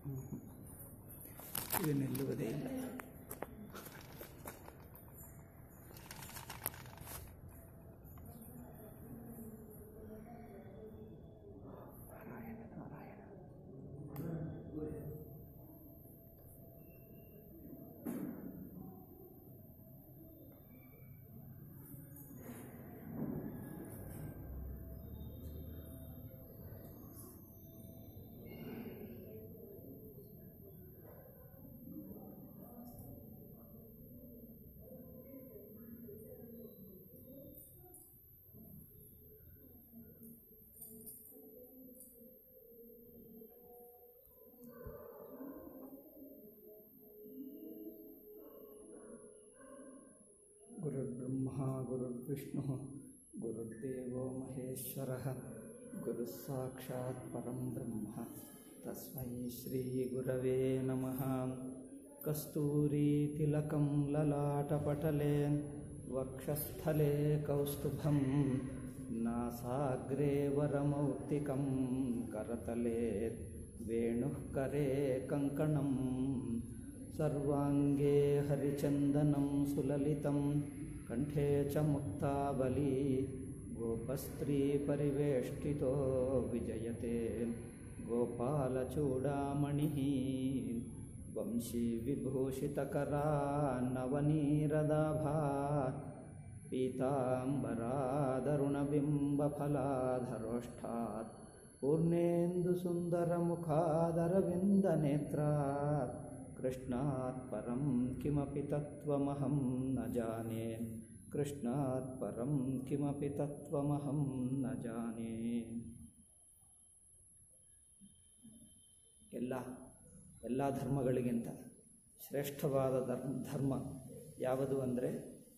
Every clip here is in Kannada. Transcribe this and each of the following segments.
ಇದು ನಿಲ್ಲುವುದೇ ಇಲ್ಲ ನಾರಾಯಣ ನಾರಾಯಣ गुरुर्ब्रह्मा गुरुर्विष्णुः गुरुर्देवो महेश्वरः गुरुः साक्षात् परं ब्रह्म तस्मै श्रीगुरवे नमः कस्तूरीतिलकं ललाटपटले वक्षस्थले कौस्तुभं नासाग्रे वरमौक्तिकं करतले वेणुः करे कङ्कणम् सर्वाङ्गे हरिचन्दनं सुललितं कण्ठे च मुक्तावली गोपस्त्रीपरिवेष्टितो विजयते गोपालचूडामणिः वंशीविभूषितकरा नवनीरदाभा पीताम्बरादरुणबिम्बफलाधरोष्ठात् पूर्णेन्दुसुन्दरमुखादरविन्दनेत्रात् कृष्णात् परं किमपि तत्त्वमहं न जाने कृष्णात् परं किमपि तत्त्वमहं न जाने ಎಲ್ಲ ಎಲ್ಲ ಧರ್ಮಗಳಿಗಿಂತ ಶ್ರೇಷ್ಠವಾದ ಧರ್ಮ ಧರ್ಮ ಯಾವುದು ಅಂದರೆ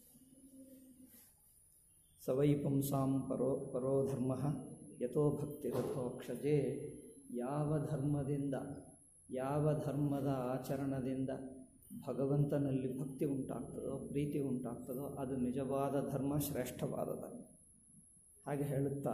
ಸವೈ ಪುಂಸಾಂ ಪರೋ ಪರೋ ಧರ್ಮ ಯಥೋ ಭಕ್ತಿರಥೋಕ್ಷಜೆ ಯಾವ ಧರ್ಮದಿಂದ ಯಾವ ಧರ್ಮದ ಆಚರಣದಿಂದ ಭಗವಂತನಲ್ಲಿ ಭಕ್ತಿ ಉಂಟಾಗ್ತದೋ ಪ್ರೀತಿ ಉಂಟಾಗ್ತದೋ ಅದು ನಿಜವಾದ ಧರ್ಮ ಶ್ರೇಷ್ಠವಾದ ಧರ್ಮ ಹಾಗೆ ಹೇಳುತ್ತಾ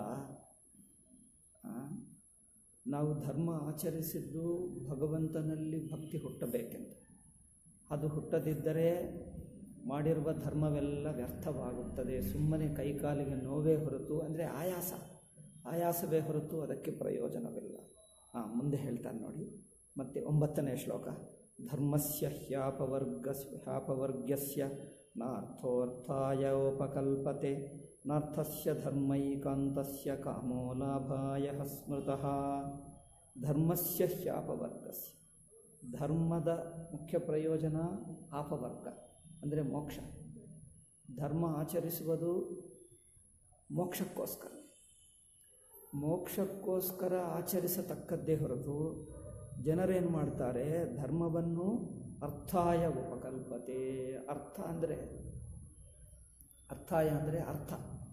ನಾವು ಧರ್ಮ ಆಚರಿಸಿದ್ದು ಭಗವಂತನಲ್ಲಿ ಭಕ್ತಿ ಹುಟ್ಟಬೇಕೆಂದು ಅದು ಹುಟ್ಟದಿದ್ದರೆ ಮಾಡಿರುವ ಧರ್ಮವೆಲ್ಲ ವ್ಯರ್ಥವಾಗುತ್ತದೆ ಸುಮ್ಮನೆ ಕೈಕಾಲಿಗೆ ನೋವೇ ಹೊರತು ಅಂದರೆ ಆಯಾಸ ಆಯಾಸವೇ ಹೊರತು ಅದಕ್ಕೆ ಪ್ರಯೋಜನವಿಲ್ಲ ಹಾಂ ಮುಂದೆ ಹೇಳ್ತಾನೆ ನೋಡಿ ಮತ್ತು ಒಂಬತ್ತನೇ ಶ್ಲೋಕ ಧರ್ಮಸ್ಯ ಹ್ಯಾಪವರ್ಗ ಹ್ಯಾಪವರ್ಗ್ಯಸ್ಯ ನಾರ್ಥೋರ್ಥಾಯ ಉಪಕಲ್ಪತೆ ನಾರ್ಥಸ್ಯ ಧರ್ಮೈಕಾಂತಸ್ಯ ಕಾಮೋ ಲಾಭಾಯ ಸ್ಮೃತಃ ಧರ್ಮಸ್ಯ ಹ್ಯಾಪವರ್ಗಸ್ಯ ಧರ್ಮದ ಮುಖ್ಯ ಪ್ರಯೋಜನ ಆಪವರ್ಗ ಅಂದರೆ ಮೋಕ್ಷ ಧರ್ಮ ಆಚರಿಸುವುದು ಮೋಕ್ಷಕ್ಕೋಸ್ಕರ ಮೋಕ್ಷಕ್ಕೋಸ್ಕರ ಆಚರಿಸತಕ್ಕದ್ದೇ ಹೊರತು ಜನರೇನು ಮಾಡ್ತಾರೆ ಧರ್ಮವನ್ನು ಅರ್ಥಾಯ ಉಪಕಲ್ಪತೆ ಅರ್ಥ ಅಂದರೆ ಅರ್ಥಾಯ ಅಂದರೆ ಅರ್ಥ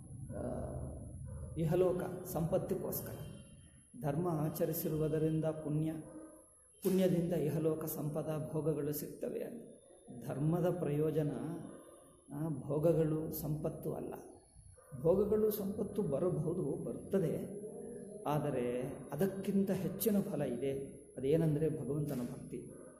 ಇಹಲೋಕ ಸಂಪತ್ತಿಗೋಸ್ಕರ ಧರ್ಮ ಆಚರಿಸಿರುವುದರಿಂದ ಪುಣ್ಯ ಪುಣ್ಯದಿಂದ ಇಹಲೋಕ ಸಂಪದ ಭೋಗಗಳು ಸಿಗ್ತವೆ ಧರ್ಮದ ಪ್ರಯೋಜನ ಭೋಗಗಳು ಸಂಪತ್ತು ಅಲ್ಲ ಭೋಗಗಳು ಸಂಪತ್ತು ಬರಬಹುದು ಬರುತ್ತದೆ ಆದರೆ ಅದಕ್ಕಿಂತ ಹೆಚ್ಚಿನ ಫಲ ಇದೆ ಅದೇನೆಂದರೆ ಭಗವಂತನ ಭಕ್ತಿ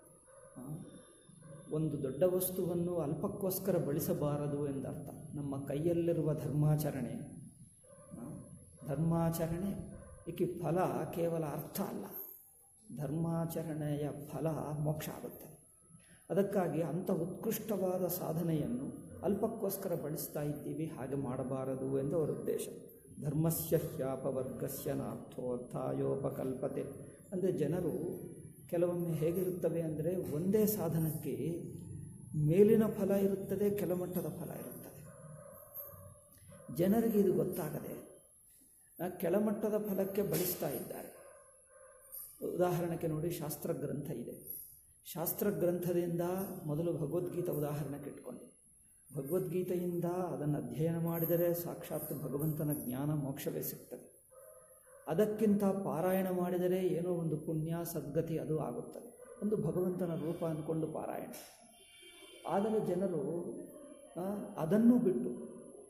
ಒಂದು ದೊಡ್ಡ ವಸ್ತುವನ್ನು ಅಲ್ಪಕ್ಕೋಸ್ಕರ ಬಳಸಬಾರದು ಎಂದರ್ಥ ನಮ್ಮ ಕೈಯಲ್ಲಿರುವ ಧರ್ಮಾಚರಣೆ ಧರ್ಮಾಚರಣೆ ಈಕೆ ಫಲ ಕೇವಲ ಅರ್ಥ ಅಲ್ಲ ಧರ್ಮಾಚರಣೆಯ ಫಲ ಮೋಕ್ಷ ಆಗುತ್ತೆ ಅದಕ್ಕಾಗಿ ಅಂಥ ಉತ್ಕೃಷ್ಟವಾದ ಸಾಧನೆಯನ್ನು ಅಲ್ಪಕ್ಕೋಸ್ಕರ ಬಳಸ್ತಾ ಇದ್ದೀವಿ ಹಾಗೆ ಮಾಡಬಾರದು ಎಂದು ಅವರ ಉದ್ದೇಶ ಧರ್ಮಸ್ಯ ಹ್ಯಾಪವರ್ಗಸ್ಯ ನಾರ್ಥೋರ್ಥಾಯೋಪಕಲ್ಪತೆ ಅಂದರೆ ಜನರು ಕೆಲವೊಮ್ಮೆ ಹೇಗಿರುತ್ತವೆ ಅಂದರೆ ಒಂದೇ ಸಾಧನಕ್ಕೆ ಮೇಲಿನ ಫಲ ಇರುತ್ತದೆ ಕೆಲಮಟ್ಟದ ಫಲ ಇರುತ್ತದೆ ಜನರಿಗೆ ಇದು ಗೊತ್ತಾಗದೆ ಕೆಳಮಟ್ಟದ ಫಲಕ್ಕೆ ಬಳಸ್ತಾ ಇದ್ದಾರೆ ಉದಾಹರಣೆಗೆ ನೋಡಿ ಶಾಸ್ತ್ರ ಗ್ರಂಥ ಇದೆ ಶಾಸ್ತ್ರ ಗ್ರಂಥದಿಂದ ಮೊದಲು ಭಗವದ್ಗೀತೆ ಉದಾಹರಣೆಗೆ ಇಟ್ಕೊಂಡು ಭಗವದ್ಗೀತೆಯಿಂದ ಅದನ್ನು ಅಧ್ಯಯನ ಮಾಡಿದರೆ ಸಾಕ್ಷಾತ್ ಭಗವಂತನ ಜ್ಞಾನ ಮೋಕ್ಷವೇ ಸಿಗ್ತದೆ ಅದಕ್ಕಿಂತ ಪಾರಾಯಣ ಮಾಡಿದರೆ ಏನೋ ಒಂದು ಪುಣ್ಯ ಸದ್ಗತಿ ಅದು ಆಗುತ್ತದೆ ಒಂದು ಭಗವಂತನ ರೂಪ ಅಂದ್ಕೊಂಡು ಪಾರಾಯಣ ಆದರೆ ಜನರು ಅದನ್ನು ಬಿಟ್ಟು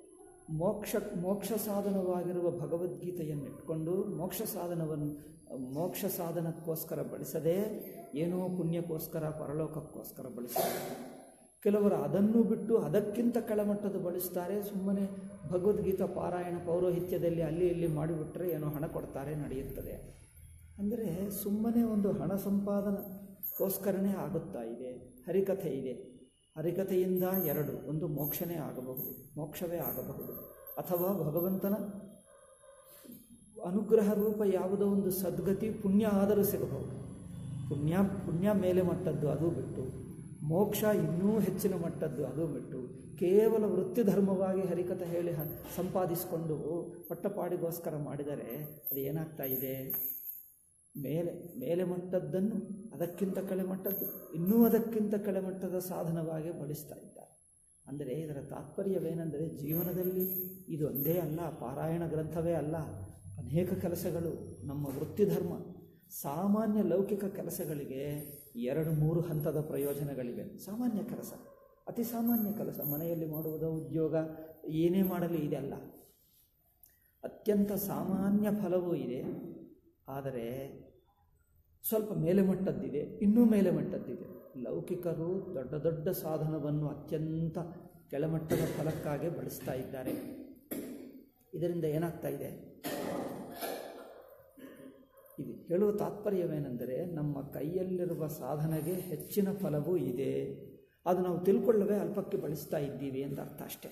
ಮೋಕ್ಷ ಮೋಕ್ಷ ಸಾಧನವಾಗಿರುವ ಭಗವದ್ಗೀತೆಯನ್ನಿಟ್ಕೊಂಡು ಮೋಕ್ಷ ಸಾಧನವನ್ನು ಮೋಕ್ಷ ಸಾಧನಕ್ಕೋಸ್ಕರ ಬಳಸದೆ ಏನೋ ಪುಣ್ಯಕ್ಕೋಸ್ಕರ ಪರಲೋಕಕ್ಕೋಸ್ಕರ ಬಳಸ್ತಾರೆ ಕೆಲವರು ಅದನ್ನು ಬಿಟ್ಟು ಅದಕ್ಕಿಂತ ಕೆಳಮಟ್ಟದ ಬಳಸ್ತಾರೆ ಸುಮ್ಮನೆ ಭಗವದ್ಗೀತಾ ಪಾರಾಯಣ ಪೌರೋಹಿತ್ಯದಲ್ಲಿ ಅಲ್ಲಿ ಇಲ್ಲಿ ಮಾಡಿಬಿಟ್ರೆ ಏನೋ ಹಣ ಕೊಡ್ತಾರೆ ನಡೆಯುತ್ತದೆ ಅಂದರೆ ಸುಮ್ಮನೆ ಒಂದು ಹಣ ಸಂಪಾದನಕ್ಕೋಸ್ಕರನೇ ಆಗುತ್ತಾ ಇದೆ ಹರಿಕಥೆ ಇದೆ ಹರಿಕಥೆಯಿಂದ ಎರಡು ಒಂದು ಮೋಕ್ಷನೇ ಆಗಬಹುದು ಮೋಕ್ಷವೇ ಆಗಬಹುದು ಅಥವಾ ಭಗವಂತನ ಅನುಗ್ರಹ ರೂಪ ಯಾವುದೋ ಒಂದು ಸದ್ಗತಿ ಪುಣ್ಯ ಆದರೂ ಸಿಗಬಹುದು ಪುಣ್ಯ ಪುಣ್ಯ ಮೇಲೆ ಮಟ್ಟದ್ದು ಅದು ಬಿಟ್ಟು ಮೋಕ್ಷ ಇನ್ನೂ ಹೆಚ್ಚಿನ ಮಟ್ಟದ್ದು ಅದು ಬಿಟ್ಟು ಕೇವಲ ವೃತ್ತಿ ಧರ್ಮವಾಗಿ ಹರಿಕಥೆ ಹೇಳಿ ಹ ಸಂಪಾದಿಸಿಕೊಂಡು ಹೊಟ್ಟಪಾಡಿಗೋಸ್ಕರ ಮಾಡಿದರೆ ಅದು ಏನಾಗ್ತಾ ಇದೆ ಮೇಲೆ ಮೇಲೆ ಮಟ್ಟದ್ದನ್ನು ಅದಕ್ಕಿಂತ ಕೆಳಮಟ್ಟದ್ದು ಇನ್ನೂ ಅದಕ್ಕಿಂತ ಕೆಳಮಟ್ಟದ ಸಾಧನವಾಗಿ ಬಳಸ್ತಾ ಇದ್ದಾರೆ ಅಂದರೆ ಇದರ ತಾತ್ಪರ್ಯವೇನೆಂದರೆ ಜೀವನದಲ್ಲಿ ಇದು ಒಂದೇ ಅಲ್ಲ ಪಾರಾಯಣ ಗ್ರಂಥವೇ ಅಲ್ಲ ಅನೇಕ ಕೆಲಸಗಳು ನಮ್ಮ ವೃತ್ತಿ ಧರ್ಮ ಸಾಮಾನ್ಯ ಲೌಕಿಕ ಕೆಲಸಗಳಿಗೆ ಎರಡು ಮೂರು ಹಂತದ ಪ್ರಯೋಜನಗಳಿವೆ ಸಾಮಾನ್ಯ ಕೆಲಸ ಅತಿ ಸಾಮಾನ್ಯ ಕೆಲಸ ಮನೆಯಲ್ಲಿ ಮಾಡುವುದು ಉದ್ಯೋಗ ಏನೇ ಮಾಡಲಿ ಇದೆಲ್ಲ ಅತ್ಯಂತ ಸಾಮಾನ್ಯ ಫಲವೂ ಇದೆ ಆದರೆ ಸ್ವಲ್ಪ ಮೇಲೆ ಮಟ್ಟದ್ದಿದೆ ಇನ್ನೂ ಮೇಲೆ ಮಟ್ಟದ್ದಿದೆ ಲೌಕಿಕರು ದೊಡ್ಡ ದೊಡ್ಡ ಸಾಧನವನ್ನು ಅತ್ಯಂತ ಕೆಳಮಟ್ಟದ ಫಲಕ್ಕಾಗಿ ಬಳಸ್ತಾ ಇದ್ದಾರೆ ಇದರಿಂದ ಏನಾಗ್ತಾ ಇದೆ ಇದು ಹೇಳುವ ತಾತ್ಪರ್ಯವೇನೆಂದರೆ ನಮ್ಮ ಕೈಯಲ್ಲಿರುವ ಸಾಧನೆಗೆ ಹೆಚ್ಚಿನ ಫಲವೂ ಇದೆ ಅದು ನಾವು ತಿಳ್ಕೊಳ್ಳವೇ ಅಲ್ಪಕ್ಕೆ ಬಳಸ್ತಾ ಇದ್ದೀವಿ ಅಂತ ಅರ್ಥ ಅಷ್ಟೇ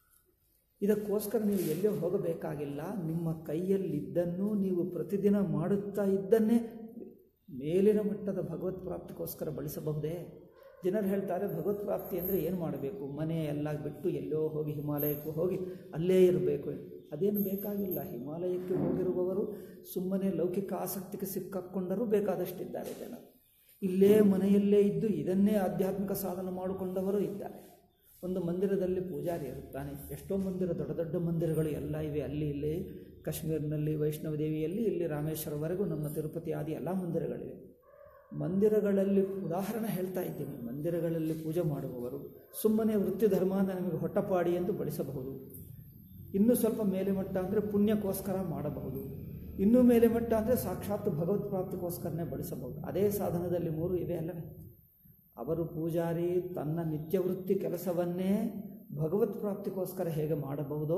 ಇದಕ್ಕೋಸ್ಕರ ನೀವು ಎಲ್ಲೋ ಹೋಗಬೇಕಾಗಿಲ್ಲ ನಿಮ್ಮ ಕೈಯಲ್ಲಿದ್ದನ್ನು ನೀವು ಪ್ರತಿದಿನ ಮಾಡುತ್ತಾ ಇದ್ದನ್ನೇ ಮೇಲಿನ ಮಟ್ಟದ ಭಗವತ್ ಪ್ರಾಪ್ತಿಗೋಸ್ಕರ ಬಳಸಬಹುದೇ ಜನರು ಹೇಳ್ತಾರೆ ಭಗವತ್ ಪ್ರಾಪ್ತಿ ಅಂದರೆ ಏನು ಮಾಡಬೇಕು ಮನೆ ಎಲ್ಲ ಬಿಟ್ಟು ಎಲ್ಲೋ ಹೋಗಿ ಹಿಮಾಲಯಕ್ಕೂ ಹೋಗಿ ಅಲ್ಲೇ ಇರಬೇಕು ಅದೇನು ಬೇಕಾಗಿಲ್ಲ ಹಿಮಾಲಯಕ್ಕೆ ಹೋಗಿರುವವರು ಸುಮ್ಮನೆ ಲೌಕಿಕ ಆಸಕ್ತಿಗೆ ಸಿಕ್ಕಾಕ್ಕೊಂಡರೂ ಬೇಕಾದಷ್ಟಿದ್ದಾರೆ ಜನರು ಇಲ್ಲೇ ಮನೆಯಲ್ಲೇ ಇದ್ದು ಇದನ್ನೇ ಆಧ್ಯಾತ್ಮಿಕ ಸಾಧನ ಮಾಡಿಕೊಂಡವರು ಇದ್ದಾರೆ ಒಂದು ಮಂದಿರದಲ್ಲಿ ಪೂಜಾರಿ ಇರುತ್ತಾನೆ ಎಷ್ಟೋ ಮಂದಿರ ದೊಡ್ಡ ದೊಡ್ಡ ಮಂದಿರಗಳು ಎಲ್ಲ ಇವೆ ಅಲ್ಲಿ ಇಲ್ಲಿ ಕಾಶ್ಮೀರಿನಲ್ಲಿ ವೈಷ್ಣವ ದೇವಿಯಲ್ಲಿ ಇಲ್ಲಿ ರಾಮೇಶ್ವರವರೆಗೂ ನಮ್ಮ ತಿರುಪತಿ ಆದಿ ಎಲ್ಲ ಮಂದಿರಗಳಿವೆ ಮಂದಿರಗಳಲ್ಲಿ ಉದಾಹರಣೆ ಹೇಳ್ತಾ ಇದ್ದೀನಿ ಮಂದಿರಗಳಲ್ಲಿ ಪೂಜೆ ಮಾಡುವವರು ಸುಮ್ಮನೆ ವೃತ್ತಿ ಧರ್ಮ ನಮಗೆ ಹೊಟ್ಟಪಾಡಿ ಎಂದು ಬಳಸಬಹುದು ಇನ್ನೂ ಸ್ವಲ್ಪ ಮೇಲೆ ಮಟ್ಟ ಅಂದರೆ ಪುಣ್ಯಕ್ಕೋಸ್ಕರ ಮಾಡಬಹುದು ಇನ್ನೂ ಮೇಲೆ ಮಟ್ಟ ಅಂದರೆ ಸಾಕ್ಷಾತ್ ಭಗವತ್ ಪ್ರಾಪ್ತಿಗೋಸ್ಕರನೇ ಬಳಸಬಹುದು ಅದೇ ಸಾಧನದಲ್ಲಿ ಮೂರು ಇವೆ ಅಲ್ಲವೇ ಅವರು ಪೂಜಾರಿ ತನ್ನ ನಿತ್ಯವೃತ್ತಿ ಕೆಲಸವನ್ನೇ ಭಗವತ್ ಪ್ರಾಪ್ತಿಗೋಸ್ಕರ ಹೇಗೆ ಮಾಡಬಹುದೋ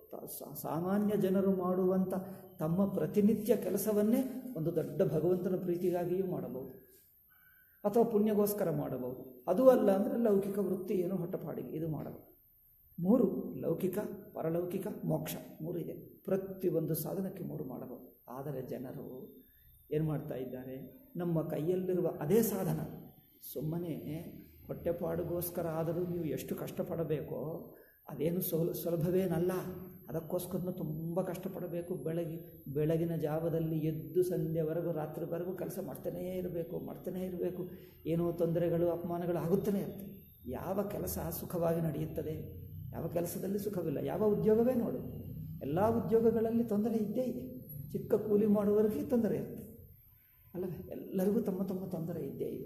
ಸಾಮಾನ್ಯ ಜನರು ಮಾಡುವಂಥ ತಮ್ಮ ಪ್ರತಿನಿತ್ಯ ಕೆಲಸವನ್ನೇ ಒಂದು ದೊಡ್ಡ ಭಗವಂತನ ಪ್ರೀತಿಗಾಗಿಯೂ ಮಾಡಬಹುದು ಅಥವಾ ಪುಣ್ಯಗೋಸ್ಕರ ಮಾಡಬಹುದು ಅದು ಅಲ್ಲ ಅಂದರೆ ಲೌಕಿಕ ವೃತ್ತಿ ಏನೋ ಹೊಟ್ಟಪಾಡಿಗೆ ಇದು ಮಾಡಬಹುದು ಮೂರು ಲೌಕಿಕ ಪರಲೌಕಿಕ ಮೋಕ್ಷ ಮೂರು ಇದೆ ಪ್ರತಿಯೊಂದು ಸಾಧನಕ್ಕೆ ಮೂರು ಮಾಡಬಹುದು ಆದರೆ ಜನರು ಏನು ಮಾಡ್ತಾ ಇದ್ದಾರೆ ನಮ್ಮ ಕೈಯಲ್ಲಿರುವ ಅದೇ ಸಾಧನ ಸುಮ್ಮನೆ ಹೊಟ್ಟೆಪಾಡಿಗೋಸ್ಕರ ಆದರೂ ನೀವು ಎಷ್ಟು ಕಷ್ಟಪಡಬೇಕೋ ಅದೇನು ಸುಲ ಸುಲಭವೇನಲ್ಲ ಅದಕ್ಕೋಸ್ಕರ ತುಂಬ ಕಷ್ಟಪಡಬೇಕು ಬೆಳಗ್ಗೆ ಬೆಳಗಿನ ಜಾವದಲ್ಲಿ ಎದ್ದು ಸಂಧ್ಯೆವರೆಗೂ ರಾತ್ರಿವರೆಗೂ ಕೆಲಸ ಮಾಡ್ತಾನೇ ಇರಬೇಕು ಮಾಡ್ತಾನೇ ಇರಬೇಕು ಏನೋ ತೊಂದರೆಗಳು ಅಪಮಾನಗಳು ಆಗುತ್ತಲೇ ಇರ್ತವೆ ಯಾವ ಕೆಲಸ ಸುಖವಾಗಿ ನಡೆಯುತ್ತದೆ ಯಾವ ಕೆಲಸದಲ್ಲಿ ಸುಖವಿಲ್ಲ ಯಾವ ಉದ್ಯೋಗವೇ ನೋಡು ಎಲ್ಲ ಉದ್ಯೋಗಗಳಲ್ಲಿ ತೊಂದರೆ ಇದ್ದೇ ಇದೆ ಚಿಕ್ಕ ಕೂಲಿ ಮಾಡುವವರಿಗೆ ತೊಂದರೆ ಇರುತ್ತೆ ಅಲ್ಲವೇ ಎಲ್ಲರಿಗೂ ತಮ್ಮ ತಮ್ಮ ತೊಂದರೆ ಇದ್ದೇ ಇದೆ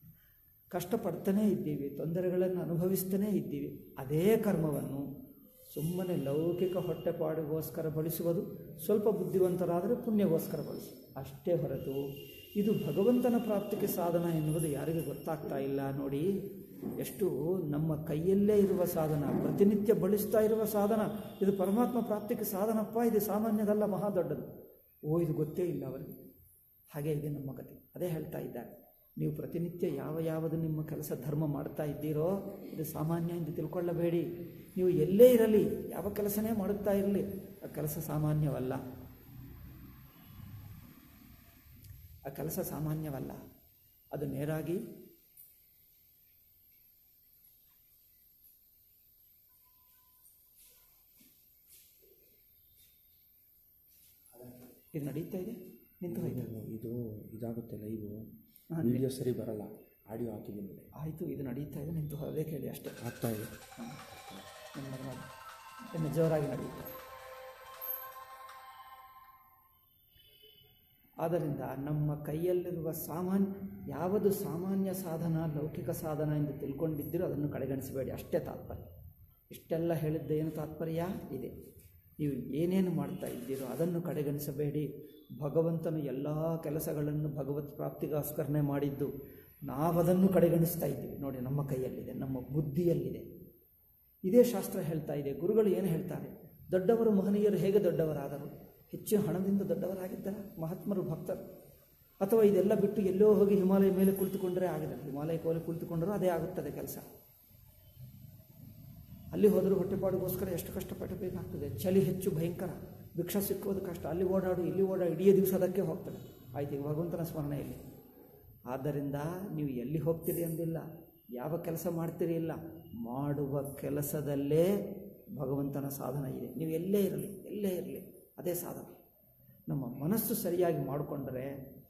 ಕಷ್ಟಪಡ್ತಾನೇ ಇದ್ದೀವಿ ತೊಂದರೆಗಳನ್ನು ಅನುಭವಿಸ್ತಾನೇ ಇದ್ದೀವಿ ಅದೇ ಕರ್ಮವನ್ನು ಸುಮ್ಮನೆ ಲೌಕಿಕ ಹೊಟ್ಟೆಪಾಡಿಗೋಸ್ಕರ ಬಳಸುವುದು ಸ್ವಲ್ಪ ಬುದ್ಧಿವಂತರಾದರೆ ಪುಣ್ಯಗೋಸ್ಕರ ಬಳಸು ಅಷ್ಟೇ ಹೊರತು ಇದು ಭಗವಂತನ ಪ್ರಾಪ್ತಿಗೆ ಸಾಧನ ಎನ್ನುವುದು ಯಾರಿಗೂ ಗೊತ್ತಾಗ್ತಾ ಇಲ್ಲ ನೋಡಿ ಎಷ್ಟು ನಮ್ಮ ಕೈಯಲ್ಲೇ ಇರುವ ಸಾಧನ ಪ್ರತಿನಿತ್ಯ ಬಳಸ್ತಾ ಇರುವ ಸಾಧನ ಇದು ಪರಮಾತ್ಮ ಪ್ರಾಪ್ತಿಗೆ ಸಾಧನಪ್ಪ ಇದು ಸಾಮಾನ್ಯದಲ್ಲ ಮಹಾ ದೊಡ್ಡದು ಓ ಇದು ಗೊತ್ತೇ ಇಲ್ಲ ಅವರಿಗೆ ಹಾಗೆ ಇದೆ ನಮ್ಮ ಕತೆ ಅದೇ ಹೇಳ್ತಾ ಇದ್ದಾರೆ ನೀವು ಪ್ರತಿನಿತ್ಯ ಯಾವ ಯಾವುದು ನಿಮ್ಮ ಕೆಲಸ ಧರ್ಮ ಮಾಡ್ತಾ ಇದ್ದೀರೋ ಇದು ಸಾಮಾನ್ಯ ಎಂದು ತಿಳ್ಕೊಳ್ಳಬೇಡಿ ನೀವು ಎಲ್ಲೇ ಇರಲಿ ಯಾವ ಕೆಲಸನೇ ಮಾಡುತ್ತಾ ಇರಲಿ ಆ ಕೆಲಸ ಸಾಮಾನ್ಯವಲ್ಲ ಆ ಕೆಲಸ ಸಾಮಾನ್ಯವಲ್ಲ ಅದು ನೇರಾಗಿ ಇದು ನಡೀತಾ ಇದೆ ನಿಂತು ಹೋಯ್ತು ಇದು ಇದಾಗುತ್ತೆ ಲೈವು ಹಾಂ, ವಿಡಿಯೋ ಸರಿ ಬರಲ್ಲ ಆಡಿಯೋ ಹಾಕಿದ್ದೀನಿ ಆಯಿತು ಇದು ನಡೀತಾ ಇದೆ ನಿಂತು ಹೋದೇ ಕೇಳಿ ಅಷ್ಟೇ ಆಗ್ತಾ ಇದೆ ಹಾಂ. ನೆಮ್ಮದಿ ಮಾಡಿ ಇನ್ನು ಜೋರಾಗಿ ನಡೆಯುತ್ತೆ ಆದ್ದರಿಂದ ನಮ್ಮ ಕೈಯಲ್ಲಿರುವ ಸಾಮಾನ್ಯ ಯಾವುದು ಸಾಮಾನ್ಯ ಸಾಧನ ಲೌಕಿಕ ಸಾಧನ ಎಂದು ತಿಳ್ಕೊಂಡಿದ್ದೀರೋ ಅದನ್ನು ಕಡೆಗಣಿಸಬೇಡಿ ಅಷ್ಟೇ ತಾತ್ಪರ್ಯ ಇಷ್ಟೆಲ್ಲ ಹೇಳಿದ್ದ ಏನು ತಾತ್ಪರ್ಯ ಇದೆ ನೀವು ಏನೇನು ಮಾಡ್ತಾ ಇದ್ದೀರೋ ಅದನ್ನು ಕಡೆಗಣಿಸಬೇಡಿ ಭಗವಂತನು ಎಲ್ಲ ಕೆಲಸಗಳನ್ನು ಭಗವತ್ ಪ್ರಾಪ್ತಿಗೋಸ್ಕರನೇ ಮಾಡಿದ್ದು ನಾವದನ್ನು ಕಡೆಗಣಿಸ್ತಾ ಇದ್ದೀವಿ ನೋಡಿ ನಮ್ಮ ಕೈಯಲ್ಲಿದೆ ನಮ್ಮ ಬುದ್ಧಿಯಲ್ಲಿದೆ ಇದೇ ಶಾಸ್ತ್ರ ಹೇಳ್ತಾ ಇದೆ ಗುರುಗಳು ಏನು ಹೇಳ್ತಾರೆ ದೊಡ್ಡವರು ಮಹನೀಯರು ಹೇಗೆ ದೊಡ್ಡವರಾದರು ಹೆಚ್ಚು ಹಣದಿಂದ ದೊಡ್ಡವರಾಗಿದ್ದಾರ ಮಹಾತ್ಮರು ಭಕ್ತರು ಅಥವಾ ಇದೆಲ್ಲ ಬಿಟ್ಟು ಎಲ್ಲೋ ಹೋಗಿ ಹಿಮಾಲಯ ಮೇಲೆ ಕುಳಿತುಕೊಂಡ್ರೆ ಆಗಿದೆ ಹಿಮಾಲಯಕ್ಕೆ ಹೋಗಿ ಕುಳಿತುಕೊಂಡರೂ ಅದೇ ಆಗುತ್ತದೆ ಕೆಲಸ ಅಲ್ಲಿ ಹೋದರೂ ಹೊಟ್ಟೆಪಾಡಿಗೋಸ್ಕರ ಎಷ್ಟು ಕಷ್ಟಪಡಬೇಕಾಗ್ತದೆ ಚಳಿ ಹೆಚ್ಚು ಭಯಂಕರ ಭಿಕ್ಷ ಸಿಕ್ಕೋದು ಕಷ್ಟ ಅಲ್ಲಿ ಓಡಾಡು ಇಲ್ಲಿ ಓಡಾಡು ಇಡೀ ದಿವಸ ಅದಕ್ಕೆ ಹೋಗ್ತದೆ ಆಯ್ತು ಈಗ ಭಗವಂತನ ಸ್ಮರಣೆಯಲ್ಲಿ ಆದ್ದರಿಂದ ನೀವು ಎಲ್ಲಿ ಹೋಗ್ತೀರಿ ಅಂದಿಲ್ಲ ಯಾವ ಕೆಲಸ ಮಾಡ್ತೀರಿ ಇಲ್ಲ ಮಾಡುವ ಕೆಲಸದಲ್ಲೇ ಭಗವಂತನ ಸಾಧನ ಇದೆ ನೀವು ಎಲ್ಲೇ ಇರಲಿ ಎಲ್ಲೇ ಇರಲಿ ಅದೇ ಸಾಧನ ನಮ್ಮ ಮನಸ್ಸು ಸರಿಯಾಗಿ ಮಾಡಿಕೊಂಡ್ರೆ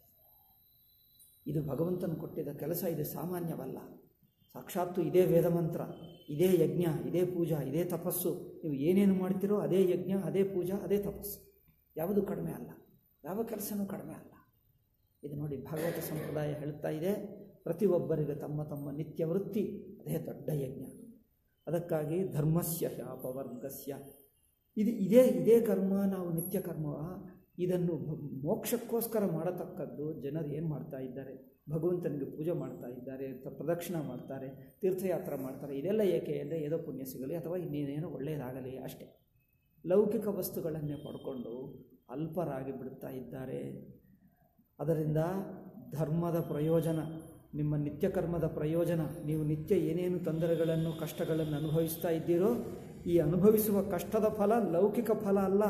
ಇದು ಭಗವಂತನು ಕೊಟ್ಟಿದ್ದ ಕೆಲಸ ಇದು ಸಾಮಾನ್ಯವಲ್ಲ ಸಾಕ್ಷಾತ್ತು ಇದೇ ವೇದಮಂತ್ರ ಇದೇ ಯಜ್ಞ ಇದೇ ಪೂಜಾ ಇದೇ ತಪಸ್ಸು ನೀವು ಏನೇನು ಮಾಡ್ತೀರೋ ಅದೇ ಯಜ್ಞ ಅದೇ ಪೂಜಾ ಅದೇ ತಪಸ್ಸು ಯಾವುದು ಕಡಿಮೆ ಅಲ್ಲ ಯಾವ ಕೆಲಸನೂ ಕಡಿಮೆ ಅಲ್ಲ ಇದು ನೋಡಿ ಭಾಗವತ ಸಂಪ್ರದಾಯ ಹೇಳ್ತಾ ಇದೆ ಪ್ರತಿಯೊಬ್ಬರಿಗೆ ತಮ್ಮ ತಮ್ಮ ನಿತ್ಯ ವೃತ್ತಿ ಅದೇ ದೊಡ್ಡ ಯಜ್ಞ ಅದಕ್ಕಾಗಿ ಧರ್ಮಸ್ಯ ಶಾಪವರ್ಗಸ್ಯ ಇದು ಇದೇ ಇದೇ ಕರ್ಮ ನಾವು ನಿತ್ಯ ಕರ್ಮ ಇದನ್ನು ಭ- ಮೋಕ್ಷಕ್ಕೋಸ್ಕರ ಮಾಡತಕ್ಕದ್ದು ಜನರು ಏನು ಮಾಡ್ತಾ ಇದ್ದಾರೆ ಭಗವಂತನಿಗೆ ಪೂಜೆ ಮಾಡ್ತಾ ಇದ್ದಾರೆ ತ- ಪ್ರದಕ್ಷಿಣೆ ಮಾಡ್ತಾರೆ ತೀರ್ಥಯಾತ್ರೆ ಮಾಡ್ತಾರೆ ಇದೆಲ್ಲ ಏಕೆ ಅಂದರೆ ಏನೋ ಪುಣ್ಯ ಸಿಗಲಿ ಅಥವಾ ಇನ್ನೇನೇನೋ ಒಳ್ಳೆಯದಾಗಲಿ ಅಷ್ಟೇ ಲೌಕಿಕ ವಸ್ತುಗಳನ್ನೇ ಪಡ್ಕೊಂಡು ಅಲ್ಪರಾಗಿ ಬಿಡುತ್ತಾ ಇದ್ದಾರೆ ಅದರಿಂದ ಧರ್ಮದ ಪ್ರಯೋಜನ ನಿಮ್ಮ ನಿತ್ಯ ಕರ್ಮದ ಪ್ರಯೋಜನ ನೀವು ನಿತ್ಯ ಏನೇನು ತೊಂದರೆಗಳನ್ನು ಕಷ್ಟಗಳನ್ನು ಅನುಭವಿಸ್ತಾ ಇದ್ದೀರೋ ಈ ಅನುಭವಿಸುವ ಕಷ್ಟದ ಫಲ ಲೌಕಿಕ ಫಲ ಅಲ್ಲ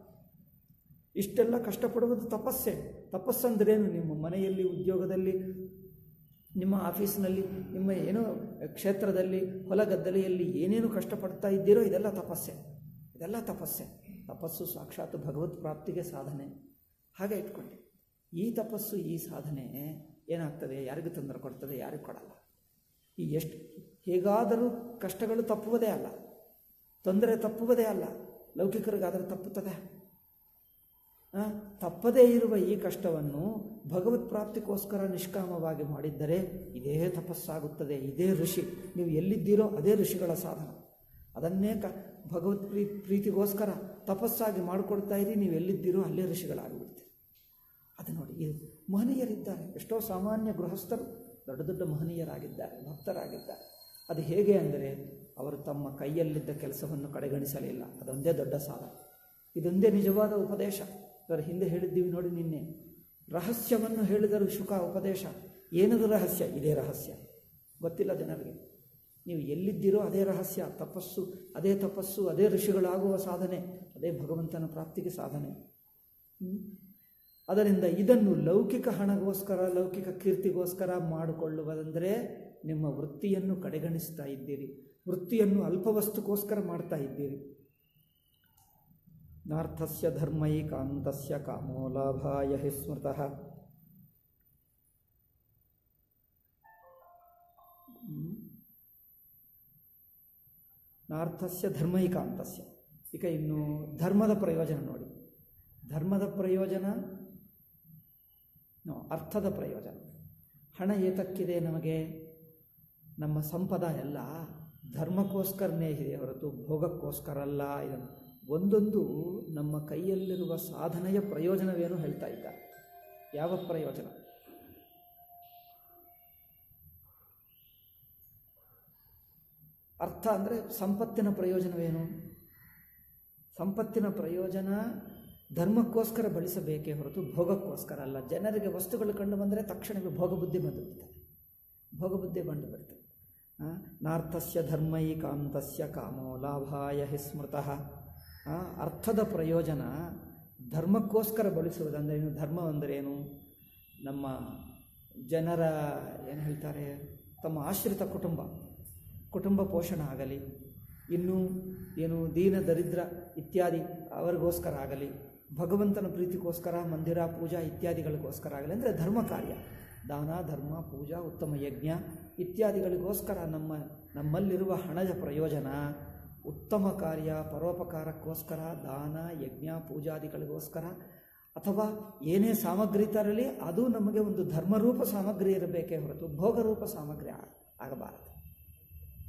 ಇಷ್ಟೆಲ್ಲ ಕಷ್ಟಪಡುವುದು ತಪಸ್ಸೆ ತಪಸ್ಸಂದ್ರೇನು ನಿಮ್ಮ ಮನೆಯಲ್ಲಿ ಉದ್ಯೋಗದಲ್ಲಿ ನಿಮ್ಮ ಆಫೀಸ್ನಲ್ಲಿ ನಿಮ್ಮ ಏನೋ ಕ್ಷೇತ್ರದಲ್ಲಿ ಹೊಲ ಗದ್ದಲೆಯಲ್ಲಿ ಏನೇನು ಕಷ್ಟಪಡ್ತಾ ಇದ್ದೀರೋ ಇದೆಲ್ಲ ತಪಸ್ಸೆ ಇದೆಲ್ಲ ತಪಸ್ಸೆ ತಪಸ್ಸು ಸಾಕ್ಷಾತ್ ಭಗವತ್ ಪ್ರಾಪ್ತಿಗೆ ಸಾಧನೆ ಹಾಗೆ ಇಟ್ಕೊಂಡೆ ಈ ತಪಸ್ಸು ಈ ಸಾಧನೆ ಏನಾಗ್ತದೆ ಯಾರಿಗೂ ತೊಂದರೆ ಕೊಡ್ತದೆ ಯಾರಿಗೂ ಕೊಡಲ್ಲ ಈ ಎಷ್ಟು ಹೇಗಾದರೂ ಕಷ್ಟಗಳು ತಪ್ಪುವುದೇ ಅಲ್ಲ ತೊಂದರೆ ತಪ್ಪುವುದೇ ಅಲ್ಲ ಲೌಕಿಕರಿಗಾದರೆ ತಪ್ಪುತ್ತದೆ ಆ, ತಪ್ಪದೇ ಇರುವ ಈ ಕಷ್ಟವನ್ನು ಭಗವತ್ ಪ್ರಾಪ್ತಿಗೋಸ್ಕರ ನಿಷ್ಕಾಮವಾಗಿ ಮಾಡಿದ್ದರೆ ಇದೇ ತಪಸ್ಸಾಗುತ್ತದೆ ಇದೇ ಋಷಿ ನೀವು ಎಲ್ಲಿದ್ದೀರೋ ಅದೇ ಋಷಿಗಳ ಸಾಧನ ಅದನ್ನೇ ಕ ಭಗವತ್ ಪ್ರೀ ಪ್ರೀತಿಗೋಸ್ಕರ ತಪಸ್ಸಾಗಿ ಮಾಡಿಕೊಡ್ತಾ ಇರಿ ನೀವು ಎಲ್ಲಿದ್ದೀರೋ ಅಲ್ಲೇ ಋಷಿಗಳಾಗಿಬಿಡ್ತೀರಿ ಅದು ನೋಡಿ ಇದು ಮಹನೀಯರಿದ್ದಾರೆ ಎಷ್ಟೋ ಸಾಮಾನ್ಯ ಗೃಹಸ್ಥರು ದೊಡ್ಡ ದೊಡ್ಡ ಮಹನೀಯರಾಗಿದ್ದಾರೆ ಭಕ್ತರಾಗಿದ್ದಾರೆ ಅದು ಹೇಗೆ ಅಂದರೆ ಅವರು ತಮ್ಮ ಕೈಯಲ್ಲಿದ್ದ ಕೆಲಸವನ್ನು ಕಡೆಗಣಿಸಲಿಲ್ಲ ಅದೊಂದೇ ದೊಡ್ಡ ಸಾಧನ ಇದೊಂದೇ ನಿಜವಾದ ಉಪದೇಶ ಅದರ ಹಿಂದೆ ಹೇಳಿದ್ದೀವಿ ನೋಡಿ ನಿನ್ನೆ ರಹಸ್ಯವನ್ನು ಹೇಳಿದರು ಶುಕ ಉಪದೇಶ ಏನದು ರಹಸ್ಯ ಇದೇ ರಹಸ್ಯ ಗೊತ್ತಿಲ್ಲ ಜನರಿಗೆ ನೀವು ಎಲ್ಲಿದ್ದೀರೋ ಅದೇ ರಹಸ್ಯ ತಪಸ್ಸು ಅದೇ ತಪಸ್ಸು ಅದೇ ಋಷಿಗಳಾಗುವ ಸಾಧನೆ ಅದೇ ಭಗವಂತನ ಪ್ರಾಪ್ತಿಗೆ ಸಾಧನೆ ಹ್ಮ್? ಅದರಿಂದ ಇದನ್ನು ಲೌಕಿಕ ಹಣಗೋಸ್ಕರ ಲೌಕಿಕ ಕೀರ್ತಿಗೋಸ್ಕರ ಮಾಡಿಕೊಳ್ಳುವುದಂದರೆ ನಿಮ್ಮ ವೃತ್ತಿಯನ್ನು ಕಡೆಗಣಿಸ್ತಾ ಇದ್ದೀರಿ ವೃತ್ತಿಯನ್ನು ಅಲ್ಪವಸ್ತುಗೋಸ್ಕರ ಮಾಡ್ತಾ ಇದ್ದೀರಿ ನಾರ್ಥಸ್ಯ ಧರ್ಮೈಕಾಂತಸ್ಯ ಕಾಮೋ ಲಾಭಾಯ ಹಿ ಸ್ಮೃತಃ ಹ್ಮ್. ನಾರ್ಥಸ್ಯ ಧರ್ಮೈಕಾಂತಸ್ಯ ಈಗ ಇನ್ನು ಧರ್ಮದ ಪ್ರಯೋಜನ ನೋಡಿ ಧರ್ಮದ ಪ್ರಯೋಜನ ನೋ, ಅರ್ಥದ ಪ್ರಯೋಜನ ಹಣ ಏತಕ್ಕಿದೆ ನಮಗೆ ನಮ್ಮ ಸಂಪದ ಎಲ್ಲ ಧರ್ಮಕ್ಕೋಸ್ಕರನೇ ಇದೆ ಹೊರತು ಭೋಗಕ್ಕೋಸ್ಕರ ಅಲ್ಲ ಇದನ್ನು ಒಂದೊಂದು ನಮ್ಮ ಕೈಯಲ್ಲಿರುವ ಸಾಧನೆಯ ಪ್ರಯೋಜನವೇನು ಹೇಳ್ತಾ ಇದ್ದಾರೆ ಯಾವ ಪ್ರಯೋಜನ ಅರ್ಥ ಅಂದರೆ ಸಂಪತ್ತಿನ ಪ್ರಯೋಜನವೇನು ಸಂಪತ್ತಿನ ಪ್ರಯೋಜನ ಧರ್ಮಕ್ಕೋಸ್ಕರ ಬಳಸಬೇಕೇ ಹೊರತು ಭೋಗಕ್ಕೋಸ್ಕರ ಅಲ್ಲ ಜನರಿಗೆ ವಸ್ತುಗಳು ಕಂಡು ಬಂದರೆ ತಕ್ಷಣವೇ ಭೋಗಬುದ್ಧಿ ಬಂದುಬಿಡ್ತದೆ ಭೋಗಬುದ್ಧಿ ಬಂದು ಬಿಡ್ತದೆ ಆ, ನಾರ್ಥಸ್ಯ ಧರ್ಮೈಕಾಂತಸ್ಯ ಕಾಮೋ ಲಾಭಾಯ ಹಿ ಸ್ಮೃತಃ ಆ, ಅರ್ಥದ ಪ್ರಯೋಜನ ಧರ್ಮಕ್ಕೋಸ್ಕರ ಬಳಸುವುದಂದ್ರೆ ಏನು ಧರ್ಮ ಅಂದರೇನು ನಮ್ಮ ಜನರ ಏನು ಹೇಳ್ತಾರೆ ತಮ್ಮ ಆಶ್ರಿತ ಕುಟುಂಬ ಕುಟುಂಬ ಪೋಷಣ ಆಗಲಿ ಇನ್ನು ಏನು ದೀನ ದರಿದ್ರ ಇತ್ಯಾದಿ ಅವರಿಗೋಸ್ಕರ ಆಗಲಿ ಭಗವಂತನ ಪ್ರೀತಿಗೋಸ್ಕರ ಮಂದಿರ ಪೂಜಾ ಇತ್ಯಾದಿಗಳಿಗೋಸ್ಕರ ಆಗಲಿ ಅಂದರೆ ಧರ್ಮ ಕಾರ್ಯ ದಾನ ಧರ್ಮ ಪೂಜಾ ಉತ್ತಮ ಯಜ್ಞ ಇತ್ಯಾದಿಗಳಿಗೋಸ್ಕರ ನಮ್ಮ ನಮ್ಮಲ್ಲಿರುವ ಹಣದ ಪ್ರಯೋಜನ ಉತ್ತಮ ಕಾರ್ಯ ಪರೋಪಕಾರಕ್ಕೋಸ್ಕರ ದಾನ ಯಜ್ಞ ಪೂಜಾದಿಗಳಿಗೋಸ್ಕರ ಅಥವಾ ಏನೇ ಸಾಮಗ್ರಿ ತರಲಿ ಅದು ನಮಗೆ ಒಂದು ಧರ್ಮರೂಪ ಸಾಮಗ್ರಿ ಇರಬೇಕೇ ಹೊರತು ಭೋಗರೂಪ ಸಾಮಗ್ರಿ ಆ- ಆಗಬಾರದು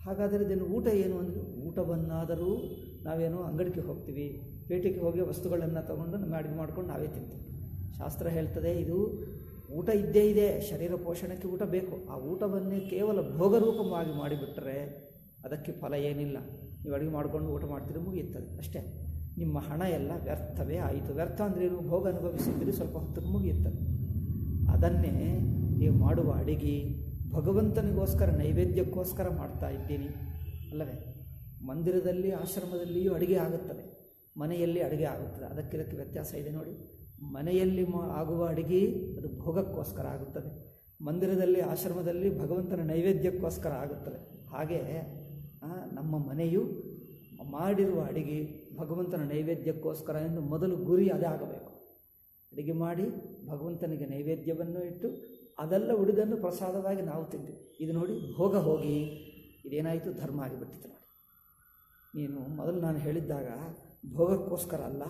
ಹಾಗಾದರೆ ಇದನ್ನು ಊಟ ಏನು ಅಂದರೆ ಊಟವನ್ನಾದರೂ ನಾವೇನೋ ಅಂಗಡಿಗೆ ಹೋಗ್ತೀವಿ ಪೇಟೆಗೆ ಹೋಗಿ ವಸ್ತುಗಳನ್ನು ತಗೊಂಡು ನಮ್ಮ ಅಡುಗೆ ಮಾಡ್ಕೊಂಡು ನಾವೇ ತಿಂತೀವಿ ಶಾಸ್ತ್ರ ಹೇಳ್ತದೆ ಇದು ಊಟ ಇದ್ದೇ ಇದೆ ಶರೀರ ಪೋಷಣೆಗೆ ಊಟ ಬೇಕು ಆ ಊಟವನ್ನೇ ಕೇವಲ ಭೋಗರೂಪವಾಗಿ ಮಾಡಿಬಿಟ್ರೆ ಅದಕ್ಕೆ ಫಲ ಏನಿಲ್ಲ ನೀವು ಅಡುಗೆ ಮಾಡಿಕೊಂಡು ಊಟ ಮಾಡ್ತೀರಿ ಮುಗಿಯುತ್ತದೆ ಅಷ್ಟೇ ನಿಮ್ಮ ಹಣ ಎಲ್ಲ ವ್ಯರ್ಥವೇ ಆಯಿತು ವ್ಯರ್ಥ ಅಂದರೆ ಏನು ಭೋಗ ಅನುಭವಿಸಿದ್ದೀರಿ ಸ್ವಲ್ಪ ಹೊತ್ತಿಗೆ ಮುಗಿಯುತ್ತದೆ ಅದನ್ನೇ ನೀವು ಮಾಡುವ ಅಡಿಗೆ ಭಗವಂತನಿಗೋಸ್ಕರ ನೈವೇದ್ಯಕ್ಕೋಸ್ಕರ ಮಾಡ್ತಾ ಇದ್ದೀನಿ ಅಲ್ಲವೇ ಮಂದಿರದಲ್ಲಿ ಆಶ್ರಮದಲ್ಲಿಯೂ ಅಡುಗೆ ಆಗುತ್ತದೆ ಮನೆಯಲ್ಲಿ ಅಡುಗೆ ಆಗುತ್ತದೆ ಅದಕ್ಕಿದಕ್ಕೆ ವ್ಯತ್ಯಾಸ ಇದೆ ನೋಡಿ ಮನೆಯಲ್ಲಿ ಮಾ ಆಗುವ ಅಡುಗೆ ಅದು ಭೋಗಕ್ಕೋಸ್ಕರ ಆಗುತ್ತದೆ ಮಂದಿರದಲ್ಲಿ ಆಶ್ರಮದಲ್ಲಿ ಭಗವಂತನ ನೈವೇದ್ಯಕ್ಕೋಸ್ಕರ ಆಗುತ್ತದೆ ಹಾಗೆ ಆ, ನಮ್ಮ ಮನೆಯು ಮಾಡಿರುವ ಅಡಿಗೆ ಭಗವಂತನ ನೈವೇದ್ಯಕ್ಕೋಸ್ಕರ ಎಂದು ಮೊದಲು ಗುರಿ ಅದೇ ಆಗಬೇಕು ಅಡಿಗೆ ಮಾಡಿ ಭಗವಂತನಿಗೆ ನೈವೇದ್ಯವನ್ನು ಇಟ್ಟು ಅದೆಲ್ಲ ಉಳಿದನ್ನು ಪ್ರಸಾದವಾಗಿ ನಾವು ತಿಂತೀವಿ ಇದು ನೋಡಿ ಭೋಗ ಹೋಗಿ ಇದೇನಾಯಿತು ಧರ್ಮ ಆಗಿಬಿಟ್ಟಿತ್ತು ನೋಡಿ ನೀನು ಮೊದಲು ನಾನು ಹೇಳಿದ್ದಾಗ ಭೋಗಕ್ಕೋಸ್ಕರ ಅಲ್ಲ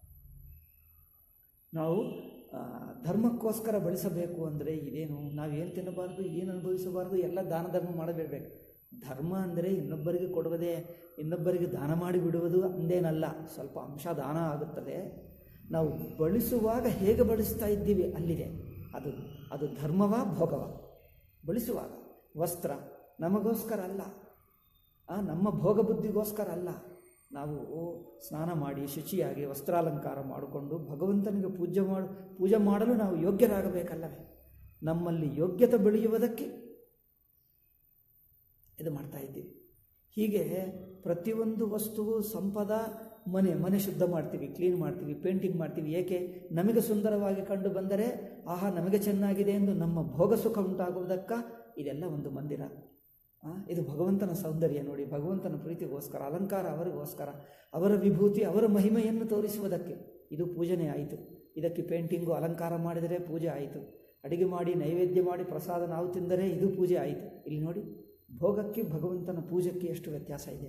ನಾವು ಆ, ಧರ್ಮಕ್ಕೋಸ್ಕರ ಬಳಸಬೇಕು ಅಂದರೆ ಇದೇನು ನಾವು ಏನು ತಿನ್ನಬಾರ್ದು ಏನು ಅನುಭವಿಸಬಾರ್ದು ಎಲ್ಲ ದಾನ ಧರ್ಮ ಮಾಡಬಿಡ್ಬೇಕು ಧರ್ಮ ಅಂದರೆ ಇನ್ನೊಬ್ಬರಿಗೆ ಕೊಡುವುದೇ ಇನ್ನೊಬ್ಬರಿಗೆ ದಾನ ಮಾಡಿ ಬಿಡುವುದು ಅಂದೇನಲ್ಲ ಸ್ವಲ್ಪ ಅಂಶ ದಾನ ಆಗುತ್ತದೆ ನಾವು ಬಳಸುವಾಗ ಹೇಗೆ ಬಳಸ್ತಾ ಇದ್ದೀವಿ ಅಲ್ಲಿದೆ ಅದು ಅದು ಧರ್ಮವಾ ಭೋಗವ ಬಳಸುವಾಗ ವಸ್ತ್ರ ನಮಗೋಸ್ಕರ ಅಲ್ಲ ಆ, ನಮ್ಮ ಭೋಗ ಬುದ್ಧಿಗೋಸ್ಕರ ಅಲ್ಲ ನಾವು ಸ್ನಾನ ಮಾಡಿ ಶುಚಿಯಾಗಿ ವಸ್ತ್ರಾಲಂಕಾರ ಮಾಡಿಕೊಂಡು ಭಗವಂತನಿಗೆ ಪೂಜೆ ಮಾಡು ಪೂಜೆ ಮಾಡಲು ನಾವು ಯೋಗ್ಯರಾಗಬೇಕಲ್ಲವೇ ನಮ್ಮಲ್ಲಿ ಯೋಗ್ಯತೆ ಬೆಳೆಯುವುದಕ್ಕೆ ಇದು ಮಾಡ್ತಾ ಇದ್ದೀವಿ ಹೀಗೆ ಪ್ರತಿಯೊಂದು ವಸ್ತುವು ಸಂಪದ ಮನೆ ಮನೆ ಶುದ್ಧ ಮಾಡ್ತೀವಿ ಕ್ಲೀನ್ ಮಾಡ್ತೀವಿ ಪೇಂಟಿಂಗ್ ಮಾಡ್ತೀವಿ ಏಕೆ ನಮಗೆ ಸುಂದರವಾಗಿ ಕಂಡು ಬಂದರೆ ಆಹಾ ನಮಗೆ ಚೆನ್ನಾಗಿದೆ ಎಂದು ನಮ್ಮ ಭೋಗ ಸುಖ ಉಂಟಾಗುವುದಕ್ಕ ಇದೆಲ್ಲ ಒಂದು ಮಂದಿರ ಆ, ಇದು ಭಗವಂತನ ಸೌಂದರ್ಯ ನೋಡಿ ಭಗವಂತನ ಪ್ರೀತಿಗೋಸ್ಕರ ಅಲಂಕಾರ ಅವರಿಗೋಸ್ಕರ ಅವರ ವಿಭೂತಿ ಅವರ ಮಹಿಮೆಯನ್ನು ತೋರಿಸುವುದಕ್ಕೆ ಇದು ಪೂಜನೆ ಆಯಿತು ಇದಕ್ಕೆ ಪೇಂಟಿಂಗು ಅಲಂಕಾರ ಮಾಡಿದರೆ ಪೂಜೆ ಆಯಿತು ಅಡಿಗೆ ಮಾಡಿ ನೈವೇದ್ಯ ಮಾಡಿ ಪ್ರಸಾದ ನಾವು ತಿಂದರೆ ಇದು ಪೂಜೆ ಆಯಿತು ಇಲ್ಲಿ ನೋಡಿ ಭೋಗಕ್ಕೆ ಭಗವಂತನ ಪೂಜೆಗೆ ಎಷ್ಟು ವ್ಯತ್ಯಾಸ ಇದೆ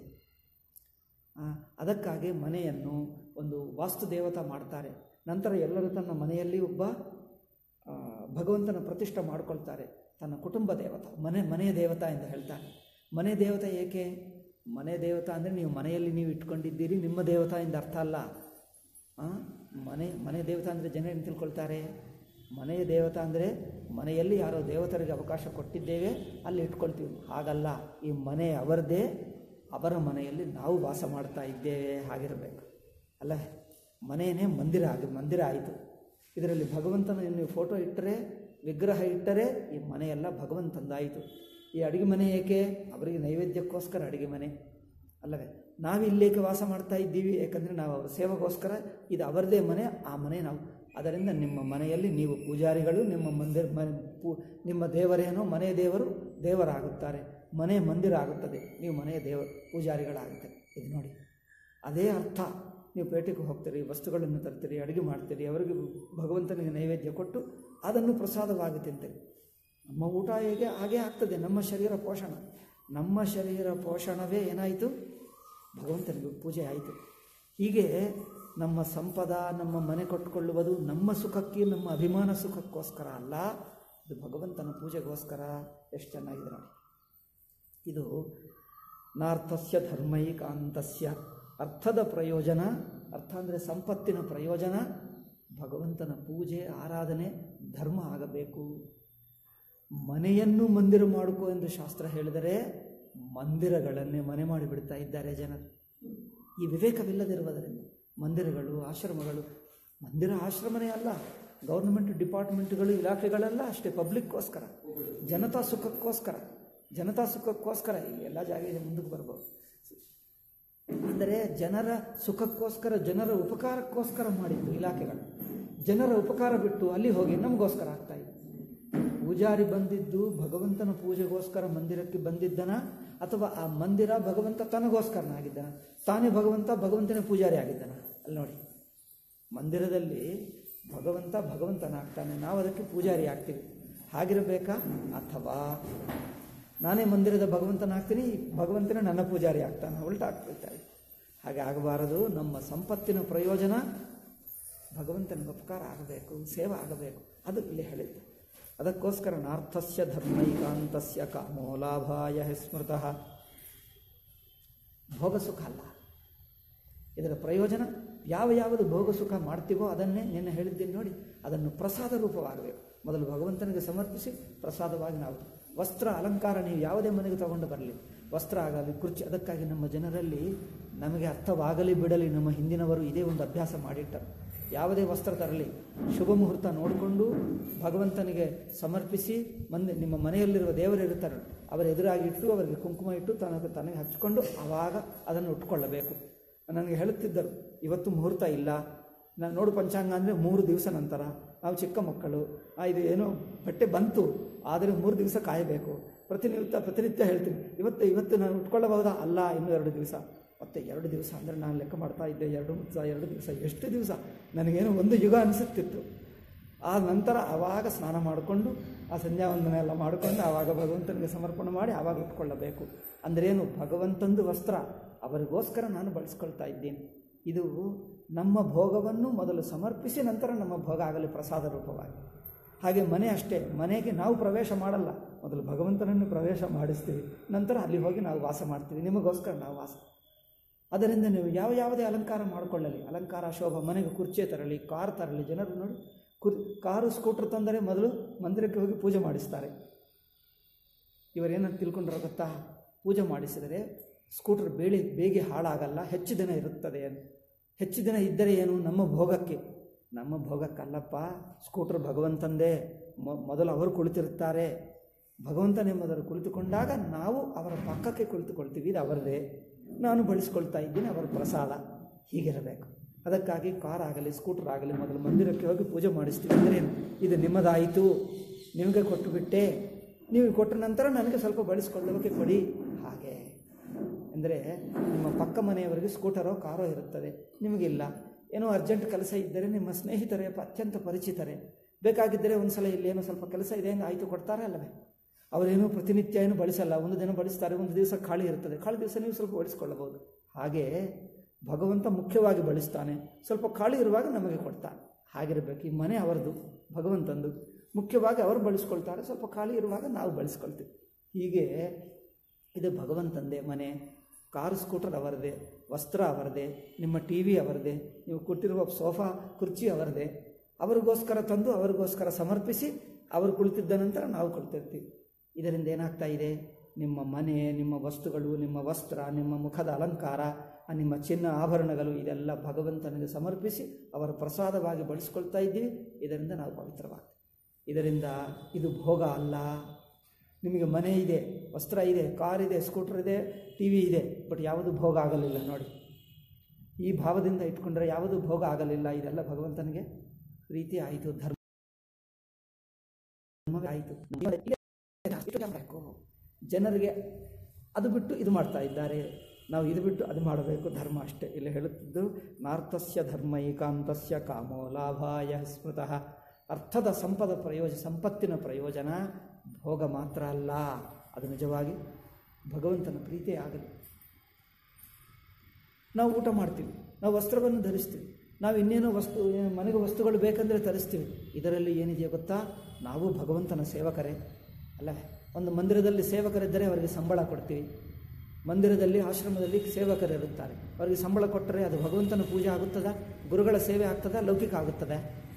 ಆ, ಅದಕ್ಕಾಗಿ ಮನೆಯನ್ನು ಒಂದು ವಾಸ್ತು ದೇವತ ಮಾಡ್ತಾರೆ ನಂತರ ಎಲ್ಲರೂ ತನ್ನ ಮನೆಯಲ್ಲಿ ಒಬ್ಬ ಆ, ಭಗವಂತನ ಪ್ರತಿಷ್ಠೆ ಮಾಡಿಕೊಳ್ತಾರೆ ತನ್ನ ಕುಟುಂಬ ದೇವತ ಮನೆ ಮನೆಯ ದೇವತ ಎಂದು ಹೇಳ್ತಾರೆ ಮನೆ ದೇವತ ಏಕೆ ಮನೆ ದೇವತ ಅಂದರೆ ನೀವು ಮನೆಯಲ್ಲಿ ನೀವು ಇಟ್ಕೊಂಡಿದ್ದೀರಿ ನಿಮ್ಮ ದೇವತ ಎಂದು ಅರ್ಥ ಅಲ್ಲ ಆ, ಮನೆ ಮನೆ ದೇವತ ಅಂದರೆ ಜನ ಏನು ತಿಳ್ಕೊಳ್ತಾರೆ ಮನೆಯ ದೇವತ ಅಂದರೆ ಮನೆಯಲ್ಲಿ ಯಾರೋ ದೇವತರಿಗೆ ಅವಕಾಶ ಕೊಟ್ಟಿದ್ದೇವೆ ಅಲ್ಲಿ ಇಟ್ಕೊಳ್ತೀವಿ ಹಾಗಲ್ಲ ಈ ಮನೆ ಅವರದೇ ಅವರ ಮನೆಯಲ್ಲಿ ನಾವು ವಾಸ ಮಾಡ್ತಾ ಇದ್ದೇವೆ ಹಾಗಿರಬೇಕು ಅಲ್ಲ ಮನೆಯೇ ಮಂದಿರ ಆಗಿ ಮಂದಿರ ಆಯಿತು ಇದರಲ್ಲಿ ಭಗವಂತನ ನೀವು ಫೋಟೋ ಇಟ್ಟರೆ ವಿಗ್ರಹ ಇಟ್ಟರೆ ಈ ಮನೆಯೆಲ್ಲ ಭಗವಂತಂದಾಯಿತು ಈ ಅಡುಗೆ ಮನೆ ಏಕೆ ಅವರಿಗೆ ನೈವೇದ್ಯಕ್ಕೋಸ್ಕರ ಅಡುಗೆ ಮನೆ ಅಲ್ಲವೇ ನಾವು ಇಲ್ಲೇಕೆ ವಾಸ ಮಾಡ್ತಾ ಇದ್ದೀವಿ ಯಾಕಂದರೆ ನಾವು ಅವರ ಸೇವೆಗೋಸ್ಕರ ಇದು ಅವರದೇ ಮನೆ ಆ ಮನೆ ನಾವು ಅದರಿಂದ ನಿಮ್ಮ ಮನೆಯಲ್ಲಿ ನೀವು ಪೂಜಾರಿಗಳು ನಿಮ್ಮ ಮಂದಿರ ಮನೆ ಪೂ ನಿಮ್ಮ ದೇವರೇನೋ ಮನೆ ದೇವರು ದೇವರಾಗುತ್ತಾರೆ ಮನೆ ಮಂದಿರ ಆಗುತ್ತದೆ ನೀವು ಮನೆಯ ದೇವ ಪೂಜಾರಿಗಳಾಗುತ್ತಾರೆ ಇದು ನೋಡಿ ಅದೇ ಅರ್ಥ ನೀವು ಪೇಟೆಗೆ ಹೋಗ್ತೀರಿ ವಸ್ತುಗಳನ್ನು ತರ್ತೀರಿ ಅಡುಗೆ ಮಾಡ್ತೀರಿ ಅವರಿಗೆ ಭಗವಂತನಿಗೆ ನೈವೇದ್ಯ ಕೊಟ್ಟು ಅದನ್ನು ಪ್ರಸಾದವಾಗಿ ತಿಂತೀರಿ ನಮ್ಮ ಊಟ ಹೇಗೆ ಹಾಗೆ ಆಗ್ತದೆ ನಮ್ಮ ಶರೀರ ಪೋಷಣ ನಮ್ಮ ಶರೀರ ಪೋಷಣವೇ ಏನಾಯಿತು ಭಗವಂತನಿಗೆ ಪೂಜೆ ಆಯಿತು ಹೀಗೆ ನಮ್ಮ ಸಂಪದ ನಮ್ಮ ಮನೆ ಕೊಟ್ಟುಕೊಳ್ಳುವುದು ನಮ್ಮ ಸುಖಕ್ಕೆ ನಮ್ಮ ಅಭಿಮಾನ ಸುಖಕ್ಕೋಸ್ಕರ ಅಲ್ಲ ಇದು ಭಗವಂತನ ಪೂಜೆಗೋಸ್ಕರ ಎಷ್ಟು ಚೆನ್ನಾಗಿದೆ ನೋಡಿ ಇದು ನಾರ್ಥಸ್ಯ ಧರ್ಮೈಕಾಂತಸ್ಯ ಅರ್ಥದ ಪ್ರಯೋಜನ ಅರ್ಥ ಅಂದರೆ ಸಂಪತ್ತಿನ ಪ್ರಯೋಜನ ಭಗವಂತನ ಪೂಜೆ ಆರಾಧನೆ ಧರ್ಮ ಆಗಬೇಕು ಮನೆಯನ್ನು ಮಂದಿರ ಮಾಡಿಕೋ ಎಂದು ಶಾಸ್ತ್ರ ಹೇಳಿದರೆ ಮಂದಿರಗಳನ್ನೇ ಮನೆ ಮಾಡಿಬಿಡ್ತಾ ಇದ್ದಾರೆ ಜನರು ಈ ವಿವೇಕವಿಲ್ಲದಿರುವುದರಿಂದ ಮಂದಿರಗಳು ಆಶ್ರಮಗಳು ಮಂದಿರ ಆಶ್ರಮನೇ ಅಲ್ಲ ಗೌರ್ಮೆಂಟ್ ಡಿಪಾರ್ಟ್ಮೆಂಟ್ಗಳು ಇಲಾಖೆಗಳೆಲ್ಲ ಅಷ್ಟೇ ಪಬ್ಲಿಕ್ಕೋಸ್ಕರ ಜನತಾ ಸುಖಕ್ಕೋಸ್ಕರ ಜನತಾ ಸುಖಕ್ಕೋಸ್ಕರ ಈ ಎಲ್ಲ ಜಾಗ ಮುಂದಕ್ಕೆ ಬರ್ಬೋದು ಅಂದರೆ ಜನರ ಸುಖಕ್ಕೋಸ್ಕರ ಜನರ ಉಪಕಾರಕ್ಕೋಸ್ಕರ ಮಾಡಿದ್ದು ಇಲಾಖೆಗಳು ಜನರ ಉಪಕಾರ ಬಿಟ್ಟು ಅಲ್ಲಿ ಹೋಗಿ ನಮಗೋಸ್ಕರ ಆಗ್ತಾ ಇದೆ ಪೂಜಾರಿ ಬಂದಿದ್ದು ಭಗವಂತನ ಪೂಜೆಗೋಸ್ಕರ ಮಂದಿರಕ್ಕೆ ಬಂದಿದ್ದನ ಅಥವಾ ಆ ಮಂದಿರ ಭಗವಂತ ತನಗೋಸ್ಕರನಾಗಿದ್ದನ ತಾನೇ ಭಗವಂತ ಭಗವಂತನೇ ಪೂಜಾರಿ ಆಗಿದ್ದಾನ ಅಲ್ಲಿ ನೋಡಿ ಮಂದಿರದಲ್ಲಿ ಭಗವಂತ ಭಗವಂತನಾಗ್ತಾನೆ ನಾವು ಅದಕ್ಕೆ ಪೂಜಾರಿ ಆಗ್ತೀವಿ ಹಾಗಿರಬೇಕಾ ಅಥವಾ ನಾನೇ ಮಂದಿರದ ಭಗವಂತನಾಗ್ತೀನಿ ಭಗವಂತನೇ ನನ್ನ ಪೂಜಾರಿ ಆಗ್ತಾನೆ ಉಲ್ಟಾ ಆಗ್ತಿರ್ತಾರೆ ಹಾಗೆ ಆಗಬಾರದು ನಮ್ಮ ಸಂಪತ್ತಿನ ಪ್ರಯೋಜನ ಭಗವಂತನಿಗೆ ಉಪಕಾರ ಆಗಬೇಕು ಸೇವೆ ಆಗಬೇಕು ಅದು ಇಲ್ಲಿ ಹೇಳಿದ್ದು ಅದಕ್ಕೋಸ್ಕರ ನಾರ್ಥಸ್ಯ ಧರ್ಮೈಕಾಂತಸ್ಯ ಕಾಮೋ ಲಾಭಾಯ ಹಿ ಸ್ಮೃತಃ ಭೋಗ ಸುಖ ಅಲ್ಲ ಇದರ ಪ್ರಯೋಜನ ಯಾವ ಯಾವುದು ಭೋಗ ಸುಖ ಮಾಡ್ತೀವೋ ಅದನ್ನೇ ನಿನ್ನೆ ಹೇಳಿದ್ದೀನಿ ನೋಡಿ ಅದನ್ನು ಪ್ರಸಾದ ರೂಪವಾಗಬೇಕು ಮೊದಲು ಭಗವಂತನಿಗೆ ಸಮರ್ಪಿಸಿ ಪ್ರಸಾದವಾಗಿ ನಾವು ವಸ್ತ್ರ ಅಲಂಕಾರ ನೀವು ಯಾವುದೇ ಮನೆಗೆ ತಗೊಂಡು ಬರಲಿ ವಸ್ತ್ರ ಆಗಲಿ ಕುರ್ಚಿ ಅದಕ್ಕಾಗಿ ನಮ್ಮ ಜನರಲ್ಲಿ ನಮಗೆ ಅರ್ಥವಾಗಲಿ ಬಿಡಲಿ ನಮ್ಮ ಹಿಂದಿನವರು ಇದೇ ಒಂದು ಅಭ್ಯಾಸ ಮಾಡಿಟ್ಟರು ಯಾವುದೇ ವಸ್ತ್ರ ತರಲಿ ಶುಭ ಮುಹೂರ್ತ ನೋಡಿಕೊಂಡು ಭಗವಂತನಿಗೆ ಸಮರ್ಪಿಸಿ ಮಂದಿ ನಿಮ್ಮ ಮನೆಯಲ್ಲಿರುವ ದೇವರು ಇರ್ತಾರೆ ಅವರ ಎದುರಾಗಿ ಇಟ್ಟು ಅವರಿಗೆ ಕುಂಕುಮ ಇಟ್ಟು ತನಗೆ ತನಗೆ ಹಚ್ಕೊಂಡು ಆವಾಗ ಅದನ್ನು ಉಟ್ಕೊಳ್ಳಬೇಕು ನನಗೆ ಹೇಳುತ್ತಿದ್ದರು ಇವತ್ತು ಮುಹೂರ್ತ ಇಲ್ಲ ನಾನು ನೋಡು ಪಂಚಾಂಗ ಅಂದರೆ ಮೂರು ದಿವಸ ನಂತರ ನಾವು ಚಿಕ್ಕ ಮಕ್ಕಳು ಆ, ಇದು ಏನೋ ಬಟ್ಟೆ ಬಂತು ಆದರೆ ಮೂರು ದಿವಸ ಕಾಯಬೇಕು ಪ್ರತಿನಿತ್ಯ ಪ್ರತಿನಿತ್ಯ ಹೇಳ್ತೀನಿ ಇವತ್ತು ಇವತ್ತು ನಾನು ಉಟ್ಕೊಳ್ಳಬಹುದಾ ಅಲ್ಲ ಇನ್ನೂ ಎರಡು ದಿವಸ ಮತ್ತೆ ಎರಡು ದಿವಸ ಅಂದರೆ ನಾನು ಲೆಕ್ಕ ಮಾಡ್ತಾ ಇದ್ದೆ ಎರಡು ದಿವಸ ಎರಡು ದಿವಸ ಎಷ್ಟು ದಿವಸ ನನಗೇನೋ ಒಂದು ಯುಗ ಅನಿಸುತ್ತಿತ್ತು ಆ ನಂತರ ಆವಾಗ ಸ್ನಾನ ಮಾಡಿಕೊಂಡು ಆ ಸಂಧ್ಯಾ ವಂದನೆ ಎಲ್ಲ ಮಾಡಿಕೊಂಡು ಆವಾಗ ಭಗವಂತನಿಗೆ ಸಮರ್ಪಣೆ ಮಾಡಿ ಆವಾಗ ಉಟ್ಕೊಳ್ಳಬೇಕು ಅಂದ್ರೇನು ಭಗವಂತಂದು ವಸ್ತ್ರ ಅವರಿಗೋಸ್ಕರ ನಾನು ಬಳಸ್ಕೊಳ್ತಾ ಇದ್ದೀನಿ ಇದು ನಮ್ಮ ಭೋಗವನ್ನು ಮೊದಲು ಸಮರ್ಪಿಸಿ ನಂತರ ನಮ್ಮ ಭೋಗ ಆಗಲಿ ಪ್ರಸಾದ ರೂಪವಾಗಿ ಹಾಗೆ ಮನೆ ಅಷ್ಟೇ ಮನೆಗೆ ನಾವು ಪ್ರವೇಶ ಮಾಡಲ್ಲ ಮೊದಲು ಭಗವಂತನನ್ನು ಪ್ರವೇಶ ಮಾಡಿಸ್ತೀವಿ ನಂತರ ಅಲ್ಲಿ ಹೋಗಿ ನಾವು ವಾಸ ಮಾಡ್ತೀವಿ ನಿಮಗೋಸ್ಕರ ನಾವು ವಾಸ ಅದರಿಂದ ನೀವು ಯಾವ ಯಾವುದೇ ಅಲಂಕಾರ ಮಾಡಿಕೊಳ್ಳಲಿ ಅಲಂಕಾರ ಶೋಭ ಮನೆಗೆ ಕುರ್ಚಿ ತರಲಿ ಕಾರ್ ತರಲಿ ಜನರು ನೋಡಿ ಕುರ್ ಕಾರು ಸ್ಕೂಟ್ರ್ ತಂದರೆ ಮೊದಲು ಮಂದಿರಕ್ಕೆ ಹೋಗಿ ಪೂಜೆ ಮಾಡಿಸ್ತಾರೆ ಇವರೇನಂತ ತಿಳ್ಕೊಂಡ್ರೆ ಗೊತ್ತಾ ಪೂಜೆ ಮಾಡಿಸಿದರೆ ಸ್ಕೂಟರ್ ಬೇಳಿ ಬೇಗ ಹಾಳಾಗಲ್ಲ ಹೆಚ್ಚು ದಿನ ಇರುತ್ತದೆ ಅಂತ ಹೆಚ್ಚು ದಿನ ಇದ್ದರೆ ಏನು ನಮ್ಮ ಭೋಗಕ್ಕೆ ನಮ್ಮ ಭೋಗಕ್ಕಲ್ಲಪ್ಪ ಸ್ಕೂಟರ್ ಭಗವಂತಂದೇ ಮೊ ಮೊದಲು ಅವರು ಕುಳಿತಿರುತ್ತಾರೆ ಭಗವಂತನೇ ಮೊದಲು ಕುಳಿತುಕೊಂಡಾಗ ನಾವು ಅವರ ಪಕ್ಕಕ್ಕೆ ಕುಳಿತುಕೊಳ್ತೀವಿ ಇದು ಅವರದೇ ನಾನು ಬಳಸ್ಕೊಳ್ತಾ ಇದ್ದೀನಿ ಅವರ ಪ್ರಸಾದ ಹೀಗಿರಬೇಕು ಅದಕ್ಕಾಗಿ ಕಾರ್ ಆಗಲಿ ಸ್ಕೂಟರ್ ಆಗಲಿ ಮೊದಲು ಮಂದಿರಕ್ಕೆ ಹೋಗಿ ಪೂಜೆ ಮಾಡಿಸ್ತೀವಿ ಅಂದರೆ ಏನು? ಇದು ನಿಮ್ಮದಾಯಿತು ನಿಮಗೆ ಕೊಟ್ಟು ಬಿಟ್ಟೆ ನೀವು ಕೊಟ್ಟ ನಂತರ ನನಗೆ ಸ್ವಲ್ಪ ಬಳಸ್ಕೊಳ್ಳೋಕೆ ಕೊಡಿ ಹಾಗೆ ಅಂದರೆ ನಿಮ್ಮ ಪಕ್ಕ ಮನೆಯವರಿಗೆ ಸ್ಕೂಟರೋ ಕಾರೋ ಇರುತ್ತದೆ ನಿಮಗಿಲ್ಲ ಏನೋ ಅರ್ಜೆಂಟ್ ಕೆಲಸ ಇದ್ದರೆ ನಿಮ್ಮ ಸ್ನೇಹಿತರೇ ಪ- ಅತ್ಯಂತ ಪರಿಚಿತರೇ ಬೇಕಾಗಿದ್ದರೆ ಒಂದು ಸಲ ಇಲ್ಲಿ ಏನೋ ಸ್ವಲ್ಪ ಕೆಲಸ ಇದೆ ಎಂದು ಆಯಿತು ಕೊಡ್ತಾರೆ ಅಲ್ಲವೇ ಅವರೇನು ಪ್ರತಿನಿತ್ಯ ಏನು ಬಳಸಲ್ಲ ಒಂದು ದಿನ ಬಳಸ್ತಾರೆ ಒಂದು ದಿವಸ ಖಾಲಿ ಇರ್ತದೆ ಖಾಲಿ ದಿವಸ ನೀವು ಸ್ವಲ್ಪ ಬಳಸ್ಕೊಳ್ಳಬಹುದು ಹಾಗೆ ಭಗವಂತ ಮುಖ್ಯವಾಗಿ ಬಳಸ್ತಾನೆ ಸ್ವಲ್ಪ ಖಾಲಿ ಇರುವಾಗ ನಮಗೆ ಕೊಡ್ತಾನೆ ಹಾಗಿರಬೇಕು ಈ ಮನೆ ಅವರದು ಭಗವಂತಂದು ಮುಖ್ಯವಾಗಿ ಅವರು ಬಳಸ್ಕೊಳ್ತಾರೆ ಸ್ವಲ್ಪ ಖಾಲಿ ಇರುವಾಗ ನಾವು ಬಳಸ್ಕೊಳ್ತೀವಿ ಹೀಗೆ ಇದು ಭಗವಂತಂದೇ ಮನೆ ಕಾರು ಸ್ಕೂಟರ್ ಅವರದೇ ವಸ್ತ್ರ ಅವರದೇ ನಿಮ್ಮ ಟಿ ವಿ ಅವರದೇ ನೀವು ಕೊಟ್ಟಿರುವ ಸೋಫಾ ಕುರ್ಚಿ ಅವರದೇ ಅವರಿಗೋಸ್ಕರ ತಂದು ಅವರಿಗೋಸ್ಕರ ಸಮರ್ಪಿಸಿ ಅವರು ಕುಳಿತಿದ್ದ ನಂತರ ನಾವು ಕುಳಿತಿರ್ತೀವಿ ಇದರಿಂದ ಏನಾಗ್ತಾ ಇದೆ ನಿಮ್ಮ ಮನೆ ನಿಮ್ಮ ವಸ್ತುಗಳು ನಿಮ್ಮ ವಸ್ತ್ರ ನಿಮ್ಮ ಮುಖದ ಅಲಂಕಾರ ಆ ನಿಮ್ಮ ಚಿನ್ನ ಆಭರಣಗಳು ಇದೆಲ್ಲ ಭಗವಂತನಿಗೆ ಸಮರ್ಪಿಸಿ ಅವರ ಪ್ರಸಾದವಾಗಿ ಬಳಸ್ಕೊಳ್ತಾ ಇದ್ದೀವಿ ಇದರಿಂದ ನಾವು ಪವಿತ್ರವಾಗ್ತೀವಿ ಇದರಿಂದ ಇದು ಭೋಗ ಅಲ್ಲ ನಿಮಗೆ ಮನೆ ಇದೆ ವಸ್ತ್ರ ಇದೆ ಕಾರ್ ಇದೆ ಸ್ಕೂಟರ್ ಇದೆ ಟಿ ವಿ ಇದೆ ಬಟ್ ಯಾವುದು ಭೋಗ ಆಗಲಿಲ್ಲ ನೋಡಿ ಈ ಭಾವದಿಂದ ಇಟ್ಕೊಂಡ್ರೆ ಯಾವುದು ಭೋಗ ಆಗಲಿಲ್ಲ ಇದೆಲ್ಲ ಭಗವಂತನಿಗೆ ಪ್ರೀತಿ ಆಯಿತು ಧರ್ಮ ಧರ್ಮವೇ ಆಯಿತು ಬೇಕು ಜನರಿಗೆ ಅದು ಬಿಟ್ಟು ಇದು ಮಾಡ್ತಾ ಇದ್ದಾರೆ ನಾವು ಇದು ಬಿಟ್ಟು ಅದು ಮಾಡಬೇಕು ಧರ್ಮ ಅಷ್ಟೇ ಇಲ್ಲಿ ಹೇಳುತ್ತಿದ್ದು ನಾರ್ಥಸ್ಯ ಧರ್ಮ ಏಕಾಂತಸ್ಯ ಕಾಮೋ ಲಾಭಾಯ ಸ್ಮೃತಃ ಅರ್ಥದ ಸಂಪದ ಪ್ರಯೋಜನ ಸಂಪತ್ತಿನ ಪ್ರಯೋಜನ ಭೋಗ ಮಾತ್ರ ಅಲ್ಲ ಅದು ನಿಜವಾಗಿ ಭಗವಂತನ ಪ್ರೀತಿ ಆಗಲಿ ನಾವು ಊಟ ಮಾಡ್ತೀವಿ ನಾವು ವಸ್ತ್ರವನ್ನು ಧರಿಸ್ತೀವಿ ನಾವು ಇನ್ನೇನೋ ವಸ್ತು ಏನು ಮನೆಗೆ ವಸ್ತುಗಳು ಬೇಕಂದರೆ ತರಿಸ್ತೀವಿ ಇದರಲ್ಲಿ ಏನಿದೆಯೋ ಗೊತ್ತಾ ನಾವು ಭಗವಂತನ ಸೇವಕರೇ ಅಲ್ಲವೇ ಒಂದು ಮಂದಿರದಲ್ಲಿ ಸೇವಕರಿದ್ದರೆ ಅವರಿಗೆ ಸಂಬಳ ಕೊಡ್ತೀವಿ ಮಂದಿರದಲ್ಲಿ ಆಶ್ರಮದಲ್ಲಿ ಸೇವಕರಿರುತ್ತಾರೆ ಅವರಿಗೆ ಸಂಬಳ ಕೊಟ್ಟರೆ ಅದು ಭಗವಂತನ ಪೂಜೆ ಆಗುತ್ತದ ಗುರುಗಳ ಸೇವೆ ಆಗ್ತದ ಲೌಕಿಕ ಆಗುತ್ತದೆ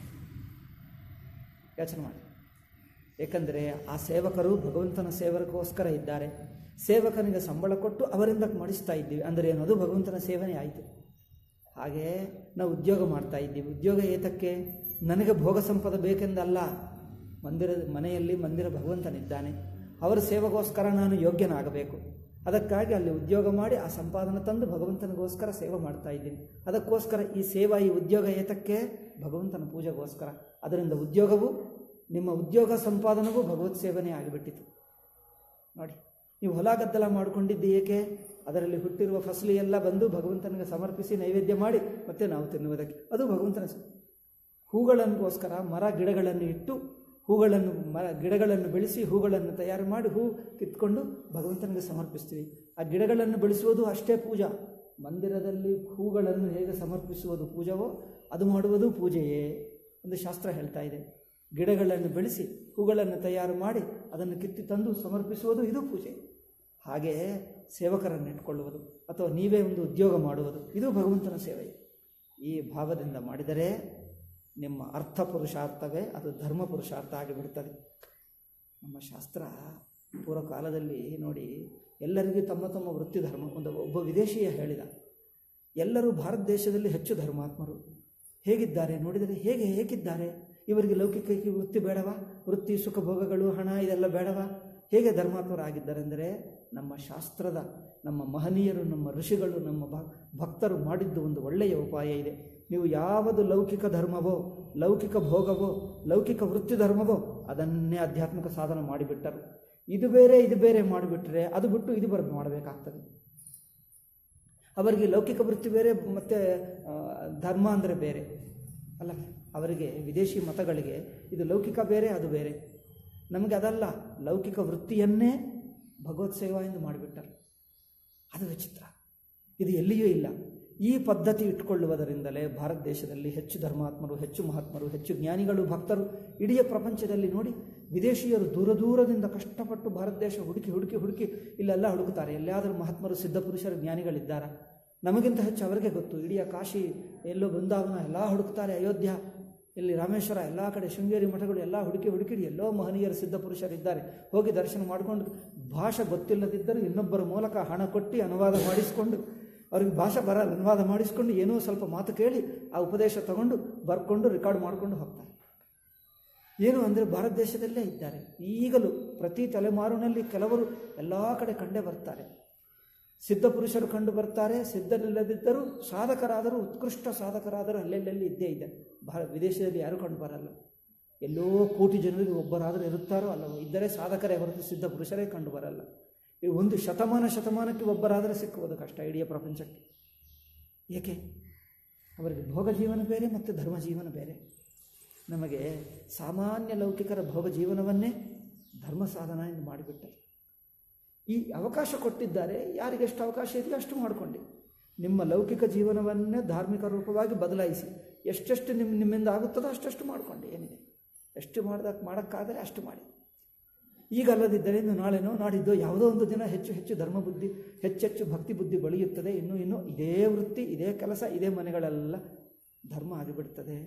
ಯೋಚನೆ ಮಾಡಿ ಏಕೆಂದರೆ ಆ ಸೇವಕರು ಭಗವಂತನ ಸೇವಕರಿಗೋಸ್ಕರ ಇದ್ದಾರೆ ಸೇವಕನಿಗೆ ಸಂಬಳ ಕೊಟ್ಟು ಅವರಿಂದ ಮಾಡಿಸ್ತಾ ಇದ್ದೀವಿ ಅಂದರೆ ಏನು ಅದು ಭಗವಂತನ ಸೇವನೆ ಆಯಿತು ಹಾಗೆ ನಾವು ಉದ್ಯೋಗ ಮಾಡ್ತಾ ಇದ್ದೀವಿ ಉದ್ಯೋಗ ಏತಕ್ಕೆ ನನಗೆ ಭೋಗ ಸಂಪದ ಬೇಕೆಂದಲ್ಲ ಮಂದಿರದ ಮನೆಯಲ್ಲಿ ಮಂದಿರ ಭಗವಂತನಿದ್ದಾನೆ ಅವರ ಸೇವೆಗೋಸ್ಕರ ನಾನು ಯೋಗ್ಯನಾಗಬೇಕು ಅದಕ್ಕಾಗಿ ಅಲ್ಲಿ ಉದ್ಯೋಗ ಮಾಡಿ ಆ ಸಂಪಾದನೆ ತಂದು ಭಗವಂತನಿಗೋಸ್ಕರ ಸೇವೆ ಮಾಡ್ತಾ ಇದ್ದೀನಿ ಅದಕ್ಕೋಸ್ಕರ ಈ ಸೇವಾ ಈ ಉದ್ಯೋಗ ಏತಕ್ಕೆ ಭಗವಂತನ ಪೂಜೆಗೋಸ್ಕರ ಅದರಿಂದ ಉದ್ಯೋಗವು ನಿಮ್ಮ ಉದ್ಯೋಗ ಸಂಪಾದನೆಗೂ ಭಗವತ್ ಸೇವನೆ ಆಗಿಬಿಟ್ಟಿತು ನೋಡಿ ನೀವು ಹೊಲ ಗದ್ದಲ ಮಾಡಿಕೊಂಡಿದ್ದು ಏಕೆ ಅದರಲ್ಲಿ ಹುಟ್ಟಿರುವ ಫಸಲು ಎಲ್ಲ ಬಂದು ಭಗವಂತನಿಗೆ ಸಮರ್ಪಿಸಿ ನೈವೇದ್ಯ ಮಾಡಿ ಮತ್ತೆ ನಾವು ತಿನ್ನುವುದಕ್ಕೆ ಅದು ಭಗವಂತನ ಸ- ಹೂಗಳನ್ನಿಗೋಸ್ಕರ ಮರ ಗಿಡಗಳನ್ನು ಇಟ್ಟು ಹೂಗಳನ್ನು ಮರ ಗಿಡಗಳನ್ನು ಬೆಳೆಸಿ ಹೂಗಳನ್ನು ತಯಾರು ಮಾಡಿ ಹೂ ಕಿತ್ಕೊಂಡು ಭಗವಂತನಿಗೆ ಸಮರ್ಪಿಸ್ತೀವಿ ಆ ಗಿಡಗಳನ್ನು ಬೆಳೆಸುವುದು ಅಷ್ಟೇ ಪೂಜಾ ಮಂದಿರದಲ್ಲಿ ಹೂಗಳನ್ನು ಹೇಗೆ ಸಮರ್ಪಿಸುವುದು ಪೂಜವೋ ಅದು ಮಾಡುವುದು ಪೂಜೆಯೇ ಒಂದು ಶಾಸ್ತ್ರ ಹೇಳ್ತಾ ಇದೆ ಗಿಡಗಳನ್ನು ಬೆಳೆಸಿ ಹೂಗಳನ್ನು ತಯಾರು ಮಾಡಿ ಅದನ್ನು ಕಿತ್ತಿ ತಂದು ಸಮರ್ಪಿಸುವುದು ಇದು ಪೂಜೆ ಹಾಗೆ ಸೇವಕರನ್ನು ಇಟ್ಕೊಳ್ಳುವುದು ಅಥವಾ ನೀವೇ ಒಂದು ಉದ್ಯೋಗ ಮಾಡುವುದು ಇದು ಭಗವಂತನ ಸೇವೆ ಈ ಭಾವದಿಂದ ಮಾಡಿದರೆ ನಿಮ್ಮ ಅರ್ಥ ಪುರುಷಾರ್ಥವೇ ಅದು ಧರ್ಮ ಪುರುಷಾರ್ಥ ಆಗಿಬಿಡ್ತದೆ ನಮ್ಮ ಶಾಸ್ತ್ರ ಪೂರ್ವಕಾಲದಲ್ಲಿ ನೋಡಿ ಎಲ್ಲರಿಗೂ ತಮ್ಮ ತಮ್ಮ ವೃತ್ತಿ ಧರ್ಮ ಒಂದು ಒಬ್ಬ ವಿದೇಶಿಯ ಹೇಳಿದ ಎಲ್ಲರೂ ಭಾರತ ದೇಶದಲ್ಲಿ ಹೆಚ್ಚು ಧರ್ಮಾತ್ಮರು ಹೇಗಿದ್ದಾರೆ ನೋಡಿದರೆ ಹೇಗೆ ಹೇಗಿದ್ದಾರೆ ಇವರಿಗೆ ಲೌಕಿಕ ವೃತ್ತಿ ಬೇಡವಾ ವೃತ್ತಿ ಸುಖ ಭೋಗಗಳು ಹಣ ಇದೆಲ್ಲ ಬೇಡವಾ ಹೇಗೆ ಧರ್ಮಾತ್ಮರಾಗಿದ್ದಾರೆ ಅಂದರೆ ನಮ್ಮ ಶಾಸ್ತ್ರದ ನಮ್ಮ ಮಹನೀಯರು ನಮ್ಮ ಋಷಿಗಳು ನಮ್ಮ ಭ- ಭಕ್ತರು ಮಾಡಿದ್ದು ಒಂದು ಒಳ್ಳೆಯ ಉಪಾಯ ಇದೆ ನೀವು ಯಾವುದು ಲೌಕಿಕ ಧರ್ಮವೋ ಲೌಕಿಕ ಭೋಗವೋ ಲೌಕಿಕ ವೃತ್ತಿ ಧರ್ಮವೋ ಅದನ್ನೇ ಆಧ್ಯಾತ್ಮಿಕ ಸಾಧನ ಮಾಡಿಬಿಟ್ಟರು ಇದು ಬೇರೆ ಇದು ಬೇರೆ ಮಾಡಿಬಿಟ್ರೆ ಅದು ಬಿಟ್ಟು ಇದು ಬರ್ ಮಾಡಬೇಕಾಗ್ತದೆ ಅವರಿಗೆ ಲೌಕಿಕ ವೃತ್ತಿ ಬೇರೆ ಮತ್ತು ಧರ್ಮ ಅಂದರೆ ಬೇರೆ ಅಲ್ಲ ಅವರಿಗೆ ವಿದೇಶಿ ಮತಗಳಿಗೆ ಇದು ಲೌಕಿಕ ಬೇರೆ ಅದು ಬೇರೆ ನಮಗೆ ಅದಲ್ಲ ಲೌಕಿಕ ವೃತ್ತಿಯನ್ನೇ ಭಗವತ್ ಸೇವಾ ಎಂದು ಮಾಡಿಬಿಟ್ಟರು ಅದು ವಿಚಿತ್ರ ಇದು ಎಲ್ಲಿಯೂ ಇಲ್ಲ ಈ ಪದ್ಧತಿ ಇಟ್ಕೊಳ್ಳುವುದರಿಂದಲೇ ಭಾರತ ದೇಶದಲ್ಲಿ ಹೆಚ್ಚು ಧರ್ಮಾತ್ಮರು ಹೆಚ್ಚು ಮಹಾತ್ಮರು ಹೆಚ್ಚು ಜ್ಞಾನಿಗಳು ಭಕ್ತರು ಇಡೀ ಪ್ರಪಂಚದಲ್ಲಿ ನೋಡಿ ವಿದೇಶಿಯರು ದೂರ ದೂರದಿಂದ ಕಷ್ಟಪಟ್ಟು ಭಾರತ ದೇಶ ಹುಡುಕಿ ಹುಡುಕಿ ಹುಡುಕಿ ಇಲ್ಲೆಲ್ಲ ಹುಡುಕ್ತಾರೆ ಎಲ್ಲಿಯಾದರೂ ಮಹಾತ್ಮರು ಸಿದ್ಧಪುರುಷರು ಜ್ಞಾನಿಗಳಿದ್ದಾರಾ ನಮಗಿಂತ ಹೆಚ್ಚು ಅವರಿಗೆ ಗೊತ್ತು ಇಡೀ ಕಾಶಿ ಎಲ್ಲೋ ಬೃಂದಾವನ ಎಲ್ಲ ಹುಡುಕ್ತಾರೆ ಅಯೋಧ್ಯ ಇಲ್ಲಿ ರಾಮೇಶ್ವರ ಎಲ್ಲ ಕಡೆ ಶೃಂಗೇರಿ ಮಠಗಳು ಎಲ್ಲ ಹುಡುಕಿ ಹುಡುಕಿಡಿ ಎಲ್ಲೋ ಮಹನೀಯರು ಸಿದ್ಧಪುರುಷರಿದ್ದಾರೆ ಹೋಗಿ ದರ್ಶನ ಮಾಡಿಕೊಂಡು ಭಾಷೆ ಗೊತ್ತಿಲ್ಲದಿದ್ದರೂ ಇನ್ನೊಬ್ಬರ ಮೂಲಕ ಹಣ ಕೊಟ್ಟು ಅನುವಾದ ಮಾಡಿಸಿಕೊಂಡು ಅವ್ರಿಗೆ ಭಾಷೆ ಬರ ಅನುವಾದ ಮಾಡಿಸ್ಕೊಂಡು ಏನೋ ಸ್ವಲ್ಪ ಮಾತು ಕೇಳಿ ಆ ಉಪದೇಶ ತಗೊಂಡು ಬರ್ಕೊಂಡು ರೆಕಾರ್ಡ್ ಮಾಡಿಕೊಂಡು ಹೋಗ್ತಾರೆ ಏನು ಅಂದರೆ ಭಾರತ ದೇಶದಲ್ಲೇ ಇದ್ದಾರೆ ಈಗಲೂ ಪ್ರತಿ ತಲೆಮಾರಿನಲ್ಲಿ ಕೆಲವರು ಎಲ್ಲ ಕಡೆ ಕಂಡೇ ಬರ್ತಾರೆ ಸಿದ್ಧ ಪುರುಷರು ಕಂಡು ಬರ್ತಾರೆ ಸಿದ್ಧರಿಲ್ಲದಿದ್ದರೂ ಸಾಧಕರಾದರೂ ಉತ್ಕೃಷ್ಟ ಸಾಧಕರಾದರೂ ಅಲ್ಲೆಲ್ಲೆಲ್ಲಿ ಇದ್ದೇ ಇದೆ ಭಾರ ವಿದೇಶದಲ್ಲಿ ಯಾರೂ ಕಂಡು ಬರಲ್ಲ ಎಲ್ಲೋ ಕೋಟಿ ಜನರಿಗೆ ಒಬ್ಬರಾದರೂ ಇರುತ್ತಾರೋ ಅಲ್ಲವೋ ಇದ್ದರೆ ಸಾಧಕರೇ ಹೊರತು ಸಿದ್ಧ ಪುರುಷರೇ ಕಂಡು ಬರಲ್ಲ ಈ ಒಂದು ಶತಮಾನ ಶತಮಾನಕ್ಕೆ ಒಬ್ಬರಾದರೆ ಸಿಕ್ಕುವುದು ಕಷ್ಟ ಇಡೀ ಪ್ರಪಂಚಕ್ಕೆ ಏಕೆ ಅವರಿಗೆ ಭೋಗ ಜೀವನ ಬೇರೆ ಮತ್ತು ಧರ್ಮ ಜೀವನ ಬೇರೆ ನಮಗೆ ಸಾಮಾನ್ಯ ಲೌಕಿಕರ ಭೋಗ ಜೀವನವನ್ನೇ ಧರ್ಮ ಸಾಧನ ಎಂದು ಮಾಡಿಬಿಟ್ಟರು ಈ ಅವಕಾಶ ಕೊಟ್ಟಿದ್ದಾರೆ ಯಾರಿಗೆ ಎಷ್ಟು ಅವಕಾಶ ಇದೆಯೋ ಅಷ್ಟು ಮಾಡಿಕೊಳ್ಳಿ ನಿಮ್ಮ ಲೌಕಿಕ ಜೀವನವನ್ನೇ ಧಾರ್ಮಿಕ ರೂಪವಾಗಿ ಬದಲಾಯಿಸಿ ಎಷ್ಟೆಷ್ಟು ನಿಮ್ಮ ನಿಮ್ಮಿಂದ ಆಗುತ್ತದೋ ಅಷ್ಟಷ್ಟು ಮಾಡಿಕೊಳ್ಳಿ ಏನಿದೆ ಎಷ್ಟು ಮಾಡ್ದಕ್ಕೆ ಮಾಡೋಕ್ಕಾದರೆ ಅಷ್ಟು ಮಾಡಿ ಈಗ ಅಲ್ಲದಿದ್ದರೆ ಇನ್ನು ನಾಳೆನೋ ನಾಡಿದ್ದೋ ಯಾವುದೋ ಒಂದು ದಿನ ಹೆಚ್ಚು ಹೆಚ್ಚು ಧರ್ಮ ಬುದ್ಧಿ ಹೆಚ್ಚೆಚ್ಚು ಭಕ್ತಿ ಬುದ್ಧಿ ಬೆಳೆಯುತ್ತದೆ ಇನ್ನೂ ಇನ್ನೂ ಇದೇ ವೃತ್ತಿ ಇದೇ ಕೆಲಸ ಇದೇ ಮನೆಗಳೆಲ್ಲ ಧರ್ಮ ಆಗಿಬಿಡ್ತದೆ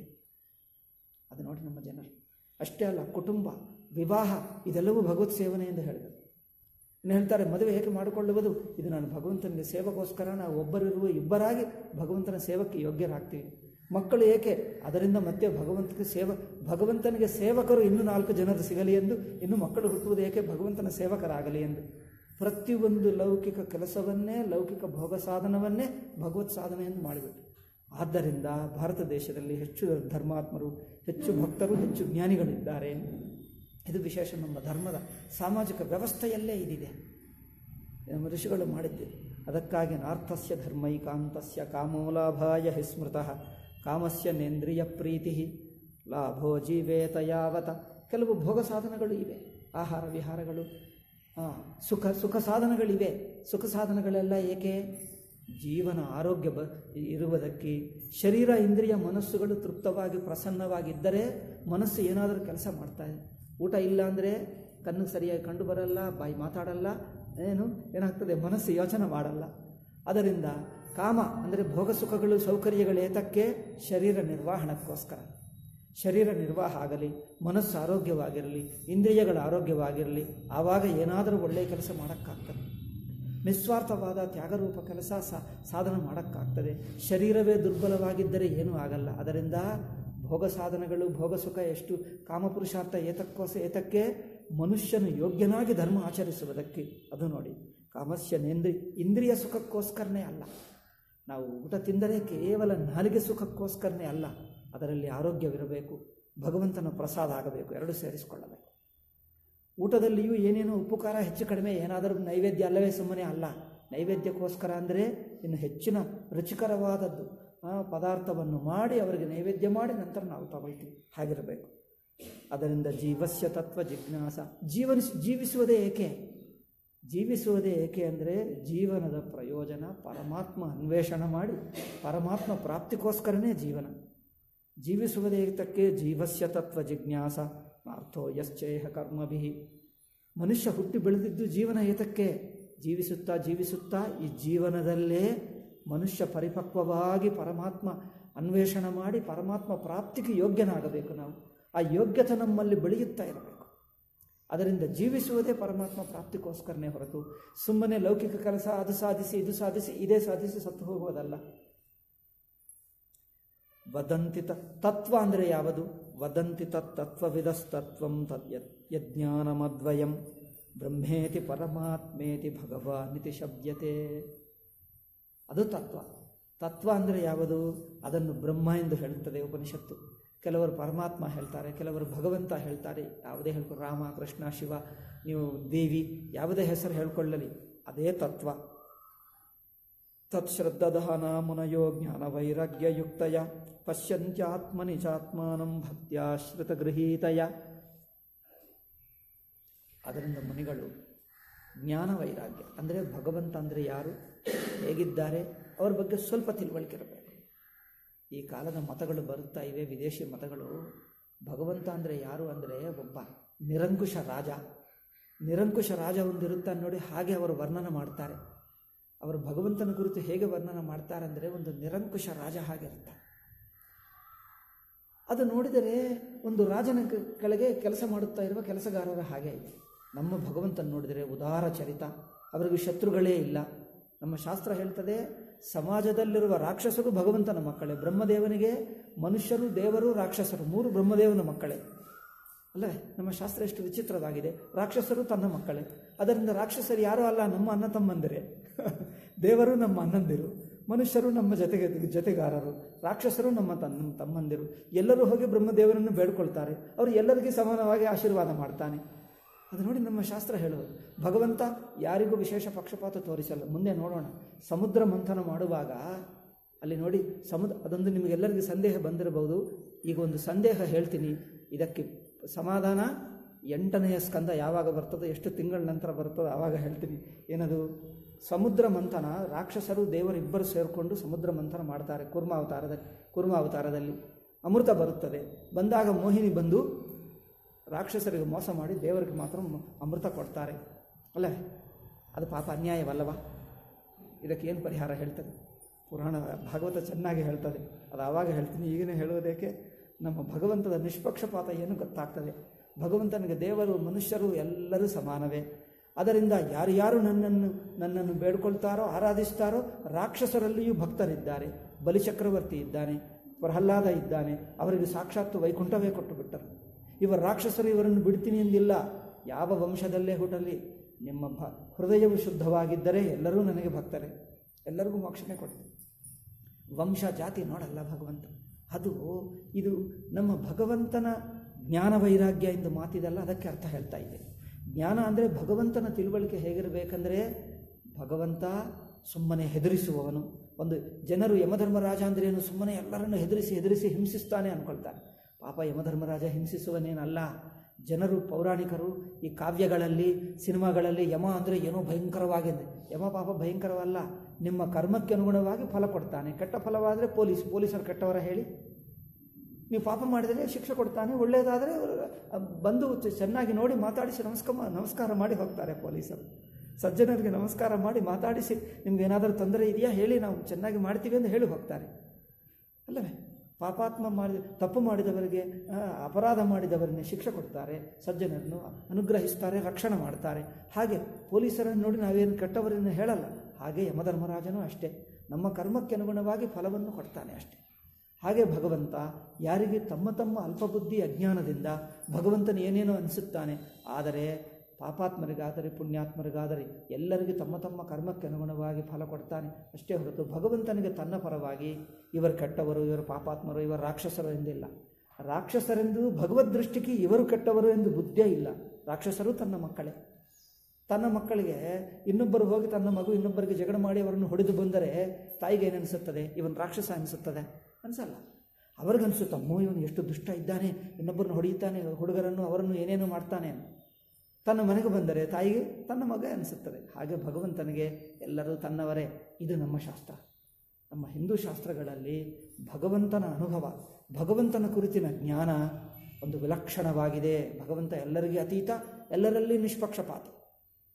ಅದು ನೋಡಿ ನಮ್ಮ ಜನರು ಅಷ್ಟೇ ಅಲ್ಲ ಕುಟುಂಬ ವಿವಾಹ ಇದೆಲ್ಲವೂ ಭಗವತ್ ಸೇವನೆ ಎಂದು ಹೇಳಿದರು ಇನ್ನು ಹೇಳ್ತಾರೆ ಮದುವೆ ಹೇಗೆ ಮಾಡಿಕೊಳ್ಳುವುದು ಇದು ನಾನು ಭಗವಂತನಿಗೆ ಸೇವಕ್ಕೋಸ್ಕರ ನಾವು ಒಬ್ಬರಿರುವ ಇಬ್ಬರಾಗಿ ಭಗವಂತನ ಸೇವಕ್ಕೆ ಯೋಗ್ಯರಾಗ್ತೀವಿ ಮಕ್ಕಳು ಏಕೆ ಅದರಿಂದ ಮತ್ತೆ ಭಗವಂತನಿಗೆ ಸೇವ ಭಗವಂತನಿಗೆ ಸೇವಕರು ಇನ್ನೂ ನಾಲ್ಕು ಜನರು ಸಿಗಲಿ ಎಂದು ಇನ್ನು ಮಕ್ಕಳು ಹುಟ್ಟುವುದು ಏಕೆ ಭಗವಂತನ ಸೇವಕರಾಗಲಿ ಎಂದು ಪ್ರತಿಯೊಂದು ಲೌಕಿಕ ಕೆಲಸವನ್ನೇ ಲೌಕಿಕ ಭೋಗ ಸಾಧನವನ್ನೇ ಭಗವತ್ ಸಾಧನೆ ಎಂದು ಮಾಡಿಬಿಟ್ಟು ಆದ್ದರಿಂದ ಭಾರತ ದೇಶದಲ್ಲಿ ಹೆಚ್ಚು ಧರ್ಮಾತ್ಮರು ಹೆಚ್ಚು ಭಕ್ತರು ಹೆಚ್ಚು ಜ್ಞಾನಿಗಳಿದ್ದಾರೆ ಇದು ವಿಶೇಷ ನಮ್ಮ ಧರ್ಮದ ಸಾಮಾಜಿಕ ವ್ಯವಸ್ಥೆಯಲ್ಲೇ ಇದಿದೆ ನಮ್ಮ ಋಷಿಗಳು ಮಾಡಿದ್ದೆ ಅದಕ್ಕಾಗಿ ನಾರ್ಥಸ್ಯ ಧರ್ಮೈಕಾಂತಸ್ಯ ಕಾಮೋಲಾಭಾಯ ಹಿ ಸ್ಮೃತಃ ಕಾಮಸ್ಯ ನೇಂದ್ರಿಯ ಪ್ರೀತಿ ಲಾಭೋ ಜೀವೇತ ಯಾವತ ಕೆಲವು ಭೋಗ ಸಾಧನಗಳು ಇವೆ ಆಹಾರ ವಿಹಾರಗಳು ಆ, ಸುಖ ಸುಖ ಸಾಧನಗಳಿವೆ ಸುಖ ಸಾಧನಗಳೆಲ್ಲ ಏಕೆ ಜೀವನ ಆರೋಗ್ಯ ಬ ಇರುವುದಕ್ಕೆ ಶರೀರ ಇಂದ್ರಿಯ ಮನಸ್ಸುಗಳು ತೃಪ್ತವಾಗಿ ಪ್ರಸನ್ನವಾಗಿದ್ದರೆ ಮನಸ್ಸು ಏನಾದರೂ ಕೆಲಸ ಮಾಡ್ತಾ ಇದೆ ಊಟ ಇಲ್ಲ ಅಂದರೆ ಕಣ್ಣು ಸರಿಯಾಗಿ ಕಂಡು ಬರಲ್ಲ ಬಾಯಿ ಮಾತಾಡಲ್ಲ ಏನು ಏನಾಗ್ತದೆ ಮನಸ್ಸು ಯೋಚನೆ ಮಾಡಲ್ಲ ಅದರಿಂದ ಕಾಮ ಅಂದರೆ ಭೋಗ ಸುಖಗಳು ಸೌಕರ್ಯಗಳು ಏತಕ್ಕೆ ಶರೀರ ನಿರ್ವಹಣಕ್ಕೋಸ್ಕರ ಶರೀರ ನಿರ್ವಾಹ ಆಗಲಿ ಮನಸ್ಸು ಆರೋಗ್ಯವಾಗಿರಲಿ ಇಂದ್ರಿಯಗಳ ಆರೋಗ್ಯವಾಗಿರಲಿ ಆವಾಗ ಏನಾದರೂ ಒಳ್ಳೆಯ ಕೆಲಸ ಮಾಡೋಕ್ಕಾಗ್ತದೆ ನಿಸ್ವಾರ್ಥವಾದ ತ್ಯಾಗರೂಪ ಕೆಲಸ ಸಾ ಸಾಧನ ಮಾಡೋಕ್ಕಾಗ್ತದೆ ಶರೀರವೇ ದುರ್ಬಲವಾಗಿದ್ದರೆ ಏನೂ ಆಗಲ್ಲ ಅದರಿಂದ ಭೋಗ ಸಾಧನಗಳು ಭೋಗ ಸುಖ ಎಷ್ಟು ಕಾಮಪುರುಷಾರ್ಥ ಏತಕ್ಕೋಸ ಏತಕ್ಕೆ ಮನುಷ್ಯನು ಯೋಗ್ಯನಾಗಿ ಧರ್ಮ ಆಚರಿಸುವುದಕ್ಕೆ ಅದು ನೋಡಿ ಕಾಮಸ್ಯ ನೇಂದ್ರಿ ಇಂದ್ರಿಯ ಸುಖಕ್ಕೋಸ್ಕರನೇ ಅಲ್ಲ ನಾವು ಊಟ ತಿಂದರೆ ಕೇವಲ ನಾಲಿಗೆ ಸುಖಕ್ಕೋಸ್ಕರನೇ ಅಲ್ಲ ಅದರಲ್ಲಿ ಆರೋಗ್ಯವಿರಬೇಕು ಭಗವಂತನ ಪ್ರಸಾದ ಆಗಬೇಕು ಎರಡು ಸೇರಿಸಿಕೊಳ್ಳಬೇಕು ಊಟದಲ್ಲಿಯೂ ಏನೇನು ಉಪ್ಪು ಖಾರ ಹೆಚ್ಚು ಕಡಿಮೆ ಏನಾದರೂ ನೈವೇದ್ಯ ಅಲ್ಲವೇ ಸುಮ್ಮನೆ ಅಲ್ಲ ನೈವೇದ್ಯಕ್ಕೋಸ್ಕರ ಅಂದರೆ ಇನ್ನು ಹೆಚ್ಚಿನ ರುಚಿಕರವಾದದ್ದು ಆ, ಪದಾರ್ಥವನ್ನು ಮಾಡಿ ಅವರಿಗೆ ನೈವೇದ್ಯ ಮಾಡಿ ನಂತರ ನಾವು ತಗೊಳ್ತೀವಿ ಹಾಗಿರಬೇಕು ಅದರಿಂದ ಜೀವಸ್ಯ ತತ್ವ ಜಿಜ್ಞಾಸ ಜೀವನಿಸ್ ಜೀವಿಸುವುದೇ ಏಕೆ ಜೀವಿಸುವುದೇ ಏಕೆ ಅಂದರೆ ಜೀವನದ ಪ್ರಯೋಜನ ಪರಮಾತ್ಮ ಅನ್ವೇಷಣೆ ಮಾಡಿ ಪರಮಾತ್ಮ ಪ್ರಾಪ್ತಿಗೋಸ್ಕರನೇ ಜೀವನ ಜೀವಿಸುವುದೇ ಏತಕ್ಕೆ ಜೀವಸ್ಯ ತತ್ವ ಜಿಜ್ಞಾಸ ಅರ್ಥೋ ಯಶ್ಚೇಹ ಕರ್ಮಭಿ ಮನುಷ್ಯ ಹುಟ್ಟಿ ಬೆಳೆದಿದ್ದು ಜೀವನ ಏತಕ್ಕೆ ಜೀವಿಸುತ್ತಾ ಜೀವಿಸುತ್ತಾ ಈ ಜೀವನದಲ್ಲೇ ಮನುಷ್ಯ ಪರಿಪಕ್ವವಾಗಿ ಪರಮಾತ್ಮ ಅನ್ವೇಷಣೆ ಮಾಡಿ ಪರಮಾತ್ಮ ಪ್ರಾಪ್ತಿಗೆ ಯೋಗ್ಯನಾಗಬೇಕು ನಾವು ಆ ಯೋಗ್ಯತೆ ನಮ್ಮಲ್ಲಿ ಬೆಳೆಯುತ್ತಾ ಇರಬೇಕು ಅದರಿಂದ ಜೀವಿಸುವುದೇ ಪರಮಾತ್ಮ ಪ್ರಾಪ್ತಿಗೋಸ್ಕರನೇ ಹೊರತು ಸುಮ್ಮನೆ ಲೌಕಿಕ ಕೆಲಸ ಅದು ಸಾಧಿಸಿ ಇದು ಸಾಧಿಸಿ ಇದೇ ಸಾಧಿಸಿ ಸತ್ತು ಹೋಗುವುದಲ್ಲ ವದಂತಿ ತ ತತ್ವ ಅಂದರೆ ಯಾವುದು ವದಂತಿ ತತ್ವವಿದಸ್ತತ್ವಂ ತದ್ ಯಜ್ಞಾನಮದ್ವಯಂ ಬ್ರಹ್ಮೇತಿ ಪರಮಾತ್ಮೇತಿ ಭಗವಾನಿತಿ ಶಬ್ಯತೆ ಅದು ತತ್ವ ತತ್ವ ಅಂದರೆ ಯಾವುದು ಅದನ್ನು ಬ್ರಹ್ಮ ಎಂದು ಹೇಳುತ್ತದೆ ಉಪನಿಷತ್ತು ಕೆಲವರು ಪರಮಾತ್ಮ ಹೇಳ್ತಾರೆ ಕೆಲವರು ಭಗವಂತ ಹೇಳ್ತಾರೆ ಯಾವುದೇ ಹೇಳ್ಕೊ ರಾಮ ಕೃಷ್ಣ ಶಿವ ನೀವು ದೇವಿ ಯಾವುದೇ ಹೆಸರು ಹೇಳ್ಕೊಳ್ಳಲಿ ಅದೇ ತತ್ವ ತತ್ಶ್ರದ್ಧದಾನ ಮುನಯೋ ಜ್ಞಾನ ವೈರಾಗ್ಯಯುಕ್ತಯ ಪಶ್ಯಂತ್ಯಾತ್ಮನಿ ಚಾತ್ಮಾನಂ ಭಕ್ತ್ಯಾಶ್ರಿತಗೃಹೀತಯ ಅದರಿಂದ ಮುನಿಗಳು ಜ್ಞಾನ ವೈರಾಗ್ಯ ಅಂದರೆ ಭಗವಂತ ಅಂದರೆ ಯಾರು ಹೇಗಿದ್ದಾರೆ ಅವ್ರ ಬಗ್ಗೆ ಸ್ವಲ್ಪ ತಿಳುವಳಿಕೆ ಇರಬೇಕು ಈ ಕಾಲದ ಮತಗಳು ಬರುತ್ತಾ ಇವೆ ವಿದೇಶಿ ಮತಗಳು ಭಗವಂತ ಅಂದರೆ ಯಾರು ಅಂದರೆ ಒಬ್ಬ ನಿರಂಕುಶ ರಾಜ ನಿರಂಕುಶ ರಾಜ ಒಂದಿರುತ್ತಾನೆ ನೋಡಿ ಹಾಗೆ ಅವರು ವರ್ಣನ ಮಾಡ್ತಾರೆ ಅವರು ಭಗವಂತನ ಕುರಿತು ಹೇಗೆ ವರ್ಣನ ಮಾಡ್ತಾರೆ ಅಂದರೆ ಒಂದು ನಿರಂಕುಶ ರಾಜ ಹಾಗಿರ್ತಾರೆ ಅದು ನೋಡಿದರೆ ಒಂದು ರಾಜನ ಕ- ಕೆಳಗೆ ಕೆಲಸ ಮಾಡುತ್ತಾ ಇರುವ ಕೆಲಸಗಾರರ ಹಾಗೆ ಇದೆ ನಮ್ಮ ಭಗವಂತನ ನೋಡಿದರೆ ಉದಾರ ಚರಿತ ಅವರಿಗೆ ಶತ್ರುಗಳೇ ಇಲ್ಲ ನಮ್ಮ ಶಾಸ್ತ್ರ ಹೇಳ್ತದೆ ಸಮಾಜದಲ್ಲಿರುವ ರಾಕ್ಷಸರು ಭಗವಂತನ ಮಕ್ಕಳೇ ಬ್ರಹ್ಮದೇವನಿಗೆ ಮನುಷ್ಯರು ದೇವರು ರಾಕ್ಷಸರು ಮೂರು ಬ್ರಹ್ಮದೇವನ ಮಕ್ಕಳೇ ಅಲ್ಲವೇ ನಮ್ಮ ಶಾಸ್ತ್ರ ಎಷ್ಟು ವಿಚಿತ್ರವಾಗಿದೆ ರಾಕ್ಷಸರು ತನ್ನ ಮಕ್ಕಳೇ ಅದರಿಂದ ರಾಕ್ಷಸರು ಯಾರೂ ಅಲ್ಲ ನಮ್ಮ ಅಣ್ಣ ತಮ್ಮಂದಿರೇ ದೇವರು ನಮ್ಮ ಅಣ್ಣಂದಿರು ಮನುಷ್ಯರು ನಮ್ಮ ಜೊತೆಗೆ ಜೊತೆಗಾರರು ರಾಕ್ಷಸರು ನಮ್ಮ ತನ್ನ ತಮ್ಮಂದಿರು ಎಲ್ಲರೂ ಹೋಗಿ ಬ್ರಹ್ಮದೇವರನ್ನು ಬೇಡ್ಕೊಳ್ತಾರೆ ಅವರು ಎಲ್ಲರಿಗೂ ಸಮಾನವಾಗಿ ಆಶೀರ್ವಾದ ಮಾಡ್ತಾನೆ ಅದು ನೋಡಿ ನಮ್ಮ ಶಾಸ್ತ್ರ ಹೇಳುವುದು ಭಗವಂತ ಯಾರಿಗೂ ವಿಶೇಷ ಪಕ್ಷಪಾತ ತೋರಿಸಲ್ಲ ಮುಂದೆ ನೋಡೋಣ ಸಮುದ್ರ ಮಂಥನ ಮಾಡುವಾಗ ಅಲ್ಲಿ ನೋಡಿ ಸಮುದ್ರ ಅದೊಂದು ನಿಮಗೆಲ್ಲರಿಗೂ ಸಂದೇಹ ಬಂದಿರಬಹುದು ಈಗ ಒಂದು ಸಂದೇಹ ಹೇಳ್ತೀನಿ ಇದಕ್ಕೆ ಸಮಾಧಾನ ಎಂಟನೆಯ ಸ್ಕಂದ ಯಾವಾಗ ಬರ್ತದೋ ಎಷ್ಟು ತಿಂಗಳ ನಂತರ ಬರ್ತದೋ ಆವಾಗ ಹೇಳ್ತೀನಿ ಏನದು ಸಮುದ್ರ ಮಂಥನ ರಾಕ್ಷಸರು ದೇವರಿಬ್ಬರು ಸೇರಿಕೊಂಡು ಸಮುದ್ರ ಮಂಥನ ಮಾಡ್ತಾರೆ ಕೂರ್ಮ ಅವತಾರದಲ್ಲಿ ಕೂರ್ಮ ಅವತಾರದಲ್ಲಿ ಅಮೃತ ಬರುತ್ತದೆ ಬಂದಾಗ ಮೋಹಿನಿ ಬಂದು ರಾಕ್ಷಸರಿಗೆ ಮೋಸ ಮಾಡಿ ದೇವರಿಗೆ ಮಾತ್ರ ಮ- ಅಮೃತ ಕೊಡ್ತಾರೆ ಅಲ್ಲವೇ ಅದು ಪಾಪ ಅನ್ಯಾಯವಲ್ಲವಾ ಇದಕ್ಕೆ ಏನು ಪರಿಹಾರ ಹೇಳ್ತದೆ ಪುರಾಣ ಭಾಗವತ ಚೆನ್ನಾಗಿ ಹೇಳ್ತದೆ ಅದು ಆವಾಗ ಹೇಳ್ತೀನಿ ಈಗನೇ ಹೇಳುವುದಕ್ಕೆ ನಮ್ಮ ಭಗವಂತದ ನಿಷ್ಪಕ್ಷಪಾತ ಏನು ಗೊತ್ತಾಗ್ತದೆ ಭಗವಂತನಿಗೆ ದೇವರು ಮನುಷ್ಯರು ಎಲ್ಲರೂ ಸಮಾನವೇ ಅದರಿಂದ ಯಾರ್ಯಾರು ನನ್ನನ್ನು ನನ್ನನ್ನು ಬೇಡ್ಕೊಳ್ತಾರೋ ಆರಾಧಿಸ್ತಾರೋ ರಾಕ್ಷಸರಲ್ಲಿಯೂ ಭಕ್ತರಿದ್ದಾರೆ ಬಲಿಚಕ್ರವರ್ತಿ ಇದ್ದಾನೆ ಪ್ರಹ್ಲಾದ ಇದ್ದಾನೆ ಅವರಿಗೆ ಸಾಕ್ಷಾತ್ ವೈಕುಂಠವೇ ಕೊಟ್ಟು ಬಿಟ್ಟರು ಇವರು ರಾಕ್ಷಸರು ಇವರನ್ನು ಬಿಡ್ತೀನಿ ಎಂದಿಲ್ಲ ಯಾವ ವಂಶದಲ್ಲೇ ಹುಟ್ಟಲಿ ನಿಮ್ಮ ಭ ಹೃದಯವು ಶುದ್ಧವಾಗಿದ್ದರೆ ಎಲ್ಲರೂ ನನಗೆ ಭಕ್ತರೇ ಎಲ್ಲರಿಗೂ ಮೋಕ್ಷನೇ ಕೊಡ್ತೀನಿ ವಂಶ ಜಾತಿ ನೋಡಲ್ಲ ಭಗವಂತ ಅದು ಇದು ನಮ್ಮ ಭಗವಂತನ ಜ್ಞಾನ ವೈರಾಗ್ಯ ಎಂದು ಮಾತಿದಲ್ಲ ಅದಕ್ಕೆ ಅರ್ಥ ಹೇಳ್ತಾ ಇದೆ ಜ್ಞಾನ ಅಂದರೆ ಭಗವಂತನ ತಿಳುವಳಿಕೆ ಹೇಗಿರಬೇಕಂದ್ರೆ ಭಗವಂತ ಸುಮ್ಮನೆ ಹೆದರಿಸುವವನು ಒಂದು ಜನರು ಯಮಧರ್ಮರಾಜ ಅಂದ್ರೆ ಏನು ಸುಮ್ಮನೆ ಎಲ್ಲರನ್ನು ಹೆದರಿಸಿ ಹೆದರಿಸಿ ಹಿಂಸಿಸ್ತಾನೆ ಅಂದ್ಕೊಳ್ತಾರೆ ಪಾಪ ಯಮಧರ್ಮರಾಜ ಹಿಂಸಿಸುವನೇನಲ್ಲ ಜನರು ಪೌರಾಣಿಕರು ಈ ಕಾವ್ಯಗಳಲ್ಲಿ ಸಿನಿಮಾಗಳಲ್ಲಿ ಯಮ ಅಂದರೆ ಏನೋ ಭಯಂಕರವಾಗಿದೆ ಯಮ ಪಾಪ ಭಯಂಕರವಲ್ಲ ನಿಮ್ಮ ಕರ್ಮಕ್ಕೆ ಅನುಗುಣವಾಗಿ ಫಲ ಕೊಡ್ತಾನೆ ಕೆಟ್ಟ ಫಲವಾದರೆ ಪೊಲೀಸ್ ಪೊಲೀಸರು ಕೆಟ್ಟವರ ಹೇಳಿ ನೀವು ಪಾಪ ಮಾಡಿದರೆ ಶಿಕ್ಷೆ ಕೊಡ್ತಾನೆ ಒಳ್ಳೆಯದಾದರೆ ಬಂದು ಚ- ಚೆನ್ನಾಗಿ ನೋಡಿ ಮಾತಾಡಿಸಿ ನಮಸ್ಕಾರ ನಮಸ್ಕಾರ ಮಾಡಿ ಹೋಗ್ತಾರೆ ಪೊಲೀಸರು ಸಜ್ಜನರಿಗೆ ನಮಸ್ಕಾರ ಮಾಡಿ ಮಾತಾಡಿಸಿ ನಿಮ್ಗೆ ಏನಾದರೂ ತೊಂದರೆ ಇದೆಯಾ ಹೇಳಿ ನಾವು ಚೆನ್ನಾಗಿ ಮಾಡ್ತೀವಿ ಅಂತ ಹೇಳಿ ಹೋಗ್ತಾರೆ ಅಲ್ಲವೇ ಪಾಪಾತ್ಮ ಮಾಡಿ ತಪ್ಪು ಮಾಡಿದವರಿಗೆ ಆ, ಅಪರಾಧ ಮಾಡಿದವರನ್ನೇ ಶಿಕ್ಷೆ ಕೊಡ್ತಾರೆ ಸಜ್ಜನರನ್ನು ಅನುಗ್ರಹಿಸ್ತಾರೆ ರಕ್ಷಣೆ ಮಾಡ್ತಾರೆ ಹಾಗೆ ಪೊಲೀಸರನ್ನು ನೋಡಿ ನಾವೇನು ಕೆಟ್ಟವರನ್ನು ಹೇಳಲ್ಲ ಹಾಗೆ ಯಮಧರ್ಮರಾಜನೂ ಅಷ್ಟೇ ನಮ್ಮ ಕರ್ಮಕ್ಕೆ ಅನುಗುಣವಾಗಿ ಫಲವನ್ನು ಕೊಡ್ತಾನೆ ಅಷ್ಟೇ ಹಾಗೆ ಭಗವಂತ ಯಾರಿಗೆ ತಮ್ಮ ತಮ್ಮ ಅಲ್ಪಬುದ್ಧಿ ಅಜ್ಞಾನದಿಂದ ಭಗವಂತನ ಏನೇನೋ ಅನಿಸುತ್ತಾನೆ ಆದರೆ ಪಾಪಾತ್ಮರಿಗಾದರೆ ಪುಣ್ಯಾತ್ಮರಿಗಾದರೆ ಎಲ್ಲರಿಗೂ ತಮ್ಮ ತಮ್ಮ ಕರ್ಮಕ್ಕೆ ಅನುಗುಣವಾಗಿ ಫಲ ಕೊಡ್ತಾನೆ ಅಷ್ಟೇ ಹೊರತು ಭಗವಂತನಿಗೆ ತನ್ನ ಪರವಾಗಿ ಇವರು ಕೆಟ್ಟವರು ಇವರು ಪಾಪಾತ್ಮರು ಇವರು ರಾಕ್ಷಸರು ಎಂದಿಲ್ಲ ರಾಕ್ಷಸರೆಂದು ಭಗವದ್ ದೃಷ್ಟಿಗೆ ಇವರು ಕೆಟ್ಟವರು ಎಂದು ಬುದ್ಧೇ ಇಲ್ಲ ರಾಕ್ಷಸರು ತನ್ನ ಮಕ್ಕಳೇ ತನ್ನ ಮಕ್ಕಳಿಗೆ ಇನ್ನೊಬ್ಬರು ಹೋಗಿ ತನ್ನ ಮಗು ಇನ್ನೊಬ್ಬರಿಗೆ ಜಗಳ ಮಾಡಿ ಅವರನ್ನು ಹೊಡೆದು ಬಂದರೆ ತಾಯಿಗೆ ಏನೆನಿಸುತ್ತದೆ ಇವನು ರಾಕ್ಷಸ ಅನಿಸುತ್ತದೆ ಅನಿಸಲ್ಲ ಅವ್ರಿಗನ್ಸುತ್ತೆ ಅಮ್ಮೋ ಇವನು ಎಷ್ಟು ದುಷ್ಟ ಇದ್ದಾನೆ ಇನ್ನೊಬ್ಬರನ್ನು ಹೊಡೆಯುತ್ತಾನೆ ಹುಡುಗರನ್ನು ಅವರನ್ನು ಏನೇನು ಮಾಡ್ತಾನೆ ಅಂತ. ತನ್ನ ಮನೆಗೆ ಬಂದರೆ ತಾಯಿಗೆ ತನ್ನ ಮಗ ಅನಿಸುತ್ತದೆ ಹಾಗೆ ಭಗವಂತನಿಗೆ ಎಲ್ಲರೂ ತನ್ನವರೇ ಇದು ನಮ್ಮ ಶಾಸ್ತ್ರ ನಮ್ಮ ಹಿಂದೂ ಶಾಸ್ತ್ರಗಳಲ್ಲಿ ಭಗವಂತನ ಅನುಭವ ಭಗವಂತನ ಕುರಿತಿನ ಜ್ಞಾನ ಒಂದು ವಿಲಕ್ಷಣವಾಗಿದೆ ಭಗವಂತ ಎಲ್ಲರಿಗೂ ಅತೀತ ಎಲ್ಲರಲ್ಲಿ ನಿಷ್ಪಕ್ಷಪಾತ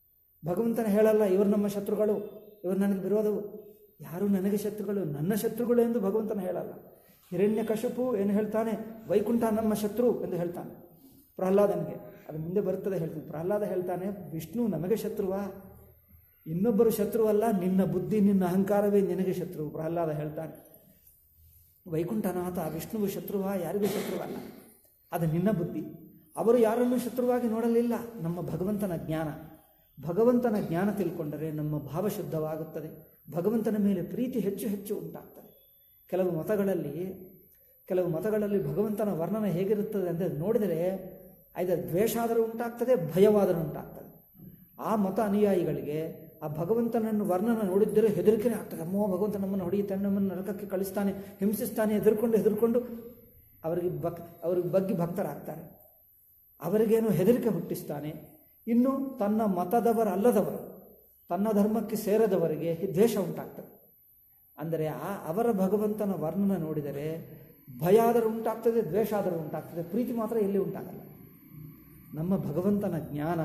ಭಗವಂತನ ಹೇಳಲ್ಲ ಇವರು ನಮ್ಮ ಶತ್ರುಗಳು ಇವರು ನನಗೆ ವಿರೋಧವು ಯಾರು ನನಗೆ ಶತ್ರುಗಳು ನನ್ನ ಶತ್ರುಗಳು ಎಂದು ಭಗವಂತನ ಹೇಳಲ್ಲ ಹಿರಣ್ಯ ಕಶಪು ಏನು ಹೇಳ್ತಾನೆ ವೈಕುಂಠ ನಮ್ಮ ಶತ್ರು ಎಂದು ಹೇಳ್ತಾನೆ ಪ್ರಹ್ಲಾದನಿಗೆ ಅದು ಮುಂದೆ ಬರ್ತದೆ ಹೇಳ್ತೀನಿ ಪ್ರಹ್ಲಾದ ಹೇಳ್ತಾನೆ ವಿಷ್ಣು ನಮಗೆ ಶತ್ರುವಾ ಇನ್ನೊಬ್ಬರು ಶತ್ರುವಲ್ಲ ನಿನ್ನ ಬುದ್ಧಿ ನಿನ್ನ ಅಹಂಕಾರವೇ ನಿನಗೆ ಶತ್ರು ಪ್ರಹ್ಲಾದ ಹೇಳ್ತಾನೆ ವೈಕುಂಠನಾಥ ವಿಷ್ಣುವು ಶತ್ರುವ ಯಾರಿಗೂ ಶತ್ರುವಲ್ಲ ಅದು ನಿನ್ನ ಬುದ್ಧಿ ಅವರು ಯಾರನ್ನೂ ಶತ್ರುವಾಗಿ ನೋಡಲಿಲ್ಲ ನಮ್ಮ ಭಗವಂತನ ಜ್ಞಾನ ಭಗವಂತನ ಜ್ಞಾನ ತಿಳ್ಕೊಂಡರೆ ನಮ್ಮ ಭಾವ ಶುದ್ಧವಾಗುತ್ತದೆ ಭಗವಂತನ ಮೇಲೆ ಪ್ರೀತಿ ಹೆಚ್ಚು ಹೆಚ್ಚು ಉಂಟಾಗ್ತದೆ ಕೆಲವು ಮತಗಳಲ್ಲಿ ಕೆಲವು ಮತಗಳಲ್ಲಿ ಭಗವಂತನ ವರ್ಣನ ಹೇಗಿರುತ್ತದೆ ಅಂದರೆ ನೋಡಿದರೆ ಐದರ ದ್ವೇಷ ಆದರೂ ಉಂಟಾಗ್ತದೆ ಭಯವಾದರೂ ಉಂಟಾಗ್ತದೆ ಆ ಮತ ಅನುಯಾಯಿಗಳಿಗೆ ಆ ಭಗವಂತನನ್ನು ವರ್ಣನ ನೋಡಿದ್ದರೆ ಹೆದರಿಕೆನೇ ಆಗ್ತದೆ ಅಮ್ಮೋ ಭಗವಂತ ನಮ್ಮನ್ನು ಹೊಡೆಯುತ್ತಾನೆ ನಮ್ಮನ್ನು ನರಕಕ್ಕೆ ಕಳಿಸ್ತಾನೆ ಹಿಂಸಿಸ್ತಾನೆ ಹೆದರ್ಕೊಂಡು ಹೆದರ್ಕೊಂಡು ಅವರಿಗೆ ಭಕ್ ಅವ್ರಿಗೆ ಬಗ್ಗೆ ಭಕ್ತರಾಗ್ತಾರೆ ಅವರಿಗೇನು ಹೆದರಿಕೆ ಹುಟ್ಟಿಸ್ತಾನೆ ಇನ್ನು ತನ್ನ ಮತದವರಲ್ಲದವರು ತನ್ನ ಧರ್ಮಕ್ಕೆ ಸೇರದವರಿಗೆ ದ್ವೇಷ ಉಂಟಾಗ್ತದೆ ಅಂದರೆ ಆ ಅವರ ಭಗವಂತನ ವರ್ಣನ ನೋಡಿದರೆ ಭಯ ಆದರೂ ಉಂಟಾಗ್ತದೆ ದ್ವೇಷ ಆದರೂ ಉಂಟಾಗ್ತದೆ ಪ್ರೀತಿ ಮಾತ್ರ ಎಲ್ಲಿ ಉಂಟಾಗಲ್ಲ ನಮ್ಮ ಭಗವಂತನ ಜ್ಞಾನ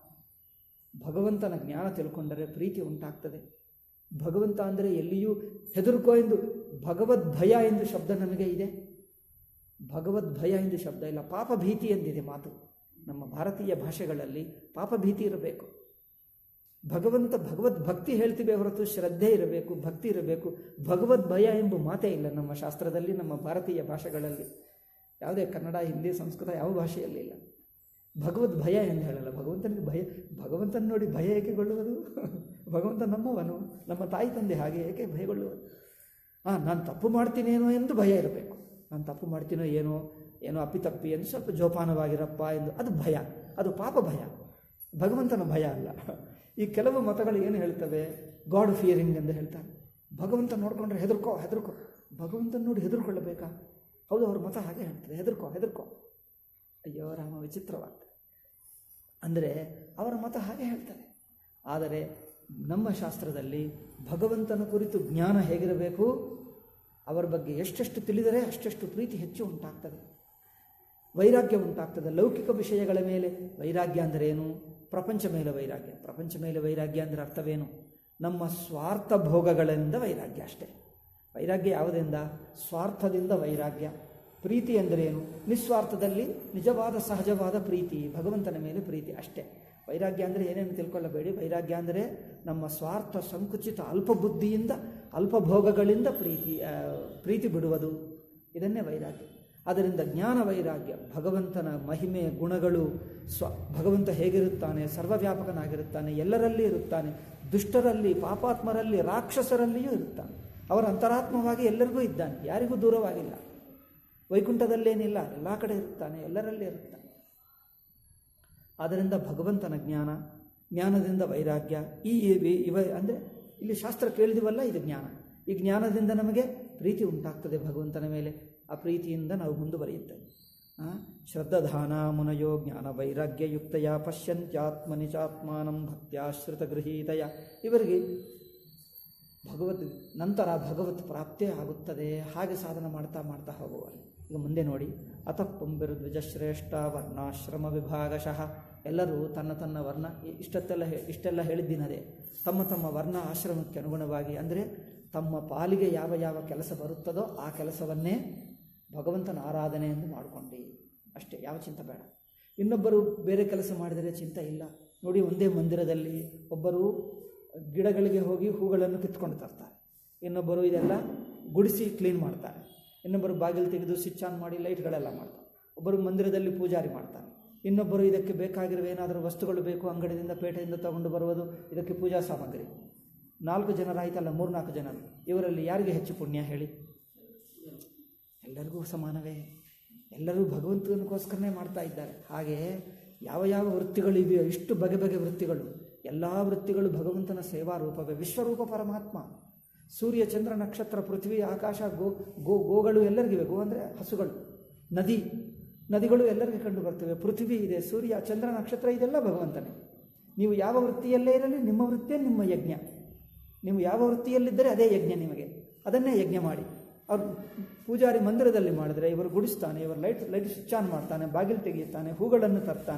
ಭಗವಂತನ ಜ್ಞಾನ ತಿಳ್ಕೊಂಡರೆ ಪ್ರೀತಿ ಉಂಟಾಗ್ತದೆ ಭಗವಂತ ಅಂದರೆ ಎಲ್ಲಿಯೂ ಹೆದರ್ಕೋ ಎಂದು ಭಗವದ್ ಭಯ ಎಂದು ಶಬ್ದ ನಮಗೆ ಇದೆ ಭಗವದ್ ಭಯ ಎಂದು ಶಬ್ದ ಇಲ್ಲ ಪಾಪ ಭೀತಿ ಎಂದಿದೆ ಮಾತು ನಮ್ಮ ಭಾರತೀಯ ಭಾಷೆಗಳಲ್ಲಿ ಪಾಪ ಭೀತಿ ಇರಬೇಕು ಭಗವಂತ ಭಗವದ್ ಭಕ್ತಿ ಹೇಳ್ತೀವಿ ಹೊರತು ಶ್ರದ್ಧೆ ಇರಬೇಕು ಭಕ್ತಿ ಇರಬೇಕು ಭಗವದ್ ಭಯ ಎಂಬ ಮಾತೇ ಇಲ್ಲ ನಮ್ಮ ಶಾಸ್ತ್ರದಲ್ಲಿ ನಮ್ಮ ಭಾರತೀಯ ಭಾಷೆಗಳಲ್ಲಿ ಯಾವುದೇ ಕನ್ನಡ ಹಿಂದಿ ಸಂಸ್ಕೃತ ಯಾವ ಭಾಷೆಯಲ್ಲಿ ಇಲ್ಲ ಭಗವದ್ ಭಯ ಎಂದು ಹೇಳಲ್ಲ ಭಗವಂತನಿಗೆ ಭಯ ಭಗವಂತನ ನೋಡಿ ಭಯ ಏಕೆ ಗೊಳ್ಳುವುದು ಭಗವಂತ ನಮ್ಮವನು ನಮ್ಮ ತಾಯಿ ತಂದೆ ಹಾಗೆ ಏಕೆ ಭಯಗೊಳ್ಳುವುದು ಹಾಂ ನಾನು ತಪ್ಪು ಮಾಡ್ತೀನೇನೋ ಎಂದು ಭಯ ಇರಬೇಕು ನಾನು ತಪ್ಪು ಮಾಡ್ತೀನೋ ಏನೋ ಏನೋ ಅಪ್ಪಿತಪ್ಪಿ ಎಂದು ಸ್ವಲ್ಪ ಜೋಪಾನವಾಗಿರಪ್ಪ ಎಂದು ಅದು ಭಯ ಅದು ಪಾಪ ಭಯ ಭಗವಂತನ ಭಯ ಅಲ್ಲ ಈ ಕೆಲವು ಮತಗಳು ಏನು ಹೇಳ್ತವೆ ಗಾಡ್ ಫಿಯರಿಂಗ್ ಎಂದು ಹೇಳ್ತಾರೆ ಭಗವಂತ ನೋಡ್ಕೊಂಡ್ರೆ ಹೆದರ್ಕೋ ಹೆದರ್ಕೋ ಭಗವಂತನ ನೋಡಿ ಹೆದರ್ಕೊಳ್ಳಬೇಕಾ ಹೌದು ಅವ್ರ ಮತ ಹಾಗೆ ಹೇಳ್ತದೆ ಹೆದರ್ಕೋ ಹೆದರ್ಕೋ ಅಯ್ಯೋ ರಾಮ ವಿಚಿತ್ರವಾಗ್ತದೆ ಅಂದರೆ ಅವರ ಮತ ಹಾಗೆ ಹೇಳ್ತಾರೆ ಆದರೆ ನಮ್ಮ ಶಾಸ್ತ್ರದಲ್ಲಿ ಭಗವಂತನ ಕುರಿತು ಜ್ಞಾನ ಹೇಗಿರಬೇಕು ಅವರ ಬಗ್ಗೆ ಎಷ್ಟೆಷ್ಟು ತಿಳಿದರೆ ಅಷ್ಟೆಷ್ಟು ಪ್ರೀತಿ ಹೆಚ್ಚು ಉಂಟಾಗ್ತದೆ ವೈರಾಗ್ಯ ಉಂಟಾಗ್ತದೆ ಲೌಕಿಕ ವಿಷಯಗಳ ಮೇಲೆ ವೈರಾಗ್ಯ ಅಂದರೆ ಏನು ಪ್ರಪಂಚ ಮೇಲೆ ವೈರಾಗ್ಯ ಪ್ರಪಂಚ ಮೇಲೆ ವೈರಾಗ್ಯ ಅಂದರೆ ಅರ್ಥವೇನು ನಮ್ಮ ಸ್ವಾರ್ಥ ಭೋಗಗಳಿಂದ ವೈರಾಗ್ಯ ಅಷ್ಟೇ ವೈರಾಗ್ಯ ಯಾವುದರಿಂದ ಸ್ವಾರ್ಥದಿಂದ ವೈರಾಗ್ಯ ಪ್ರೀತಿ ಎಂದರೇನು ನಿಸ್ವಾರ್ಥದಲ್ಲಿ ನಿಜವಾದ ಸಹಜವಾದ ಪ್ರೀತಿ ಭಗವಂತನ ಮೇಲೆ ಪ್ರೀತಿ ಅಷ್ಟೇ ವೈರಾಗ್ಯ ಅಂದರೆ ಏನೇನು ತಿಳ್ಕೊಳ್ಳಬೇಡಿ ವೈರಾಗ್ಯ ಅಂದರೆ ನಮ್ಮ ಸ್ವಾರ್ಥ ಸಂಕುಚಿತ ಅಲ್ಪಬುದ್ಧಿಯಿಂದ ಅಲ್ಪಭೋಗಗಳಿಂದ ಪ್ರೀತಿ ಆ, ಪ್ರೀತಿ ಬಿಡುವುದು ಇದನ್ನೇ ವೈರಾಗ್ಯ ಅದರಿಂದ ಜ್ಞಾನ ವೈರಾಗ್ಯ ಭಗವಂತನ ಮಹಿಮೆ ಗುಣಗಳು ಸ್ವ ಭಗವಂತ ಹೇಗಿರುತ್ತಾನೆ ಸರ್ವವ್ಯಾಪಕನಾಗಿರುತ್ತಾನೆ ಎಲ್ಲರಲ್ಲಿ ಇರುತ್ತಾನೆ ದುಷ್ಟರಲ್ಲಿ ಪಾಪಾತ್ಮರಲ್ಲಿ ರಾಕ್ಷಸರಲ್ಲಿಯೂ ಇರುತ್ತಾನೆ ಅವರ ಅಂತರಾತ್ಮವಾಗಿ ಎಲ್ಲರಿಗೂ ಇದ್ದಾನೆ ಯಾರಿಗೂ ದೂರವಾಗಿಲ್ಲ ವೈಕುಂಠದಲ್ಲೇನಿಲ್ಲ ಎಲ್ಲ ಕಡೆ ಇರುತ್ತಾನೆ ಎಲ್ಲರಲ್ಲಿ ಇರುತ್ತಾನೆ ಆದ್ದರಿಂದ ಭಗವಂತನ ಜ್ಞಾನ ಜ್ಞಾನದಿಂದ ವೈರಾಗ್ಯ ಈ ಇವ- ಇವ ಅಂದರೆ ಇಲ್ಲಿ ಶಾಸ್ತ್ರ ಕೇಳಿದಿವಲ್ಲ ಇದು ಜ್ಞಾನ ಈ ಜ್ಞಾನದಿಂದ ನಮಗೆ ಪ್ರೀತಿ ಉಂಟಾಗ್ತದೆ ಭಗವಂತನ ಮೇಲೆ ಆ ಪ್ರೀತಿಯಿಂದ ನಾವು ಮುಂದುವರಿಯುತ್ತೇವೆ ಆ, ಶ್ರದ್ಧಾನ ಮುನಯೋ ಜ್ಞಾನ ವೈರಾಗ್ಯಯುಕ್ತಯ ಪಶ್ಯಂತ್ಯಾತ್ಮನಿ ಚಾತ್ಮಾನಂ ಭಕ್ತ್ಯಾಶ್ರಿತ ಗೃಹೀತಯ ಇವರಿಗೆ ಭಗವದ್ ನಂತರ ಭಗವತ್ ಪ್ರಾಪ್ತಿಯೇ ಆಗುತ್ತದೆ ಹಾಗೆ ಸಾಧನ ಮಾಡ್ತಾ ಮಾಡ್ತಾ ಹೋಗುವರು ಈಗ ಮುಂದೆ ನೋಡಿ ಅತಪ್ಪಂಬಿರು ದ್ವಿಜಶ್ರೇಷ್ಠ ವರ್ಣಾಶ್ರಮ ವಿಭಾಗಶಃ ಎಲ್ಲರೂ ತನ್ನ ತನ್ನ ವರ್ಣ ಇ- ಇಷ್ಟತ್ತೆಲ್ಲ ಹೇ- ಇಷ್ಟೆಲ್ಲ ಹೇಳಿದ್ದೀನದೇ ತಮ್ಮ ತಮ್ಮ ವರ್ಣ ಆಶ್ರಮಕ್ಕೆ ಅನುಗುಣವಾಗಿ ಅಂದರೆ ತಮ್ಮ ಪಾಲಿಗೆ ಯಾವ ಯಾವ ಕೆಲಸ ಬರುತ್ತದೋ ಆ ಕೆಲಸವನ್ನೇ ಭಗವಂತನ ಆರಾಧನೆ ಎಂದು ಮಾಡಿಕೊಂಡು ಅಷ್ಟೇ ಯಾವ ಚಿಂತೆ ಬೇಡ ಇನ್ನೊಬ್ಬರು ಬೇರೆ ಕೆಲಸ ಮಾಡಿದರೆ ಚಿಂತೆ ಇಲ್ಲ ನೋಡಿ ಒಂದೇ ಮಂದಿರದಲ್ಲಿ ಒಬ್ಬರು ಗಿಡಗಳಿಗೆ ಹೋಗಿ ಹೂಗಳನ್ನು ಕಿತ್ಕೊಂಡು ತರ್ತಾರೆ ಇನ್ನೊಬ್ಬರು ಇದೆಲ್ಲ ಗುಡಿಸಿ ಕ್ಲೀನ್ ಮಾಡ್ತಾರೆ ಇನ್ನೊಬ್ಬರು ಬಾಗಿಲು ತೆಗೆದು ಸ್ವಿಚ್ ಆನ್ ಮಾಡಿ ಲೈಟ್ಗಳೆಲ್ಲ ಮಾಡ್ತಾರೆ ಒಬ್ಬರು ಮಂದಿರದಲ್ಲಿ ಪೂಜಾರಿ ಮಾಡ್ತಾರೆ ಇನ್ನೊಬ್ಬರು ಇದಕ್ಕೆ ಬೇಕಾಗಿರುವ ಏನಾದರೂ ವಸ್ತುಗಳು ಬೇಕು ಅಂಗಡಿಯಿಂದ ಪೇಟೆಯಿಂದ ತಗೊಂಡು ಬರುವುದು ಇದಕ್ಕೆ ಪೂಜಾ ಸಾಮಗ್ರಿ ನಾಲ್ಕು ಜನರಾಯ್ತಲ್ಲ ಮೂರ್ನಾಲ್ಕು ಜನರು ಇವರಲ್ಲಿ ಯಾರಿಗೆ ಹೆಚ್ಚು ಪುಣ್ಯ ಹೇಳಿ ಎಲ್ಲರಿಗೂ ಸಮಾನವೇ ಎಲ್ಲರೂ ಭಗವಂತನಿಗೋಸ್ಕರನೇ ಮಾಡ್ತಾ ಇದ್ದಾರೆ ಹಾಗೆ ಯಾವ ಯಾವ ವೃತ್ತಿಗಳಿವೆಯೋ ಇಷ್ಟು ಬಗೆ ಬಗೆ ವೃತ್ತಿಗಳು ಎಲ್ಲ ವೃತ್ತಿಗಳು ಭಗವಂತನ ಸೇವಾ ರೂಪವೇ ವಿಶ್ವರೂಪ ಪರಮಾತ್ಮ ಸೂರ್ಯ ಚಂದ್ರ ನಕ್ಷತ್ರ ಪೃಥ್ವಿ ಆಕಾಶ ಗೋ ಗೋ ಗೋಗಳು ಎಲ್ಲರಿಗಿವೆ ಗೋ ಅಂದರೆ ಹಸುಗಳು ನದಿ ನದಿಗಳು ಎಲ್ಲರಿಗೆ ಕಂಡು ಬರ್ತವೆ ಪೃಥ್ವಿ ಇದೆ ಸೂರ್ಯ ಚಂದ್ರ ನಕ್ಷತ್ರ ಇದೆಲ್ಲ ಭಗವಂತನೇ ನೀವು ಯಾವ ವೃತ್ತಿಯಲ್ಲೇ ಇರಲಿ ನಿಮ್ಮ ವೃತ್ತಿಯೇ ನಿಮ್ಮ ಯಜ್ಞ ನೀವು ಯಾವ ವೃತ್ತಿಯಲ್ಲಿದ್ದರೆ ಅದೇ ಯಜ್ಞ ನಿಮಗೆ ಅದನ್ನೇ ಯಜ್ಞ ಮಾಡಿ ಅವ್ರು ಪೂಜಾರಿ ಮಂದಿರದಲ್ಲಿ ಮಾಡಿದ್ರೆ ಇವರು ಗುಡಿಸ್ತಾನೆ ಇವರು ಲೈಟ್ ಲೈಟ್ ಸ್ವಿಚ್ ಆನ್ ಮಾಡ್ತಾನೆ ಬಾಗಿಲು ತೆಗೆಯುತ್ತಾನೆ ಹೂಗಳನ್ನು ತರ್ತಾನೆ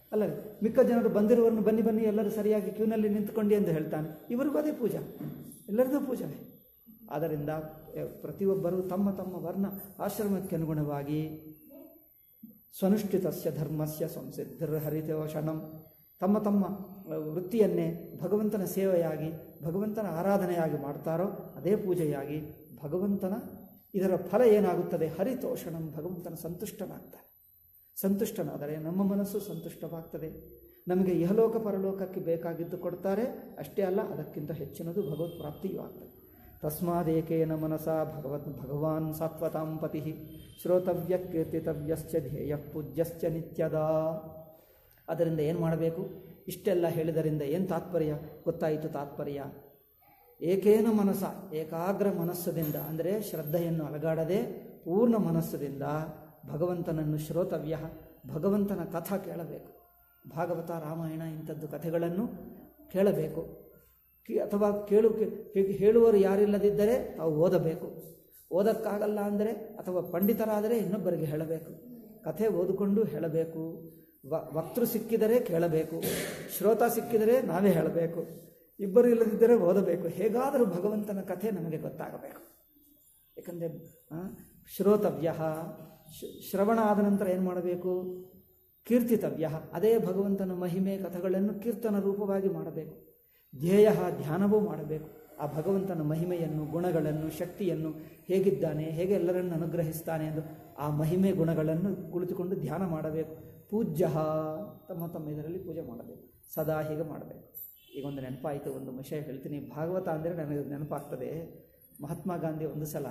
ಅಲ್ಲ ಮಿಕ್ಕ ಜನರು ಬಂದಿರುವವರನ್ನು ಬನ್ನಿ ಬನ್ನಿ ಎಲ್ಲರೂ ಸರಿಯಾಗಿ ಕ್ಯೂನಲ್ಲಿ ನಿಂತ್ಕೊಂಡು ಎಂದು ಹೇಳ್ತಾನೆ ಇವರಿಗೂ ಅದೇ ಪೂಜಾ ಎಲ್ಲರದೂ ಪೂಜಾವೆ ಆದ್ದರಿಂದ ಎ, ಪ್ರತಿಯೊಬ್ಬರೂ ತಮ್ಮ ತಮ್ಮ ವರ್ಣ ಆಶ್ರಮಕ್ಕೆ ಅನುಗುಣವಾಗಿ ಸ್ವನುಷ್ಠಿತಸ್ಯ ಧರ್ಮಸ್ಯ ಸಂಸಿದ್ಧರ್ಹರಿತೋಷಣಂ ತಮ್ಮ ತಮ್ಮ ಅ, ವೃತ್ತಿಯನ್ನೇ ಭಗವಂತನ ಸೇವೆಯಾಗಿ ಭಗವಂತನ ಆರಾಧನೆಯಾಗಿ ಮಾಡ್ತಾರೋ ಅದೇ ಪೂಜೆಯಾಗಿ ಭಗವಂತನ ಇದರ ಫಲ ಏನಾಗುತ್ತದೆ ಹರಿತೋಷಣಂ ಭಗವಂತನ ಸಂತುಷ್ಟನಾಗ್ತಾನೆ ಸಂತುಷ್ಟನಾದರೆ ನಮ್ಮ ಮನಸ್ಸು ಸಂತುಷ್ಟವಾಗ್ತದೆ ನಮಗೆ ಇಹಲೋಕ ಪರಲೋಕಕ್ಕೆ ಬೇಕಾಗಿದ್ದು ಕೊಡ್ತಾರೆ ಅಷ್ಟೇ ಅಲ್ಲ ಅದಕ್ಕಿಂತ ಹೆಚ್ಚಿನದು ಭಗವತ್ ಪ್ರಾಪ್ತಿಯೂ ಆಗ್ತದೆ ತಸ್ಮಾದೇಕೇನ ಮನಸ ಭಗವತ್ ಭಗವಾನ್ ಸಾತ್ವತಾಂ ಪತಿ ಶ್ರೋತವ್ಯ ಕೀರ್ತಿತವ್ಯಶ್ಚ ಧ್ಯೇಯ ಪೂಜ್ಯಶ್ಚ ನಿತ್ಯದ ಅದರಿಂದ ಏನು ಮಾಡಬೇಕು ಇಷ್ಟೆಲ್ಲ ಹೇಳಿದರಿಂದ ಏನು ತಾತ್ಪರ್ಯ ಗೊತ್ತಾಯಿತು ತಾತ್ಪರ್ಯ ಏಕೇನ ಮನಸ ಏಕಾಗ್ರ ಮನಸ್ಸದಿಂದ ಅಂದರೆ ಶ್ರದ್ಧೆಯನ್ನು ಅಲಗಾಡದೆ ಪೂರ್ಣ ಮನಸ್ಸದಿಂದ ಭಗವಂತನನ್ನು ಶ್ರೋತವ್ಯ ಭಗವಂತನ ಕಥಾ ಕೇಳಬೇಕು ಭಾಗವತ ರಾಮಾಯಣ ಇಂಥದ್ದು ಕಥೆಗಳನ್ನು ಕೇಳಬೇಕು ಕಿ- ಅಥವಾ ಕೇಳು ಹೀಗೆ ಹೇಳುವವರು ಯಾರಿಲ್ಲದಿದ್ದರೆ ತಾವು ಓದಬೇಕು ಓದಕ್ಕಾಗಲ್ಲ ಅಂದರೆ ಅಥವಾ ಪಂಡಿತರಾದರೆ ಇನ್ನೊಬ್ಬರಿಗೆ ಹೇಳಬೇಕು ಕಥೆ ಓದಿಕೊಂಡು ಹೇಳಬೇಕು ವ ವಕ್ತೃ ಸಿಕ್ಕಿದರೆ ಕೇಳಬೇಕು ಶ್ರೋತ ಸಿಕ್ಕಿದರೆ ನಾವೇ ಹೇಳಬೇಕು ಇಬ್ಬರು ಇಲ್ಲದಿದ್ದರೆ ಓದಬೇಕು ಹೇಗಾದರೂ ಭಗವಂತನ ಕಥೆ ನಮಗೆ ಗೊತ್ತಾಗಬೇಕು ಏಕೆಂದರೆ ಶ್ರೋತವ್ಯ ಶ- ಶ್ರವಣ ಆದ ನಂತರ ಏನು ಮಾಡಬೇಕು ಕೀರ್ತಿತವ್ಯ ಅದೇ ಭಗವಂತನ ಮಹಿಮೆ ಕಥೆಗಳನ್ನು ಕೀರ್ತನ ರೂಪವಾಗಿ ಮಾಡಬೇಕು ಧ್ಯೇಯ ಧ್ಯಾನವೂ ಮಾಡಬೇಕು ಆ ಭಗವಂತನ ಮಹಿಮೆಯನ್ನು ಗುಣಗಳನ್ನು ಶಕ್ತಿಯನ್ನು ಹೇಗಿದ್ದಾನೆ ಹೇಗೆ ಎಲ್ಲರನ್ನು ಅನುಗ್ರಹಿಸ್ತಾನೆ ಎಂದು ಆ ಮಹಿಮೆ ಗುಣಗಳನ್ನು ಕುಳಿತುಕೊಂಡು ಧ್ಯಾನ ಮಾಡಬೇಕು ಪೂಜ್ಯ ತಮ್ಮ ತಮ್ಮ ಇದರಲ್ಲಿ ಪೂಜೆ ಮಾಡಬೇಕು ಸದಾ ಹೀಗೆ ಮಾಡಬೇಕು ಈಗ ಒಂದು ನೆನಪಾಯಿತು ಒಂದು ವಿಷಯ ಹೇಳ್ತೀನಿ ಭಾಗವತ ಅಂದರೆ ನನಗೆ ನೆನಪಾಗ್ತದೆ ಮಹಾತ್ಮ ಗಾಂಧಿ ಒಂದು ಸಲ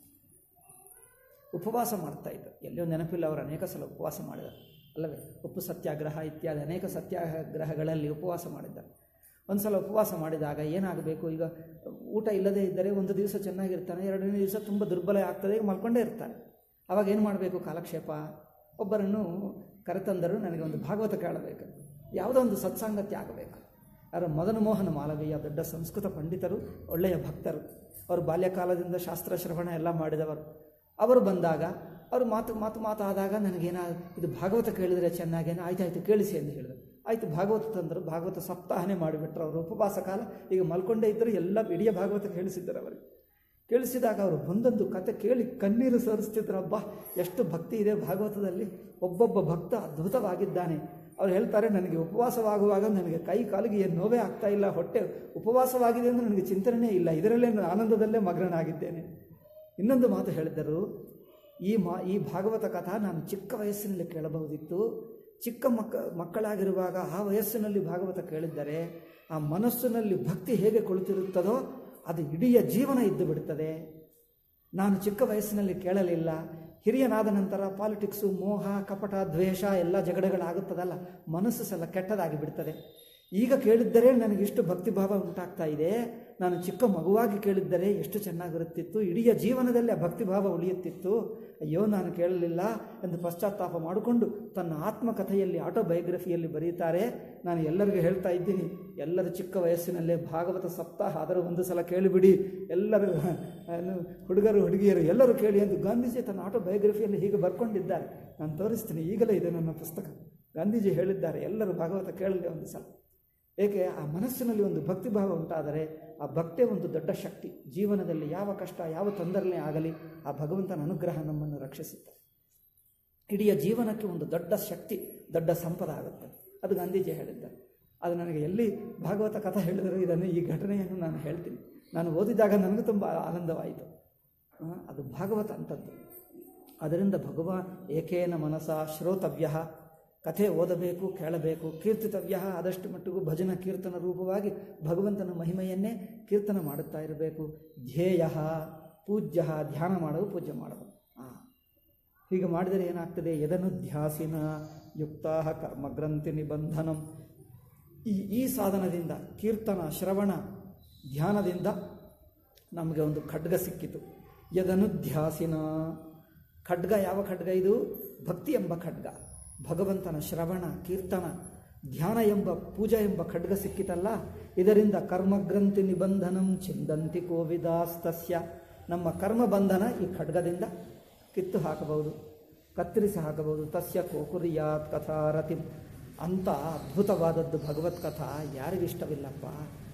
ಉಪವಾಸ ಮಾಡ್ತಾ ಇದ್ದರು ಎಲ್ಲಿಯೂ ನೆನಪಿಲ್ಲ ಅವರು ಅನೇಕ ಸಲ ಉಪವಾಸ ಮಾಡಿದರು ಅಲ್ಲವೇ ಉಪ್ಪು ಸತ್ಯಾಗ್ರಹ ಇತ್ಯಾದಿ ಅನೇಕ ಸತ್ಯಾಗ್ರಹಗಳಲ್ಲಿ ಉಪವಾಸ ಮಾಡಿದ್ದಾರೆ ಒಂದು ಸಲ ಉಪವಾಸ ಮಾಡಿದಾಗ ಏನಾಗಬೇಕು ಈಗ ಊಟ ಇಲ್ಲದೇ ಇದ್ದರೆ ಒಂದು ದಿವಸ ಚೆನ್ನಾಗಿರ್ತಾನೆ ಎರಡನೇ ದಿವಸ ತುಂಬ ದುರ್ಬಲ ಆಗ್ತದೆ ಈಗ ಮಲ್ಕೊಂಡೇ ಇರ್ತಾನೆ ಆವಾಗ ಏನು ಮಾಡಬೇಕು ಕಾಲಕ್ಷೇಪ ಒಬ್ಬರನ್ನು ಕರೆತಂದರು ನನಗೆ ಒಂದು ಭಾಗವತ ಕೇಳಬೇಕು ಯಾವುದೋ ಒಂದು ಸತ್ಸಾಂಗತ್ಯ ಆಗಬೇಕು ಯಾರು ಮದನ ಮೋಹನ ಮಾಲವೀಯ ದೊಡ್ಡ ಸಂಸ್ಕೃತ ಪಂಡಿತರು ಒಳ್ಳೆಯ ಭಕ್ತರು ಅವರು ಬಾಲ್ಯಕಾಲದಿಂದ ಶಾಸ್ತ್ರ ಶ್ರವಣ ಎಲ್ಲ ಮಾಡಿದವರು ಅವರು ಬಂದಾಗ ಅವರು ಮಾತು ಮಾತು ಮಾತಾದಾಗ ನನಗೇನ ಇದು ಭಾಗವತ ಕೇಳಿದರೆ ಚೆನ್ನಾಗೇನೋ ಆಯ್ತು ಆಯ್ತು ಕೇಳಿಸಿ ಎಂದು ಹೇಳಿದರು ಆಯಿತು ಭಾಗವತ ತಂದರು ಭಾಗವತ ಸಪ್ತಾಹನೆ ಮಾಡಿಬಿಟ್ರು ಅವರು ಉಪವಾಸ ಕಾಲ ಈಗ ಮಲ್ಕೊಂಡೇ ಇದ್ದರು ಎಲ್ಲ ಇಡೀ ಭಾಗವತ ಕೇಳಿಸಿದ್ದರು ಅವರಿಗೆ ಕೇಳಿಸಿದಾಗ ಅವರು ಒಂದೊಂದು ಕತೆ ಕೇಳಿ ಕಣ್ಣೀರು ಸರಿಸ್ತಿದ್ರು ಅಬ್ಬಾ ಎಷ್ಟು ಭಕ್ತಿ ಇದೆ ಭಾಗವತದಲ್ಲಿ ಒಬ್ಬೊಬ್ಬ ಭಕ್ತ ಅದ್ಭುತವಾಗಿದ್ದಾನೆ ಅವ್ರು ಹೇಳ್ತಾರೆ ನನಗೆ ಉಪವಾಸವಾಗುವಾಗ ನನಗೆ ಕೈ ಕಾಲಿಗೆ ಏನು ನೋವೇ ಆಗ್ತಾ ಇಲ್ಲ ಹೊಟ್ಟೆ ಉಪವಾಸವಾಗಿದೆ ಅಂದರೆ ನನಗೆ ಚಿಂತನೆ ಇಲ್ಲ ಇದರಲ್ಲೇ ನಾನು ಆನಂದದಲ್ಲೇ ಮಗ್ನನಾಗಿದ್ದೇನೆ ಇನ್ನೊಂದು ಮಾತು ಹೇಳಿದ್ದರು ಈ ಮಾ ಈ ಭಾಗವತ ಕಥಾ ನಾನು ಚಿಕ್ಕ ವಯಸ್ಸಿನಲ್ಲಿ ಕೇಳಬಹುದಿತ್ತು ಚಿಕ್ಕ ಮಕ್ಕ ಮಕ್ಕಳಾಗಿರುವಾಗ ಆ ವಯಸ್ಸಿನಲ್ಲಿ ಭಾಗವತ ಕೇಳಿದ್ದರೆ ಆ ಮನಸ್ಸಿನಲ್ಲಿ ಭಕ್ತಿ ಹೇಗೆ ಕುಳಿತಿರುತ್ತದೋ ಅದು ಇಡೀ ಜೀವನ ಇದ್ದು ಬಿಡುತ್ತದೆ ನಾನು ಚಿಕ್ಕ ವಯಸ್ಸಿನಲ್ಲಿ ಕೇಳಲಿಲ್ಲ ಹಿರಿಯನಾದ ನಂತರ ಪಾಲಿಟಿಕ್ಸು ಮೋಹ ಕಪಟ ದ್ವೇಷ ಎಲ್ಲ ಜಗಳಗಳಾಗುತ್ತದಲ್ಲ ಮನಸ್ಸು ಸಲ ಕೆಟ್ಟದಾಗಿ ಬಿಡ್ತದೆ ಈಗ ಕೇಳಿದ್ದರೆ ನನಗಿಷ್ಟು ಭಕ್ತಿಭಾವ ಉಂಟಾಗ್ತಾ ಇದೆ ನಾನು ಚಿಕ್ಕ ಮಗುವಾಗಿ ಕೇಳಿದ್ದರೆ ಎಷ್ಟು ಚೆನ್ನಾಗಿರುತ್ತಿತ್ತು ಇಡೀ ಜೀವನದಲ್ಲಿ ಆ ಭಕ್ತಿಭಾವ ಉಳಿಯುತ್ತಿತ್ತು ಅಯ್ಯೋ ನಾನು ಕೇಳಲಿಲ್ಲ ಎಂದು ಪಶ್ಚಾತ್ತಾಪ ಮಾಡಿಕೊಂಡು ತನ್ನ ಆತ್ಮಕಥೆಯಲ್ಲಿ ಆಟೋಬಯೋಗ್ರಫಿಯಲ್ಲಿ ಬರೀತಾರೆ ನಾನು ಎಲ್ಲರಿಗೂ ಹೇಳ್ತಾ ಇದ್ದೀನಿ ಎಲ್ಲರೂ ಚಿಕ್ಕ ವಯಸ್ಸಿನಲ್ಲೇ ಭಾಗವತ ಸಪ್ತಾಹ ಆದರೂ ಒಂದು ಸಲ ಕೇಳಿಬಿಡಿ ಎಲ್ಲರೂ ಏನು, ಹುಡುಗರು ಹುಡುಗಿಯರು ಎಲ್ಲರೂ ಕೇಳಿ ಎಂದು ಗಾಂಧೀಜಿ ತನ್ನ ಆಟೋಬಯೋಗ್ರಫಿಯಲ್ಲಿ ಹೀಗೆ ಬರ್ಕೊಂಡಿದ್ದಾರೆ ನಾನು ತೋರಿಸ್ತೀನಿ ಈಗಲೇ ಇದೆ ನನ್ನ ಪುಸ್ತಕ ಗಾಂಧೀಜಿ ಹೇಳಿದ್ದಾರೆ ಎಲ್ಲರೂ ಭಾಗವತ ಕೇಳಲಿ ಒಂದು ಸಲ ಏಕೆ ಆ ಮನಸ್ಸಿನಲ್ಲಿ ಒಂದು ಭಕ್ತಿಭಾವ ಉಂಟಾದರೆ ಆ ಭಕ್ತಿಯ ಒಂದು ದೊಡ್ಡ ಶಕ್ತಿ ಜೀವನದಲ್ಲಿ ಯಾವ ಕಷ್ಟ ಯಾವ ತೊಂದರೆನೇ ಆಗಲಿ ಆ ಭಗವಂತನ ಅನುಗ್ರಹ ನಮ್ಮನ್ನು ರಕ್ಷಿಸುತ್ತದೆ ಇಡೀ ಜೀವನಕ್ಕೆ ಒಂದು ದೊಡ್ಡ ಶಕ್ತಿ ದೊಡ್ಡ ಸಂಪದ ಆಗುತ್ತೆ ಅದು ಗಾಂಧೀಜಿ ಹೇಳಿದ್ದಾರೆ ಅದು ನನಗೆ ಎಲ್ಲಿ ಭಾಗವತ ಕಥೆ ಹೇಳಿದರೂ ಇದನ್ನು ಈ ಘಟನೆಯನ್ನು ನಾನು ಹೇಳ್ತೀನಿ ನಾನು ಓದಿದಾಗ ನನಗೂ ತುಂಬ ಆನಂದವಾಯಿತು ಆ, ಅದು ಭಾಗವತ ಅಂಥದ್ದು ಅದರಿಂದ ಭಗವಾನ್ ಏಕೇನ ಮನಸ ಶ್ರೋತವ್ಯ ಕಥೆ ಓದಬೇಕು ಕೇಳಬೇಕು ಕೀರ್ತಿತವ್ಯ ಆದಷ್ಟು ಮಟ್ಟಿಗೂ ಭಜನ ಕೀರ್ತನ ರೂಪವಾಗಿ ಭಗವಂತನ ಮಹಿಮೆಯನ್ನೇ ಕೀರ್ತನ ಮಾಡುತ್ತಾ ಇರಬೇಕು ಧ್ಯೇಯ ಪೂಜ್ಯ ಧ್ಯಾನ ಮಾಡವು ಪೂಜೆ ಮಾಡವು ಹಾಂ ಹೀಗೆ ಮಾಡಿದರೆ ಏನಾಗ್ತದೆ ಯದನುಧ್ಯಾಸಿನ ಯುಕ್ತ ಕರ್ಮಗ್ರಂಥಿ ನಿಬಂಧನಂ ಈ ಈ ಸಾಧನದಿಂದ ಕೀರ್ತನ ಶ್ರವಣ ಧ್ಯಾನದಿಂದ ನಮಗೆ ಒಂದು ಖಡ್ಗ ಸಿಕ್ಕಿತು ಯದನುಧ್ಯಾಸಿನ ಖಡ್ಗ ಯಾವ ಖಡ್ಗ ಇದು ಭಕ್ತಿ ಎಂಬ ಖಡ್ಗ ಭಗವಂತನ ಶ್ರವಣ ಕೀರ್ತನ ಧ್ಯಾನ ಎಂಬ ಪೂಜಾ ಎಂಬ ಖಡ್ಗ ಸಿಕ್ಕಿತಲ್ಲ ಇದರಿಂದ ಕರ್ಮಗ್ರಂಥಿ ನಿಬಂಧನಂ ಚಿಂದಂತಿ ಕೋವಿದಾಸ್ತಸ್ಯ ನಮ್ಮ ಕರ್ಮ ಬಂಧನ ಈ ಖಡ್ಗದಿಂದ ಕಿತ್ತು ಹಾಕಬಹುದು ಕತ್ತರಿಸಿ ಹಾಕಬಹುದು ತಸ್ಯ ಕೋಕುರಿಯಾತ್ ಕಥಾರತಿ ಅಂಥ ಅದ್ಭುತವಾದದ್ದು ಭಗವತ್ ಕಥಾ ಯಾರಿಗಿಷ್ಟವಿಲ್ಲಪ್ಪ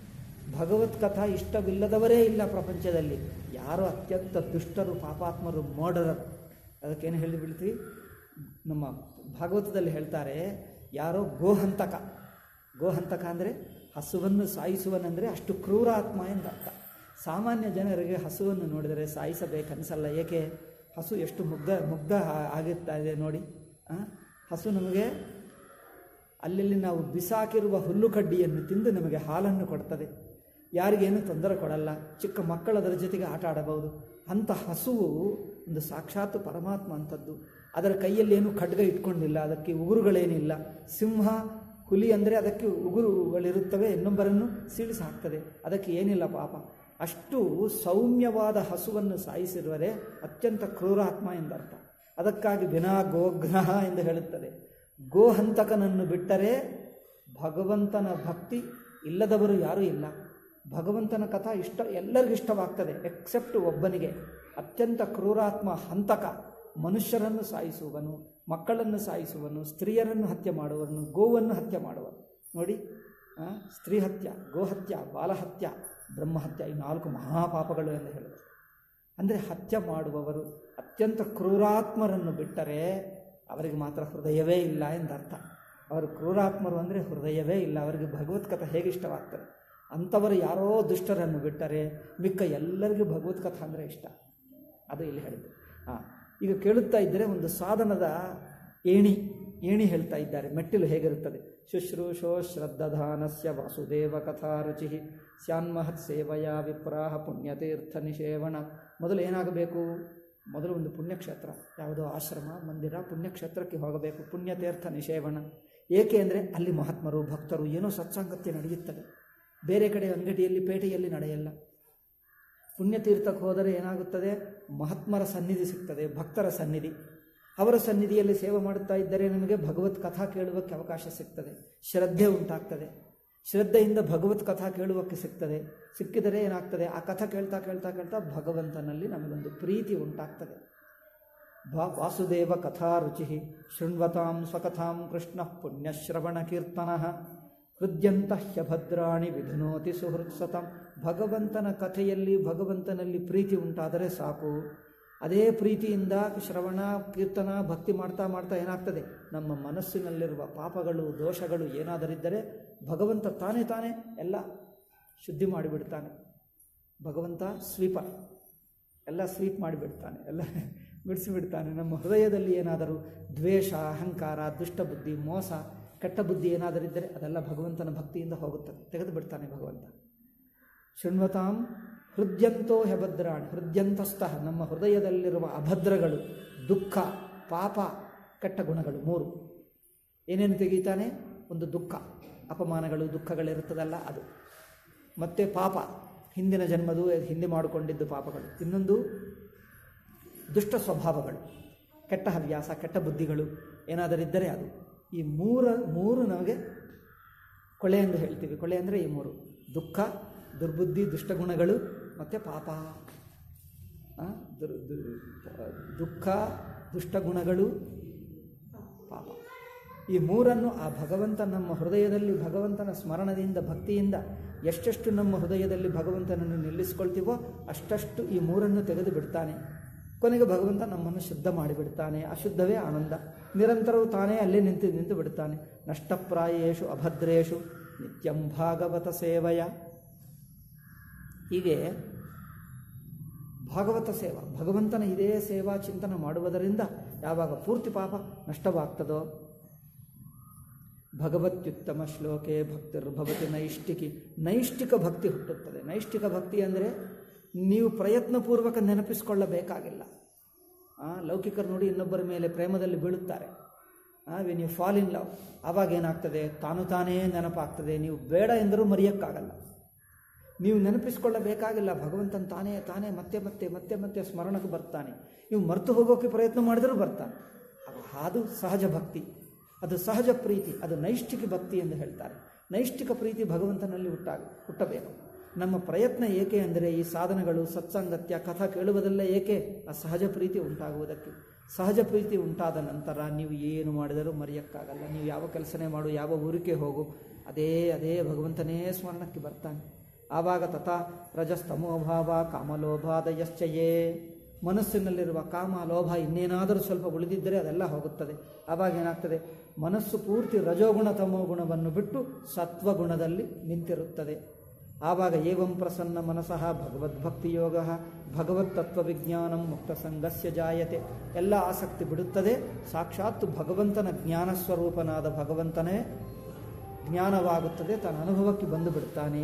ಭಗವತ್ ಕಥಾ ಇಷ್ಟವಿಲ್ಲದವರೇ ಇಲ್ಲ ಪ್ರಪಂಚದಲ್ಲಿ ಯಾರು ಅತ್ಯಂತ ದುಷ್ಟರು ಪಾಪಾತ್ಮರು ಮೋಡರರು ಅದಕ್ಕೇನು ಹೇಳಿಬಿಡ್ತೀವಿ ನಮ್ಮ ಭಾಗವತದಲ್ಲಿ ಹೇಳ್ತಾರೆ ಯಾರೋ ಗೋಹಂತಕ ಗೋಹಂತಕ ಅಂದರೆ ಹಸುವನ್ನು ಸಾಯಿಸುವನೆಂದರೆ ಅಷ್ಟು ಕ್ರೂರಾತ್ಮ ಎಂದರ್ಥ ಸಾಮಾನ್ಯ ಜನರಿಗೆ ಹಸುವನ್ನು ನೋಡಿದರೆ ಸಾಯಿಸಬೇಕನ್ನಿಸಲ್ಲ ಏಕೆ ಹಸು ಎಷ್ಟು ಮುಗ್ಧ ಮುಗ್ಧ ಆ- ಆಗಿರ್ತಾ ಇದೆ ನೋಡಿ ಆ? ಹಸು ನಮಗೆ ಅಲ್ಲಲ್ಲಿ ನಾವು ಬಿಸಾಕಿರುವ ಹುಲ್ಲು ಕಡ್ಡಿಯನ್ನು ತಿಂದು ನಮಗೆ ಹಾಲನ್ನು ಕೊಡ್ತದೆ ಯಾರಿಗೇನು ತೊಂದರೆ ಕೊಡಲ್ಲ ಚಿಕ್ಕ ಮಕ್ಕಳು ಅದರ ಜೊತೆಗೆ ಆಟ ಆಡಬಹುದು ಅಂಥ ಹಸುವು ಒಂದು ಸಾಕ್ಷಾತ್ ಪರಮಾತ್ಮ ಅಂಥದ್ದು ಅದರ ಕೈಯಲ್ಲಿ ಏನು ಖಡ್ಗ ಇಟ್ಕೊಂಡಿಲ್ಲ ಅದಕ್ಕೆ ಉಗುರುಗಳೇನಿಲ್ಲ ಸಿಂಹ ಹುಲಿ ಅಂದರೆ ಅದಕ್ಕೆ ಉಗುರುಗಳಿರುತ್ತವೆ ಇನ್ನೊಬ್ಬರನ್ನು ಸೀಳಿಸಿ ಹಾಕ್ತದೆ ಅದಕ್ಕೆ ಏನಿಲ್ಲ ಪಾಪ ಅಷ್ಟು ಸೌಮ್ಯವಾದ ಹಸುವನ್ನು ಸಾಯಿಸಿರುವರೆ ಅತ್ಯಂತ ಕ್ರೂರಾತ್ಮ ಎಂದರ್ಥ ಅದಕ್ಕಾಗಿ ವಿನಾ ಗೋಗ್ರಹ ಎಂದು ಹೇಳುತ್ತದೆ ಗೋಹಂತಕನನ್ನು ಬಿಟ್ಟರೆ ಭಗವಂತನ ಭಕ್ತಿ ಇಲ್ಲದವರು ಯಾರೂ ಇಲ್ಲ ಭಗವಂತನ ಕಥಾ ಇಷ್ಟ ಎಲ್ಲರಿಗೂ ಇಷ್ಟವಾಗ್ತದೆ ಎಕ್ಸೆಪ್ಟ್ ಒಬ್ಬನಿಗೆ ಅತ್ಯಂತ ಕ್ರೂರಾತ್ಮ ಹಂತಕ ಮನುಷ್ಯರನ್ನು ಸಾಯಿಸುವನು ಮಕ್ಕಳನ್ನು ಸಾಯಿಸುವನು ಸ್ತ್ರೀಯರನ್ನು ಹತ್ಯೆ ಮಾಡುವನು ಗೋವನ್ನು ಹತ್ಯೆ ಮಾಡುವನು ನೋಡಿ ಆ, ಸ್ತ್ರೀ ಹತ್ಯ ಗೋಹತ್ಯ ಬಾಲಹತ್ಯ ಬ್ರಹ್ಮಹತ್ಯ ಈ ನಾಲ್ಕು ಮಹಾಪಾಪಗಳು ಎಂದು ಹೇಳಿದರು ಅಂದರೆ ಹತ್ಯೆ ಮಾಡುವವರು ಅತ್ಯಂತ ಕ್ರೂರಾತ್ಮರನ್ನು ಬಿಟ್ಟರೆ ಅವರಿಗೆ ಮಾತ್ರ ಹೃದಯವೇ ಇಲ್ಲ ಎಂದರ್ಥ ಅವರು ಕ್ರೂರಾತ್ಮರು ಅಂದರೆ ಹೃದಯವೇ ಇಲ್ಲ ಅವರಿಗೆ ಭಗವತ್ ಕಥೆ ಹೇಗೆ ಇಷ್ಟವಾಗ್ತದೆ ಅಂಥವರು ಯಾರೋ ದುಷ್ಟರನ್ನು ಬಿಟ್ಟರೆ ಮಿಕ್ಕ ಎಲ್ಲರಿಗೂ ಭಗವತ್ ಕಥೆ ಅಂದರೆ ಇಷ್ಟ ಅದು ಇಲ್ಲಿ ಹೇಳಿದ್ದು ಹಾಂ ಈಗ ಕೇಳುತ್ತಾ ಇದ್ದರೆ ಒಂದು ಸಾಧನದ ಏಣಿ ಏಣಿ ಹೇಳ್ತಾ ಇದ್ದಾರೆ ಮೆಟ್ಟಿಲು ಹೇಗಿರುತ್ತದೆ ಶುಶ್ರೂಷೋ ಶ್ರದ್ಧಾನಸ್ಯ ವಾಸುದೇವ ಕಥಾ ರುಚಿ ಸ್ಯಾನ್ಮಹತ್ ಸೇವಯ ವಿಪ್ರಾಹ ಪುಣ್ಯತೀರ್ಥ ನಿಷೇವಣ ಮೊದಲು ಏನಾಗಬೇಕು ಮೊದಲು ಒಂದು ಪುಣ್ಯಕ್ಷೇತ್ರ ಯಾವುದೋ ಆಶ್ರಮ ಮಂದಿರ ಪುಣ್ಯಕ್ಷೇತ್ರಕ್ಕೆ ಹೋಗಬೇಕು ಪುಣ್ಯತೀರ್ಥ ನಿಷೇವಣ ಏಕೆ ಅಂದರೆ ಅಲ್ಲಿ ಮಹಾತ್ಮರು ಭಕ್ತರು ಏನೋ ಸತ್ಸಂಗತ್ಯ ನಡೆಯುತ್ತದೆ ಬೇರೆ ಕಡೆ ಅಂಗಡಿಯಲ್ಲಿ ಪೇಟೆಯಲ್ಲಿ ನಡೆಯಲ್ಲ ಪುಣ್ಯತೀರ್ಥಕ್ಕೆ ಹೋದರೆ ಏನಾಗುತ್ತದೆ ಮಹಾತ್ಮರ ಸನ್ನಿಧಿ ಸಿಗ್ತದೆ ಭಕ್ತರ ಸನ್ನಿಧಿ ಅವರ ಸನ್ನಿಧಿಯಲ್ಲಿ ಸೇವೆ ಮಾಡುತ್ತಾ ಇದ್ದರೆ ನಮಗೆ ಭಗವತ್ ಕಥಾ ಕೇಳುವಕ್ಕೆ ಅವಕಾಶ ಸಿಗ್ತದೆ ಶ್ರದ್ಧೆ ಉಂಟಾಗ್ತದೆ ಶ್ರದ್ಧೆಯಿಂದ ಭಗವತ್ ಕಥಾ ಕೇಳುವಕ್ಕೆ ಸಿಗ್ತದೆ ಸಿಕ್ಕಿದರೆ ಏನಾಗ್ತದೆ ಆ ಕಥಾ ಕೇಳ್ತಾ ಕೇಳ್ತಾ ಕೇಳ್ತಾ ಭಗವಂತನಲ್ಲಿ ನಮಗೊಂದು ಪ್ರೀತಿ ಉಂಟಾಗ್ತದೆ ಭಾ ವಾಸುದೇವ ಕಥಾ ರುಚಿ ಶೃಣ್ವತಾಂ ಸ್ವಕಥಾಂ ಕೃಷ್ಣ ಪುಣ್ಯಶ್ರವಣ ಕೀರ್ತನ ಹೃದ್ಯಂತ ಹ್ಯಭದ್ರಾಣಿ ವಿಧುನೋತಿ ಸುಹೃತ್ಸತಂ ಭಗವಂತನ ಕಥೆಯಲ್ಲಿ ಭಗವಂತನಲ್ಲಿ ಪ್ರೀತಿ ಉಂಟಾದರೆ ಸಾಕು ಅದೇ ಪ್ರೀತಿಯಿಂದ ಶ್ರವಣ ಕೀರ್ತನ ಭಕ್ತಿ ಮಾಡ್ತಾ ಮಾಡ್ತಾ ಏನಾಗ್ತದೆ ನಮ್ಮ ಮನಸ್ಸಿನಲ್ಲಿರುವ ಪಾಪಗಳು ದೋಷಗಳು ಏನಾದರಿದ್ದರೆ ಭಗವಂತ ತಾನೇ ತಾನೇ ಎಲ್ಲ ಶುದ್ಧಿ ಮಾಡಿಬಿಡ್ತಾನೆ ಭಗವಂತ ಸ್ವೀಪರ್ ಎಲ್ಲ ಸ್ವೀಪ್ ಮಾಡಿಬಿಡ್ತಾನೆ ಎಲ್ಲ ಬಿಡಿಸಿಬಿಡ್ತಾನೆ ನಮ್ಮ ಹೃದಯದಲ್ಲಿ ಏನಾದರೂ ದ್ವೇಷ ಅಹಂಕಾರ ದುಷ್ಟಬುದ್ಧಿ ಮೋಸ ಕೆಟ್ಟ ಬುದ್ಧಿ ಏನಾದರಿದ್ದರೆ ಅದೆಲ್ಲ ಭಗವಂತನ ಭಕ್ತಿಯಿಂದ ಹೋಗುತ್ತದೆ ತೆಗೆದು ಬಿಡ್ತಾನೆ ಭಗವಂತ ಶೃಣ್ವತಾಂ ಹೃದ್ಯಂತೋ ಹೆಭದ್ರಾಣಿ ಹೃದ್ಯಂತಸ್ಥಃ ನಮ್ಮ ಹೃದಯದಲ್ಲಿರುವ ಅಭದ್ರಗಳು ದುಃಖ ಪಾಪ ಕೆಟ್ಟ ಗುಣಗಳು ಮೂರು ಏನೇನು ತೆಗೀತಾನೆ ಒಂದು ದುಃಖ ಅಪಮಾನಗಳು ದುಃಖಗಳಿರುತ್ತದಲ್ಲ ಅದು ಮತ್ತು ಪಾಪ ಹಿಂದಿನ ಜನ್ಮದು ಹಿಂದೆ ಮಾಡಿಕೊಂಡಿದ್ದು ಪಾಪಗಳು ಇನ್ನೊಂದು ದುಷ್ಟ ಸ್ವಭಾವಗಳು ಕೆಟ್ಟ ಹವ್ಯಾಸ ಕೆಟ್ಟ ಬುದ್ಧಿಗಳು ಏನಾದರಿದ್ದರೆ ಅದು ಈ ಮೂರ ಮೂರು ನಮಗೆ ಕೊಳೆ ಎಂದು ಹೇಳ್ತೀವಿ ಕೊಳೆ ಅಂದರೆ ಈ ಮೂರು ದುಃಖ ದುರ್ಬುದ್ಧಿ ದುಷ್ಟಗುಣಗಳು ಮತ್ತು ಪಾಪ ಆ, ದುರ್- ದು- ದುಃಖ ದುಷ್ಟಗುಣಗಳು ಪಾಪ ಈ ಮೂರನ್ನು ಆ ಭಗವಂತ ನಮ್ಮ ಹೃದಯದಲ್ಲಿ ಭಗವಂತನ ಸ್ಮರಣದಿಂದ ಭಕ್ತಿಯಿಂದ ಎಷ್ಟೆಷ್ಟು ನಮ್ಮ ಹೃದಯದಲ್ಲಿ ಭಗವಂತನನ್ನು ನಿಲ್ಲಿಸ್ಕೊಳ್ತೀವೋ ಅಷ್ಟಷ್ಟು ಈ ಮೂರನ್ನು ತೆಗೆದು ಬಿಡ್ತಾನೆ ಕೊನೆಗೆ ಭಗವಂತ ನಮ್ಮನ್ನು ಶುದ್ಧ ಮಾಡಿಬಿಡ್ತಾನೆ ಅಶುದ್ಧವೇ ಆನಂದ ನಿರಂತರವೂ ತಾನೇ ಅಲ್ಲೇ ನಿಂತು ನಿಂತು ಬಿಡ್ತಾನೆ ನಷ್ಟಪ್ರಾಯೇಶು ಅಭದ್ರೇಶು ನಿತ್ಯಂ ಭಾಗವತ ಸೇವಯ ಹೀಗೆ ಭಾಗವತ ಸೇವಾ ಭಗವಂತನ ಇದೇ ಸೇವಾ ಚಿಂತನ ಮಾಡುವುದರಿಂದ ಯಾವಾಗ ಪೂರ್ತಿ ಪಾಪ ನಷ್ಟವಾಗ್ತದೋ ಭಗವತ್ಯುತ್ತಮ ಶ್ಲೋಕೆ ಭಕ್ತಿರ್ಭವತಿ ನೈಷ್ಟಿಕಿ ನೈಷ್ಟಿಕ ಭಕ್ತಿ ಹುಟ್ಟುತ್ತದೆ ನೈಷ್ಟಿಕ ಭಕ್ತಿ ಅಂದರೆ ನೀವು ಪ್ರಯತ್ನಪೂರ್ವಕ ನೆನಪಿಸಿಕೊಳ್ಳಬೇಕಾಗಿಲ್ಲ ಆ, ಲೌಕಿಕರು ನೋಡಿ ಇನ್ನೊಬ್ಬರ ಮೇಲೆ ಪ್ರೇಮದಲ್ಲಿ ಬೀಳುತ್ತಾರೆ when you fall in love ಆವಾಗ ಏನಾಗ್ತದೆ ತಾನು ತಾನೇ ನೆನಪಾಗ್ತದೆ ನೀವು ಬೇಡ ಎಂದರೂ ಮರೆಯೋಕ್ಕಾಗಲ್ಲ ನೀವು ನೆನಪಿಸ್ಕೊಳ್ಳಬೇಕಾಗಿಲ್ಲ ಭಗವಂತನ ತಾನೇ ತಾನೇ ಮತ್ತೆ ಮತ್ತೆ ಮತ್ತೆ ಮತ್ತೆ ಸ್ಮರಣಕ್ಕೆ ಬರ್ತಾನೆ ನೀವು ಮರೆತು ಹೋಗೋಕ್ಕೆ ಪ್ರಯತ್ನ ಮಾಡಿದರೂ ಬರ್ತಾನೆ ಅವ- ಅದು ಸಹಜ ಭಕ್ತಿ ಅದು ಸಹಜ ಪ್ರೀತಿ ಅದು ನೈಷ್ಠಿಕ ಭಕ್ತಿ ಎಂದು ಹೇಳ್ತಾರೆ ನೈಷ್ಠಿಕ ಪ್ರೀತಿ ಭಗವಂತನಲ್ಲಿ ಹುಟ್ಟಾಗ ಹುಟ್ಟಬೇಕು ನಮ್ಮ ಪ್ರಯತ್ನ ಏಕೆ ಅಂದರೆ ಈ ಸಾಧನಗಳು ಸತ್ಸಂಗತ್ಯ ಕಥಾ ಕೇಳುವುದೆಲ್ಲ ಏಕೆ ಆ ಸಹಜ ಪ್ರೀತಿ ಉಂಟಾಗುವುದಕ್ಕೆ ಸಹಜ ಪ್ರೀತಿ ಉಂಟಾದ ನಂತರ ನೀವು ಏನು ಮಾಡಿದರೂ ಮರೆಯೋಕ್ಕಾಗಲ್ಲ ನೀವು ಯಾವ ಕೆಲಸನೇ ಮಾಡು ಯಾವ ಊರಿಗೆ ಹೋಗು ಅದೇ ಅದೇ ಭಗವಂತನೇ ಸ್ಮರಣಕ್ಕೆ ಬರ್ತಾನೆ ಆವಾಗ ತಥಾ ರಜಸ್ತಮೋಭಾವ ಕಾಮಲೋಭಾದಯಶ್ಚಯೇ ಮನಸ್ಸಿನಲ್ಲಿರುವ ಕಾಮ ಲೋಭ ಇನ್ನೇನಾದರೂ ಸ್ವಲ್ಪ ಉಳಿದಿದ್ದರೆ ಅದೆಲ್ಲ ಹೋಗುತ್ತದೆ ಆವಾಗ ಏನಾಗ್ತದೆ ಮನಸ್ಸು ಪೂರ್ತಿ ರಜೋಗುಣ ತಮೋಗುಣವನ್ನು ಬಿಟ್ಟು ಸತ್ವಗುಣದಲ್ಲಿ ನಿಂತಿರುತ್ತದೆ ಆವಾಗ ಏವಂ ಪ್ರಸನ್ನ ಮನಸಃ ಭಗವದ್ಭಕ್ತಿಯೋಗ ಭಗವತ್ ತತ್ವವಿಜ್ಞಾನಂ ಮುಕ್ತ ಸಂಗಸ್ಯ ಜಾಯತೆ ಎಲ್ಲ ಆಸಕ್ತಿ ಬಿಡುತ್ತದೆ ಸಾಕ್ಷಾತ್ ಭಗವಂತನ ಜ್ಞಾನ ಸ್ವರೂಪನಾದ ಭಗವಂತನೇ ಜ್ಞಾನವಾಗುತ್ತದೆ ತನ್ನ ಅನುಭವಕ್ಕೆ ಬಂದು ಬಿಡ್ತಾನೆ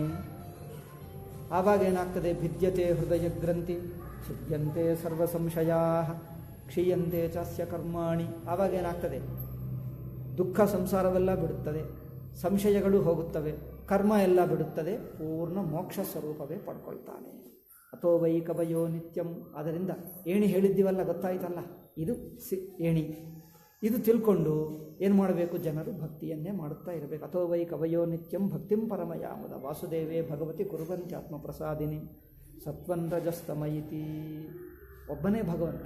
ಆವಾಗ ಏನಾಗ್ತದೆ ಭಿದ್ಯತೆ ಹೃದಯ ಗ್ರಂಥಿ ಛಿದ್ಯಂತೆ ಸರ್ವ ಸಂಶಯಾ ಕ್ಷೀಯಂತೆ ಚಾಸ್ಯ ಕರ್ಮಾಣಿ ಆವಾಗ ಏನಾಗ್ತದೆ ದುಃಖ ಸಂಸಾರವೆಲ್ಲ ಬಿಡುತ್ತದೆ ಸಂಶಯಗಳು ಹೋಗುತ್ತವೆ ಕರ್ಮ ಎಲ್ಲ ಬಿಡುತ್ತದೆ ಪೂರ್ಣ ಮೋಕ್ಷ ಸ್ವರೂಪವೇ ಪಡ್ಕೊಳ್ತಾನೆ ಅಥೋ ವೈ ಕವಯೋ ನಿತ್ಯಂ ಅದರಿಂದ ಏಣಿ ಹೇಳಿದ್ದೀವಲ್ಲ ಗೊತ್ತಾಯ್ತಲ್ಲ ಇದು ಸಿ ಏಣಿ ಇದು ತಿಳ್ಕೊಂಡು ಏನು ಮಾಡಬೇಕು ಜನರು ಭಕ್ತಿಯನ್ನೇ ಮಾಡುತ್ತಾ ಇರಬೇಕು ಅಥೋ ವೈ ಕವಯೋ ನಿತ್ಯಂ ಭಕ್ತಿಂ ಪರಮಯಾಮದ ವಾಸುದೇವೇ ಭಗವತಿ ಕುರುವಂತಿ ಆತ್ಮಪ್ರಸಾದಿನಿ ಸತ್ವನ್ ರಜಸ್ತಮಯಿತಿ ಒಬ್ಬನೇ ಭಗವಂತ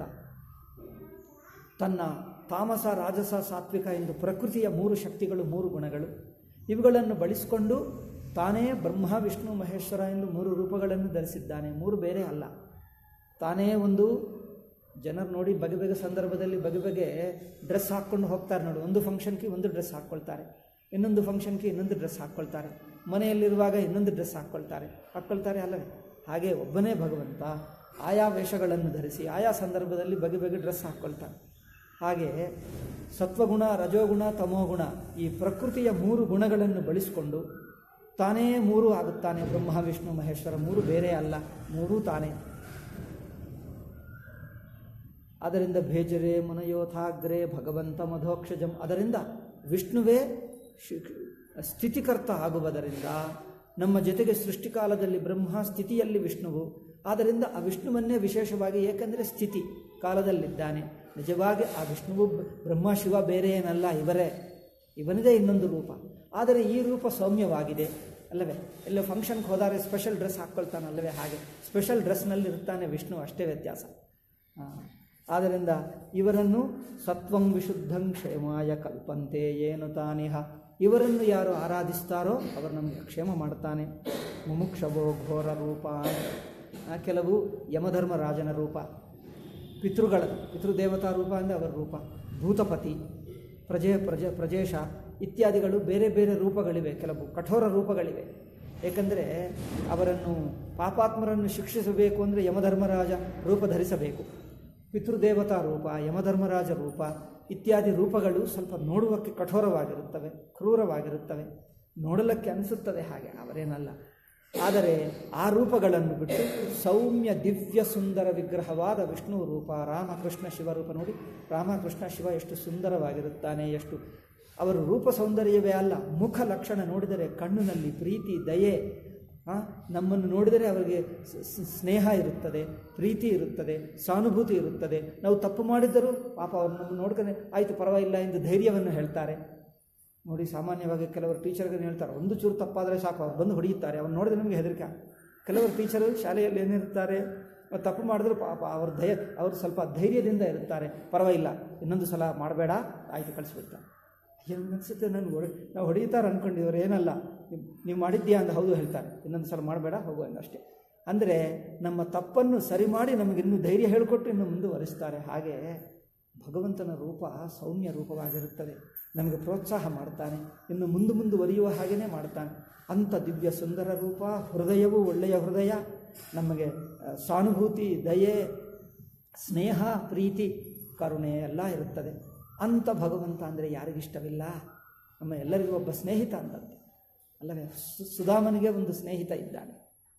ತನ್ನ ತಾಮಸ ರಾಜಸ ಸಾತ್ವಿಕ ಎಂದು ಪ್ರಕೃತಿಯ ಮೂರು ಶಕ್ತಿಗಳು ಮೂರು ಗುಣಗಳು ಇವುಗಳನ್ನು ಬಳಸಿಕೊಂಡು ತಾನೇ ಬ್ರಹ್ಮ ವಿಷ್ಣು ಮಹೇಶ್ವರ ಎಂದು ಮೂರು ರೂಪಗಳನ್ನು ಧರಿಸಿದ್ದಾನೆ ಮೂರು ಬೇರೆ ಅಲ್ಲ ತಾನೇ ಒಂದು ಜನರು ನೋಡಿ ಬಗೆ ಬಗೆ ಸಂದರ್ಭದಲ್ಲಿ ಬಗೆ ಬಗೆ ಡ್ರೆಸ್ ಹಾಕ್ಕೊಂಡು ಹೋಗ್ತಾರೆ ನೋಡಿ ಒಂದು ಫಂಕ್ಷನ್ಗೆ ಒಂದು ಡ್ರೆಸ್ ಹಾಕ್ಕೊಳ್ತಾರೆ ಇನ್ನೊಂದು ಫಂಕ್ಷನ್ಗೆ ಇನ್ನೊಂದು ಡ್ರೆಸ್ ಹಾಕ್ಕೊಳ್ತಾರೆ ಮನೆಯಲ್ಲಿರುವಾಗ ಇನ್ನೊಂದು ಡ್ರೆಸ್ ಹಾಕ್ಕೊಳ್ತಾರೆ ಹಾಕ್ಕೊಳ್ತಾರೆ ಅಲ್ಲವೇ ಹಾಗೆ ಒಬ್ಬನೇ ಭಗವಂತ ಆಯಾ ವೇಷಗಳನ್ನು ಧರಿಸಿ ಆಯಾ ಸಂದರ್ಭದಲ್ಲಿ ಬಗೆ ಬಗೆ ಡ್ರೆಸ್ ಹಾಕ್ಕೊಳ್ತಾರೆ ಹಾಗೆ ಸತ್ವಗುಣ ರಜೋಗುಣ ತಮೋಗುಣ ಈ ಪ್ರಕೃತಿಯ ಮೂರು ಗುಣಗಳನ್ನು ಬಳಸಿಕೊಂಡು ತಾನೇ ಮೂರು ಆಗುತ್ತಾನೆ ಬ್ರಹ್ಮ ವಿಷ್ಣು ಮಹೇಶ್ವರ ಮೂರು ಬೇರೆ ಅಲ್ಲ ಮೂರೂ ತಾನೇ ಅದರಿಂದ ಭೇಜರೆ ಮನಯೋಥಾಗ್ರೆ ಭಗವಂತ ಮಧೋಕ್ಷಜಂ ಅದರಿಂದ ವಿಷ್ಣುವೇ ಶಿ- ಸ್ಥಿತಿಕರ್ತ ಆಗುವುದರಿಂದ ನಮ್ಮ ಜೊತೆಗೆ ಸೃಷ್ಟಿಕಾಲದಲ್ಲಿ ಬ್ರಹ್ಮ ಸ್ಥಿತಿಯಲ್ಲಿ ವಿಷ್ಣುವು ಆದ್ದರಿಂದ ಆ ವಿಷ್ಣುವನ್ನೇ ವಿಶೇಷವಾಗಿ ಏಕೆಂದರೆ ಸ್ಥಿತಿ ಕಾಲದಲ್ಲಿದ್ದಾನೆ ನಿಜವಾಗಿ ಆ ವಿಷ್ಣುವು ಬ- ಬ್ರಹ್ಮ ಶಿವ ಬೇರೆ ಏನಲ್ಲ ಇವರೇ ಇವನದೇ ಇನ್ನೊಂದು ರೂಪ ಆದರೆ ಈ ರೂಪ ಸೌಮ್ಯವಾಗಿದೆ ಅಲ್ಲವೇ ಎಲ್ಲ ಫಂಕ್ಷನ್ಗೆ ಹೋದರೆ ಸ್ಪೆಷಲ್ ಡ್ರೆಸ್ ಹಾಕ್ಕೊಳ್ತಾನಲ್ಲವೇ ಹಾಗೆ ಸ್ಪೆಷಲ್ ಡ್ರೆಸ್ನಲ್ಲಿ ಇರ್ತಾನೆ ವಿಷ್ಣು ಅಷ್ಟೇ ವ್ಯತ್ಯಾಸ ಆ, ಆದ್ದರಿಂದ ಇವರನ್ನು ಸತ್ವಂ ವಿಶುದ್ಧಂ ಕ್ಷೇಮಾಯ ಕಲ್ಪಂತೆ ಏನು ತಾನಿಹ ಇವರನ್ನು ಯಾರು ಆರಾಧಿಸ್ತಾರೋ ಅವರು ನಮಗೆ ಕ್ಷೇಮ ಮಾಡ್ತಾನೆ ಮುಮುಕ್ಷವೋ ಘೋರ ರೂಪ ಆ, ಕೆಲವು ಯಮಧರ್ಮರಾಜನ ರೂಪ ಪಿತೃಗಳ ಪಿತೃದೇವತಾ ರೂಪ ಅಂದರೆ ಅವರ ರೂಪ ಭೂತಪತಿ ಪ್ರಜೆ ಪ್ರಜೆ ಪ್ರಜೇಶ ಇತ್ಯಾದಿಗಳು ಬೇರೆ ಬೇರೆ ರೂಪಗಳಿವೆ ಕೆಲವು ಕಠೋರ ರೂಪಗಳಿವೆ ಏಕೆಂದರೆ ಅವರನ್ನು ಪಾಪಾತ್ಮರನ್ನು ಶಿಕ್ಷಿಸಬೇಕು ಅಂದರೆ ಯಮಧರ್ಮರಾಜ ರೂಪ ಧರಿಸಬೇಕು ಪಿತೃದೇವತಾ ರೂಪ ಯಮಧರ್ಮರಾಜ ರೂಪ ಇತ್ಯಾದಿ ರೂಪಗಳು ಸ್ವಲ್ಪ ನೋಡುವಕ್ಕೆ ಕಠೋರವಾಗಿರುತ್ತವೆ ಕ್ರೂರವಾಗಿರುತ್ತವೆ ನೋಡಲಕ್ಕೆ ಅನಿಸುತ್ತದೆ ಹಾಗೆ ಅವರೇನಲ್ಲ ಆದರೆ ಆ ರೂಪಗಳನ್ನು ಬಿಟ್ಟು ಸೌಮ್ಯ ದಿವ್ಯ ಸುಂದರ ವಿಗ್ರಹವಾದ ವಿಷ್ಣು ರೂಪ ರಾಮಕೃಷ್ಣ ಶಿವರೂಪ ನೋಡಿ ರಾಮಕೃಷ್ಣ ಶಿವ ಎಷ್ಟು ಸುಂದರವಾಗಿರುತ್ತಾನೆ ಎಷ್ಟು ಅವರು ರೂಪ ಸೌಂದರ್ಯವೇ ಅಲ್ಲ ಮುಖ ಲಕ್ಷಣ ನೋಡಿದರೆ ಕಣ್ಣಿನಲ್ಲಿ ಪ್ರೀತಿ ದಯೆ ಆ, ನಮ್ಮನ್ನು ನೋಡಿದರೆ ಅವರಿಗೆ ಸ್- ಸ್- ಸ್ನೇಹ ಇರುತ್ತದೆ ಪ್ರೀತಿ ಇರುತ್ತದೆ ಸಾನುಭೂತಿ ಇರುತ್ತದೆ ನಾವು ತಪ್ಪು ಮಾಡಿದ್ದರೂ ಪಾಪ ಅವರು ನಮ್ಮನ್ನು ನೋಡ್ಕೊಂಡು ಆಯಿತು ಪರವಾಗಿಲ್ಲ ಎಂದು ಧೈರ್ಯವನ್ನು ಹೇಳ್ತಾರೆ ನೋಡಿ ಸಾಮಾನ್ಯವಾಗಿ ಕೆಲವರು ಟೀಚರ್ಗಳು ಹೇಳ್ತಾರೆ ಒಂದು ಚೂರು ತಪ್ಪಾದರೆ ಸಾಕು ಅವ್ರು ಬಂದು ಹೊಡೆಯುತ್ತಾರೆ ಅವ್ರು ನೋಡಿದ್ರೆ ನಮಗೆ ಹೆದರಿಕೆ ಆಗುತ್ತೆ. ಕೆಲವರು ಟೀಚರು ಶಾಲೆಯಲ್ಲಿ ಏನಿರ್ತಾರೆ ಅವ್ರು ತಪ್ಪು ಮಾಡಿದ್ರು ಪಾಪ ಅವ್ರ ಧೈರ್ಯ ಅವರು ಸ್ವಲ್ಪ ಧೈರ್ಯದಿಂದ ಇರುತ್ತಾರೆ ಪರವಾಗಿಲ್ಲ ಇನ್ನೊಂದು ಸಲ ಮಾಡಬೇಡ ಆಯಿತು ಕಳಿಸ್ಬಿಡ್ತಾರೆ ಏನು ಅನಿಸುತ್ತೆ ನನಗೆ ಹೊಡೆ ನಾವು ಹೊಡೆಯುತ್ತಾರೆ ಅಂದ್ಕೊಂಡಿವ್ರು ಏನಲ್ಲ ನೀವು ನೀವು ಮಾಡಿದ್ದೀಯಾ ಅಂತ ಹೌದು ಹೇಳ್ತಾರೆ ಇನ್ನೊಂದು ಸಲ ಮಾಡಬೇಡ ಹೋಗು ಅಂದ ಅಷ್ಟೇ ಅಂದರೆ ನಮ್ಮ ತಪ್ಪನ್ನು ಸರಿ ಮಾಡಿ ನಮಗೆ ಇನ್ನೂ ಧೈರ್ಯ ಹೇಳಿಕೊಟ್ಟು ಇನ್ನು ಮುಂದುವರಿಸ್ತಾರೆ ಹಾಗೆ ಭಗವಂತನ ರೂಪ ಸೌಮ್ಯ ರೂಪವಾಗಿರುತ್ತದೆ ನಮಗೆ ಪ್ರೋತ್ಸಾಹ ಮಾಡ್ತಾನೆ ಇನ್ನು ಮುಂದೆ ಮುಂದುವರಿಯುವ ಹಾಗೆಯೇ ಮಾಡ್ತಾನೆ ಅಂಥ ದಿವ್ಯ ಸುಂದರ ರೂಪ ಹೃದಯವೂ ಒಳ್ಳೆಯ ಹೃದಯ ನಮಗೆ ಆ, ಸಾನುಭೂತಿ ದಯೆ ಸ್ನೇಹ ಪ್ರೀತಿ ಕರುಣೆ ಎಲ್ಲ ಇರುತ್ತದೆ ಅಂಥ ಭಗವಂತ ಅಂದರೆ ಯಾರಿಗಿಷ್ಟವಿಲ್ಲ ನಮ್ಮ ಎಲ್ಲರಿಗೂ ಒಬ್ಬ ಸ್ನೇಹಿತ ಅಂತಂತೆ ಅಲ್ಲವೇ ಸು- ಸುಧಾಮನಿಗೆ ಒಂದು ಸ್ನೇಹಿತ ಇದ್ದಾನೆ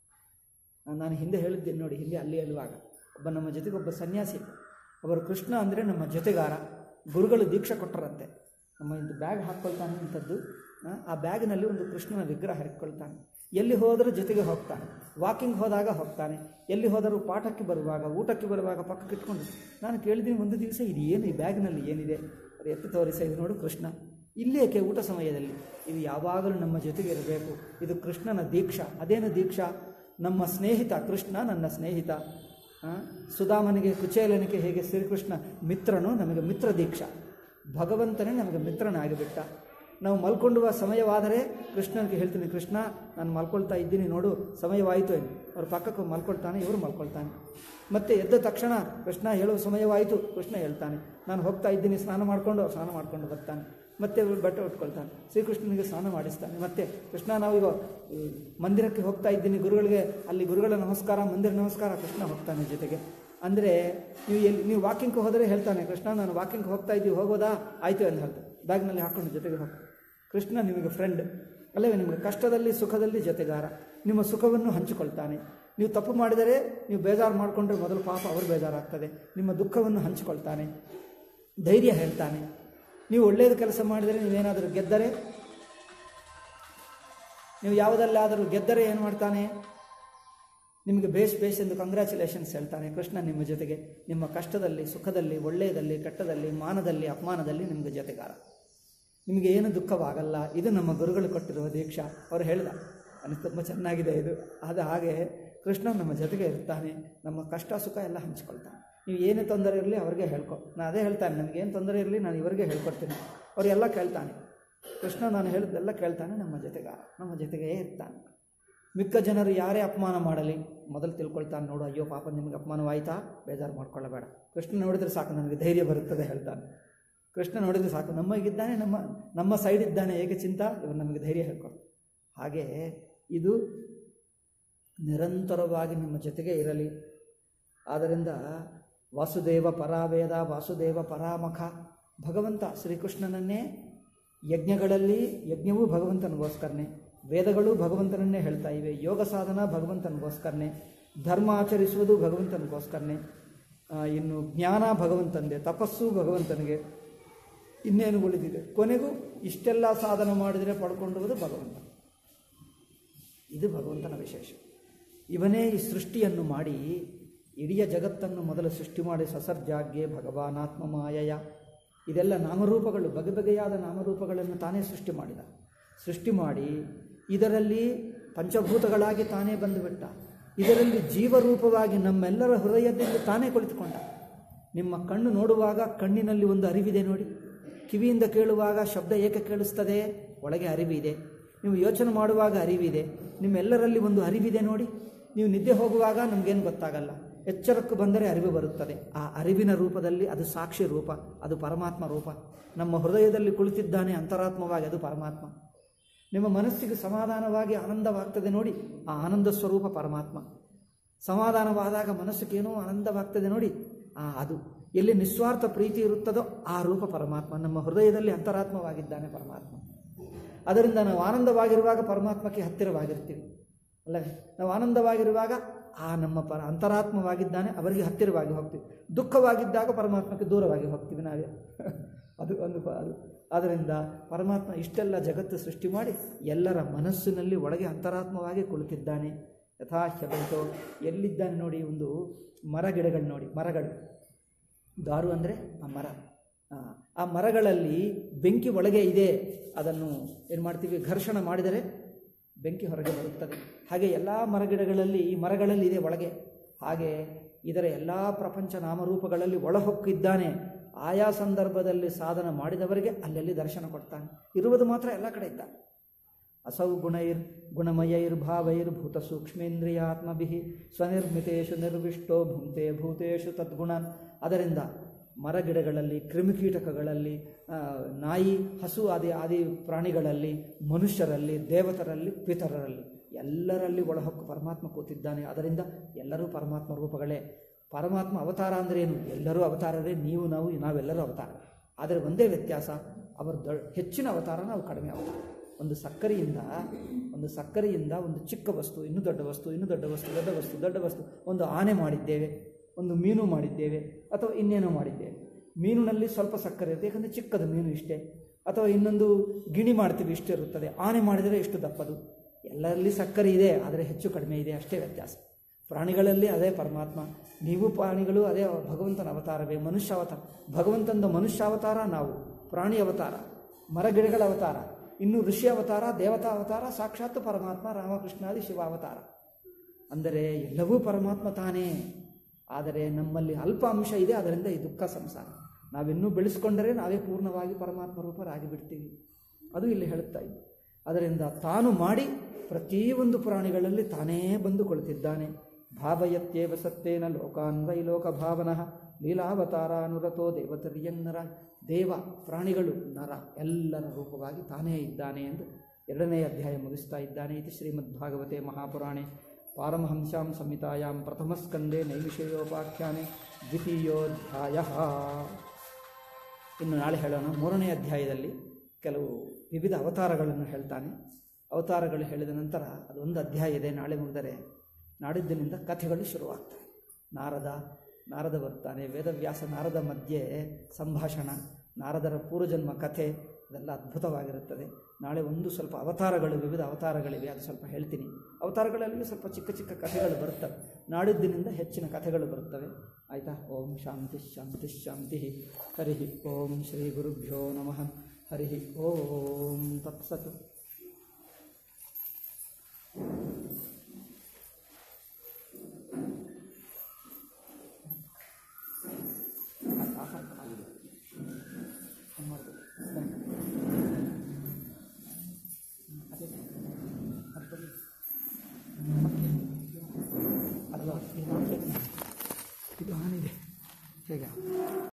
ನಾನು ಹಿಂದೆ ಹೇಳಿದ್ದೇನೆ ನೋಡಿ ಹಿಂದೆ ಅಲ್ಲಿ ಹೇಳುವಾಗ ಒಬ್ಬ ನಮ್ಮ ಜೊತೆಗೆ ಒಬ್ಬ ಸನ್ಯಾಸಿ ಇದ್ದ. ಅವರು ಕೃಷ್ಣ ಅಂದರೆ ನಮ್ಮ ಜೊತೆಗಾರ ಗುರುಗಳು ದೀಕ್ಷೆ ಕೊಟ್ಟರಂತೆ ನಮ್ಮ ಒಂದು ಬ್ಯಾಗ್ ಹಾಕ್ಕೊಳ್ತಾನೆ ಅಂಥದ್ದು ಆ, ಆ ಬ್ಯಾಗ್ನಲ್ಲಿ ಒಂದು ಕೃಷ್ಣನ ವಿಗ್ರಹ ಇಟ್ಕೊಳ್ತಾನೆ ಎಲ್ಲಿ ಹೋದರೂ ಜೊತೆಗೆ ಹೋಗ್ತಾನೆ ವಾಕಿಂಗ್ ಹೋದಾಗ ಹೋಗ್ತಾನೆ ಎಲ್ಲಿ ಹೋದರೂ ಪಾಠಕ್ಕೆ ಬರುವಾಗ ಊಟಕ್ಕೆ ಬರುವಾಗ ಪಕ್ಕಕ್ಕೆ ಇಟ್ಕೊಂಡು ನಾನು ಕೇಳಿದ್ದೀನಿ ಒಂದು ದಿವಸ ಇದು ಏನು ಈ ಬ್ಯಾಗ್ನಲ್ಲಿ ಏನಿದೆ ಅದು ಎತ್ತು ತೋರಿಸ ಇದು ನೋಡು ಕೃಷ್ಣ ಇಲ್ಲೇಕೆ ಊಟ ಸಮಯದಲ್ಲಿ ಇದು ಯಾವಾಗಲೂ ನಮ್ಮ ಜೊತೆಗೆ ಇರಬೇಕು ಇದು ಕೃಷ್ಣನ ದೀಕ್ಷಾ ಅದೇನು ದೀಕ್ಷಾ ನಮ್ಮ ಸ್ನೇಹಿತ ಕೃಷ್ಣ ನನ್ನ ಸ್ನೇಹಿತ ಆ, ಸುಧಾಮನಿಗೆ ಕುಚೇಲನಿಗೆ ಹೇಗೆ ಶ್ರೀಕೃಷ್ಣ ಮಿತ್ರನು ನಮಗೆ ಮಿತ್ರ ದೀಕ್ಷಾ ಭಗವಂತನೇ ನಮಗೆ ಮಿತ್ರನಾಗಿಬಿಟ್ಟ ನಾವು ಮಲ್ಕೊಂಡುವ ಸಮಯವಾದರೆ ಕೃಷ್ಣನಿಗೆ ಹೇಳ್ತೀನಿ ಕೃಷ್ಣ ನಾನು ಮಲ್ಕೊಳ್ತಾ ಇದ್ದೀನಿ ನೋಡು ಸಮಯವಾಯಿತು ಏನು ಅವ್ರ ಪಕ್ಕಕ್ಕೆ ಮಲ್ಕೊಳ್ತಾನೆ ಇವರು ಮಲ್ಕೊಳ್ತಾನೆ ಮತ್ತೆ ಎದ್ದ ತಕ್ಷಣ ಕೃಷ್ಣ ಹೇಳುವ ಸಮಯವಾಯಿತು ಕೃಷ್ಣ ಹೇಳ್ತಾನೆ ನಾನು ಹೋಗ್ತಾ ಇದ್ದೀನಿ ಸ್ನಾನ ಮಾಡಿಕೊಂಡು ಸ್ನಾನ ಮಾಡಿಕೊಂಡು ಬರ್ತಾನೆ ಮತ್ತೆ ಇವ್ರು ಬಟ್ಟೆ ಉಟ್ಕೊಳ್ತಾನೆ ಶ್ರೀಕೃಷ್ಣನಿಗೆ ಸ್ನಾನ ಮಾಡಿಸ್ತಾನೆ ಮತ್ತೆ ಕೃಷ್ಣ ನಾವೀಗ ಈ, ಮಂದಿರಕ್ಕೆ ಹೋಗ್ತಾ ಇದ್ದೀನಿ ಗುರುಗಳಿಗೆ ಅಲ್ಲಿ ಗುರುಗಳ ನಮಸ್ಕಾರ ಮಂದಿರ ನಮಸ್ಕಾರ ಕೃಷ್ಣ ಹೋಗ್ತಾನೆ ಜೊತೆಗೆ ಅಂದರೆ ನೀವು ಎಲ್ಲಿ ನೀವು ವಾಕಿಂಗ್ ಹೋದರೆ ಹೇಳ್ತಾನೆ ಕೃಷ್ಣ ನಾನು ವಾಕಿಂಗ್ ಹೋಗ್ತಾ ಇದ್ದೀವಿ ಹೋಗೋದಾ ಆಯಿತು ಅಂತ ಹೇಳ್ತಾನೆ ಬ್ಯಾಗ್ನಲ್ಲಿ ಹಾಕೊಂಡು ಜೊತೆಗೆ ಹೋಗ್ತಾನೆ ಕೃಷ್ಣ ನಿಮಗೆ ಫ್ರೆಂಡ್ ಅಲ್ಲವೇ ನಿಮಗೆ ಕಷ್ಟದಲ್ಲಿ ಸುಖದಲ್ಲಿ ಜೊತೆಗಾರ ನಿಮ್ಮ ಸುಖವನ್ನು ಹಂಚಿಕೊಳ್ತಾನೆ ನೀವು ತಪ್ಪು ಮಾಡಿದರೆ ನೀವು ಬೇಜಾರು ಮಾಡಿಕೊಂಡ್ರೆ ಮೊದಲು ಪಾಪ ಅವರು ಬೇಜಾರಾಗ್ತದೆ ನಿಮ್ಮ ದುಃಖವನ್ನು ಹಂಚಿಕೊಳ್ತಾನೆ ಧೈರ್ಯ ಹೇಳ್ತಾನೆ ನೀವು ಒಳ್ಳೆಯದು ಕೆಲಸ ಮಾಡಿದರೆ ನೀವೇನಾದರೂ ಗೆದ್ದರೆ ನೀವು ಯಾವುದಲ್ಲಾದರೂ ಗೆದ್ದರೆ ಏನು ಮಾಡ್ತಾನೆ ನಿಮಗೆ ಬೇಸ್ ಬೇಸ್ ಎಂದು ಕಂಗ್ರ್ಯಾಚುಲೇಷನ್ಸ್ ಹೇಳ್ತಾನೆ ಕೃಷ್ಣ ನಿಮ್ಮ ಜೊತೆಗೆ ನಿಮ್ಮ ಕಷ್ಟದಲ್ಲಿ ಸುಖದಲ್ಲಿ ಒಳ್ಳೆಯದಲ್ಲಿ ಕೆಟ್ಟದಲ್ಲಿ ಮಾನದಲ್ಲಿ ಅಪಮಾನದಲ್ಲಿ ನಿಮಗೆ ಜೊತೆಗಾರ ನಿಮಗೆ ಏನು ದುಃಖವಾಗಲ್ಲ ಇದು ನಮ್ಮ ಗುರುಗಳು ಕೊಟ್ಟಿರುವ ದೀಕ್ಷಾ ಅವರು ಹೇಳ್ದ ನನಗೆ ತುಂಬ ಚೆನ್ನಾಗಿದೆ ಇದು ಅದು ಹಾಗೆ ಕೃಷ್ಣ ನಮ್ಮ ಜೊತೆಗೆ ಇರ್ತಾನೆ ನಮ್ಮ ಕಷ್ಟ ಸುಖ ಎಲ್ಲ ಹಂಚ್ಕೊಳ್ತಾನೆ ನೀವು ಏನೇ ತೊಂದರೆ ಇರಲಿ ಅವ್ರಿಗೆ ಹೇಳ್ಕೊ ನಾನು ಅದೇ ಹೇಳ್ತಾನೆ ನನಗೇನು ತೊಂದರೆ ಇರಲಿ ನಾನು ಇವರಿಗೆ ಹೇಳ್ಕೊಡ್ತೀನಿ ಅವರೆಲ್ಲ ಕೇಳ್ತಾನೆ ಕೃಷ್ಣ ನಾನು ಹೇಳಿದ್ದೆಲ್ಲ ಕೇಳ್ತಾನೆ ನಮ್ಮ ಜೊತೆಗಾರ ನಮ್ಮ ಜೊತೆಗೇ ಇರ್ತಾನೆ ಮಿಕ್ಕ ಜನರು ಯಾರೇ ಅಪಮಾನ ಮಾಡಲಿ ಮೊದಲು ತಿಳ್ಕೊಳ್ತಾನೆ ನೋಡು ಅಯ್ಯೋ ಪಾಪ ನಿಮಗೆ ಅಪಮಾನವಾಯ್ತಾ ಬೇಜಾರು ಮಾಡ್ಕೊಳ್ಳಬೇಡ ಕೃಷ್ಣ ನೋಡಿದರೆ ಸಾಕು ನನಗೆ ಧೈರ್ಯ ಬರುತ್ತದೆ ಹೇಳ್ತಾನೆ ಕೃಷ್ಣ ನೋಡಿದರೆ ಸಾಕು ನಮಗಿದ್ದಾನೆ ನಮ್ಮ ನಮ್ಮ ಸೈಡ್ ಇದ್ದಾನೆ ಏಕೆ ಚಿಂತ ಇವರು ನಮಗೆ ಧೈರ್ಯ ಹೇಳ್ಕೊಡ್ತಾರೆ ಹಾಗೆ ಇದು ನಿರಂತರವಾಗಿ ನಿಮ್ಮ ಜೊತೆಗೆ ಇರಲಿ ಆದ್ದರಿಂದ ವಾಸುದೇವ ಪರಾವೇದ ವಾಸುದೇವ ಪರಾಮಖ ಭಗವಂತ ಶ್ರೀಕೃಷ್ಣನನ್ನೇ ಯಜ್ಞಗಳಲ್ಲಿ ಯಜ್ಞವೂ ಭಗವಂತನಿಗೋಸ್ಕರನೇ ವೇದಗಳು ಭಗವಂತನನ್ನೇ ಹೇಳ್ತಾ ಇವೆ ಯೋಗ ಸಾಧನ ಭಗವಂತನಿಗೋಸ್ಕರನೇ ಧರ್ಮ ಆಚರಿಸುವುದು ಭಗವಂತನಿಗೋಸ್ಕರನೇ ಆ, ಇನ್ನು ಜ್ಞಾನ ಭಗವಂತಂದೆ ತಪಸ್ಸು ಭಗವಂತನಿಗೆ ಇನ್ನೇನು ಉಳಿದಿದೆ ಕೊನೆಗೂ ಇಷ್ಟೆಲ್ಲ ಸಾಧನ ಮಾಡಿದರೆ ಪಡ್ಕೊಂಡುವುದು ಭಗವಂತ ಇದು ಭಗವಂತನ ವಿಶೇಷ ಇವನೇ ಈ ಸೃಷ್ಟಿಯನ್ನು ಮಾಡಿ ಇಡೀ ಜಗತ್ತನ್ನು ಮೊದಲು ಸೃಷ್ಟಿ ಮಾಡಿ ಸಸರ್ಜಾಗ್ಯೆ ಭಗವಾನಾತ್ಮ ಮಾಯಯ ಇದೆಲ್ಲ ನಾಮರೂಪಗಳು ಬಗೆ ಬಗೆಯಾದ ನಾಮರೂಪಗಳನ್ನು ತಾನೇ ಸೃಷ್ಟಿ ಮಾಡಿದ ಸೃಷ್ಟಿ ಮಾಡಿ ಇದರಲ್ಲಿ ಪಂಚಭೂತಗಳಾಗಿ ತಾನೇ ಬಂದುಬಿಟ್ಟ ಇದರಲ್ಲಿ ಜೀವರೂಪವಾಗಿ ನಮ್ಮೆಲ್ಲರ ಹೃದಯದಲ್ಲಿ ತಾನೇ ಕುಳಿತುಕೊಂಡ ನಿಮ್ಮ ಕಣ್ಣು ನೋಡುವಾಗ ಕಣ್ಣಿನಲ್ಲಿ ಒಂದು ಅರಿವಿದೆ ನೋಡಿ ಕಿವಿಯಿಂದ ಕೇಳುವಾಗ ಶಬ್ದ ಏಕೆ ಕೇಳಿಸ್ತದೆ ಒಳಗೆ ಅರಿವಿದೆ ನೀವು ಯೋಚನೆ ಮಾಡುವಾಗ ಅರಿವಿದೆ ನಿಮ್ಮೆಲ್ಲರಲ್ಲಿ ಒಂದು ಅರಿವಿದೆ ನೋಡಿ ನೀವು ನಿದ್ದೆ ಹೋಗುವಾಗ ನಮಗೇನು ಗೊತ್ತಾಗಲ್ಲ ಎಚ್ಚರಕ್ಕೆ ಬಂದರೆ ಅರಿವು ಬರುತ್ತದೆ ಆ ಅರಿವಿನ ರೂಪದಲ್ಲಿ ಅದು ಸಾಕ್ಷಿ ರೂಪ ಅದು ಪರಮಾತ್ಮ ರೂಪ ನಮ್ಮ ಹೃದಯದಲ್ಲಿ ಕುಳಿತಿದ್ದಾನೆ ಅಂತರಾತ್ಮವಾಗಿ ಅದು ಪರಮಾತ್ಮ ನಿಮ್ಮ ಮನಸ್ಸಿಗೆ ಸಮಾಧಾನವಾಗಿ ಆನಂದವಾಗ್ತದೆ ನೋಡಿ ಆ ಆನಂದ ಸ್ವರೂಪ ಪರಮಾತ್ಮ ಸಮಾಧಾನವಾದಾಗ ಮನಸ್ಸಿಗೇನೋ ಆನಂದವಾಗ್ತದೆ ನೋಡಿ ಆ ಅದು ಎಲ್ಲಿ ನಿಸ್ವಾರ್ಥ ಪ್ರೀತಿ ಇರುತ್ತದೋ ಆ ರೂಪ ಪರಮಾತ್ಮ ನಮ್ಮ ಹೃದಯದಲ್ಲಿ ಅಂತರಾತ್ಮವಾಗಿದ್ದಾನೆ ಪರಮಾತ್ಮ ಅದರಿಂದ ನಾವು ಆನಂದವಾಗಿರುವಾಗ ಪರಮಾತ್ಮಕ್ಕೆ ಹತ್ತಿರವಾಗಿರ್ತೀವಿ ಅಲ್ಲವೇ ನಾವು ಆನಂದವಾಗಿರುವಾಗ ಆ ನಮ್ಮ ಪರ ಅಂತರಾತ್ಮವಾಗಿದ್ದಾನೆ ಅವರಿಗೆ ಹತ್ತಿರವಾಗಿ ಹೋಗ್ತೀವಿ ದುಃಖವಾಗಿದ್ದಾಗ ಪರಮಾತ್ಮಕ್ಕೆ ದೂರವಾಗಿ ಹೋಗ್ತೀವಿ ನಾವೇ ಅದು ಒಂದು ಪ- ಅದು ಆದ್ದರಿಂದ ಪರಮಾತ್ಮ ಇಷ್ಟೆಲ್ಲ ಜಗತ್ತು ಸೃಷ್ಟಿ ಮಾಡಿ ಎಲ್ಲರ ಮನಸ್ಸಿನಲ್ಲಿ ಒಳಗೆ ಅಂತರಾತ್ಮವಾಗಿ ಕುಳಿತಿದ್ದಾನೆ ಯಥಾ ಬಂತು ಎಲ್ಲಿದ್ದಾನೆ ನೋಡಿ ಒಂದು ಮರ ಗಿಡಗಳು ನೋಡಿ ಮರಗಳು ದಾರು ಅಂದರೆ ಆ ಮರ ಆ, ಆ ಮರಗಳಲ್ಲಿ ಬೆಂಕಿ ಒಳಗೆ ಇದೆ ಅದನ್ನು ಏನು ಮಾಡ್ತೀವಿ ಘರ್ಷಣೆ ಮಾಡಿದರೆ ಬೆಂಕಿ ಹೊರಗೆ ಬರುತ್ತದೆ ಹಾಗೆ ಎಲ್ಲ ಮರಗಿಡಗಳಲ್ಲಿ ಈ ಮರಗಳಲ್ಲಿ ಇದೆ ಒಳಗೆ ಹಾಗೆ ಇದರ ಎಲ್ಲ ಪ್ರಪಂಚ ನಾಮರೂಪಗಳಲ್ಲಿ ಒಳಹೊಕ್ಕಿದ್ದಾನೆ ಆಯಾ ಸಂದರ್ಭದಲ್ಲಿ ಸಾಧನ ಮಾಡಿದವರಿಗೆ ಅಲ್ಲಲ್ಲಿ ದರ್ಶನ ಕೊಡ್ತಾನೆ ಇರುವುದು ಮಾತ್ರ ಎಲ್ಲ ಕಡೆ ಇದ್ದಾನೆ ಅಸೌ ಗುಣೈರ್ ಗುಣಮಯೈರ್ಭಾವೈರ್ಭೂತ ಸೂಕ್ಷ್ಮೇಂದ್ರಿಯಾತ್ಮಭಿ ಸ್ವನಿರ್ಮಿತೇಶು ನಿರ್ವಿಷ್ಟೋ ಭುಂಕ್ತೆ ಭೂತೇಶು ತದ್ಗುಣಾನ್ ಅದರಿಂದ ಮರಗಿಡಗಳಲ್ಲಿ ಕ್ರಿಮಿಕೀಟಕಗಳಲ್ಲಿ ಆ, ನಾಯಿ ಹಸು ಆದಿ ಆದಿ ಪ್ರಾಣಿಗಳಲ್ಲಿ ಮನುಷ್ಯರಲ್ಲಿ ದೇವತರಲ್ಲಿ ಪಿತರರಲ್ಲಿ ಎಲ್ಲರಲ್ಲಿ ಒಳಹೊಕ್ಕು ಪರಮಾತ್ಮ ಕೂತಿದ್ದಾನೆ ಅದರಿಂದ ಎಲ್ಲರೂ ಪರಮಾತ್ಮ ರೂಪಗಳೇ ಪರಮಾತ್ಮ ಅವತಾರ ಅಂದರೆ ಏನು ಎಲ್ಲರೂ ಅವತಾರರೇ ನೀವು ನಾವು ನಾವೆಲ್ಲರೂ ಅವತಾರ ಆದರೆ ಒಂದೇ ವ್ಯತ್ಯಾಸ ಅವರು ದೊ ಹೆಚ್ಚಿನ ಅವತಾರ ನಾವು ಕಡಿಮೆ ಅವತಾರ ಒಂದು ಸಕ್ಕರೆಯಿಂದ ಒಂದು ಸಕ್ಕರೆಯಿಂದ ಒಂದು ಚಿಕ್ಕ ವಸ್ತು ಇನ್ನೂ ದೊಡ್ಡ ವಸ್ತು ಇನ್ನೂ ದೊಡ್ಡ ವಸ್ತು ದೊಡ್ಡ ವಸ್ತು ದೊಡ್ಡ ವಸ್ತು ಒಂದು ಆನೆ ಮಾಡಿದ್ದೇವೆ ಒಂದು ಮೀನು ಮಾಡಿದ್ದೇವೆ ಅಥವಾ ಇನ್ನೇನೋ ಮಾಡಿದ್ದೇವೆ ಮೀನಿನಲ್ಲಿ ಸ್ವಲ್ಪ ಸಕ್ಕರೆ ಇರುತ್ತೆ ಯಾಕಂದರೆ ಚಿಕ್ಕದು ಮೀನು ಇಷ್ಟೇ ಅಥವಾ ಇನ್ನೊಂದು ಗಿಣಿ ಮಾಡ್ತೀವಿ ಇಷ್ಟು ಇರುತ್ತದೆ ಆನೆ ಮಾಡಿದರೆ ಇಷ್ಟು ದಪ್ಪದು ಎಲ್ಲರಲ್ಲಿ ಸಕ್ಕರೆ ಇದೆ ಆದರೆ ಹೆಚ್ಚು ಕಡಿಮೆ ಇದೆ ಅಷ್ಟೇ ವ್ಯತ್ಯಾಸ ಪ್ರಾಣಿಗಳಲ್ಲಿ ಅದೇ ಪರಮಾತ್ಮ ನೀವು ಪ್ರಾಣಿಗಳು ಅದೇ ಭಗವಂತನ ಅವತಾರವೇ ಮನುಷ್ಯ ಅವತಾರ ಭಗವಂತನ ಮನುಷ್ಯ ಅವತಾರ ನಾವು ಪ್ರಾಣಿ ಅವತಾರ ಮರಗಿಡಗಳ ಅವತಾರ ಇನ್ನು ಋಷಿ ಅವತಾರ ದೇವತಾ ಅವತಾರ ಸಾಕ್ಷಾತ್ ಪರಮಾತ್ಮ ರಾಮಕೃಷ್ಣಾದಿ ಶಿವ ಅವತಾರ ಅಂದರೆ ಎಲ್ಲವೂ ಪರಮಾತ್ಮ ತಾನೇ ಆದರೆ ನಮ್ಮಲ್ಲಿ ಅಲ್ಪ ಅಂಶ ಇದೆ ಅದರಿಂದ ಈ ದುಃಖ ಸಂಸಾರ ನಾವಿನ್ನೂ ಬೆಳೆಸ್ಕೊಂಡರೆ ನಾವೇ ಪೂರ್ಣವಾಗಿ ಪರಮಾತ್ಮ ರೂಪರಾಗಿ ಬಿಡ್ತೀವಿ ಅದು ಇಲ್ಲಿ ಹೇಳುತ್ತಾ ಇದ್ದು ಅದರಿಂದ ತಾನು ಮಾಡಿ ಪ್ರತಿಯೊಂದು ಪ್ರಾಣಿಗಳಲ್ಲಿ ತಾನೇ ಬಂದು ಕುಳಿತಿದ್ದಾನೆ ಭಾವಯತ್ಯೇವ ಸತ್ಯೇನ ಲೋಕಾನ್ವೈ ಲೋಕ ಭಾವನಃ ಲೀಲಾವತಾರ ಅನುರತೋ ದೇವತರ್ಯನ್ನರ ದೇವ ಪ್ರಾಣಿಗಳು ನರ ಎಲ್ಲರ ರೂಪವಾಗಿ ತಾನೇ ಇದ್ದಾನೆ ಎಂದು ಎರಡನೇ ಅಧ್ಯಾಯ ಮುಗಿಸ್ತಾ ಇದ್ದಾನೆ ಇದು ಶ್ರೀಮದ್ಭಾಗವತೆ ಮಹಾಪುರಾಣೆ ಪಾರಮಹಂಸ್ಯಾಂ ಸಂಹಿತಾಯಾಂ ಪ್ರಥಮಸ್ಕಂದೇ ನೈವಿಷಯೋಪಾಖ್ಯಾನೆ ದ್ವಿತೀಯೋಧ್ಯಾಯ ಇನ್ನು ನಾಳೆ ಹೇಳೋಣ ಮೂರನೇ ಅಧ್ಯಾಯದಲ್ಲಿ ಕೆಲವು ವಿವಿಧ ಅವತಾರಗಳನ್ನು ಹೇಳ್ತಾನೆ ಅವತಾರಗಳು ಹೇಳಿದ ನಂತರ ಅದೊಂದು ಅಧ್ಯಾಯ ಇದೆ ನಾಳೆ ಮುಗಿದರೆ ನಾಡಿದ್ದಿನಿಂದ ಕಥೆಗಳು ಶುರುವಾಗ್ತವೆ ನಾರದ ನಾರದ ಬರ್ತಾನೆ ವೇದವ್ಯಾಸ ನಾರದ ಮಧ್ಯೆ ಸಂಭಾಷಣ ನಾರದರ ಪೂರ್ವಜನ್ಮ ಕಥೆ ಅದೆಲ್ಲ ಅದ್ಭುತವಾಗಿರುತ್ತದೆ ನಾಳೆ ಒಂದು ಸ್ವಲ್ಪ ಅವತಾರಗಳು ವಿವಿಧ ಅವತಾರಗಳಿವೆ ಅದು ಸ್ವಲ್ಪ ಹೇಳ್ತೀನಿ ಅವತಾರಗಳಲ್ಲಿ ಸ್ವಲ್ಪ ಚಿಕ್ಕ ಚಿಕ್ಕ ಕಥೆಗಳು ಬರ್ತವೆ ನಾಡಿದ್ದಿನಿಂದ ಹೆಚ್ಚಿನ ಕಥೆಗಳು ಬರುತ್ತವೆ ಆಯಿತಾ ಓಂ ಶಾಂತಿ ಶಾಂತಿ ಶಾಂತಿ ಹರಿ ಓಂ ಶ್ರೀ ಗುರುಭ್ಯೋ ನಮಃ ಹರಿ ಓಂ ತತ್ಸತ್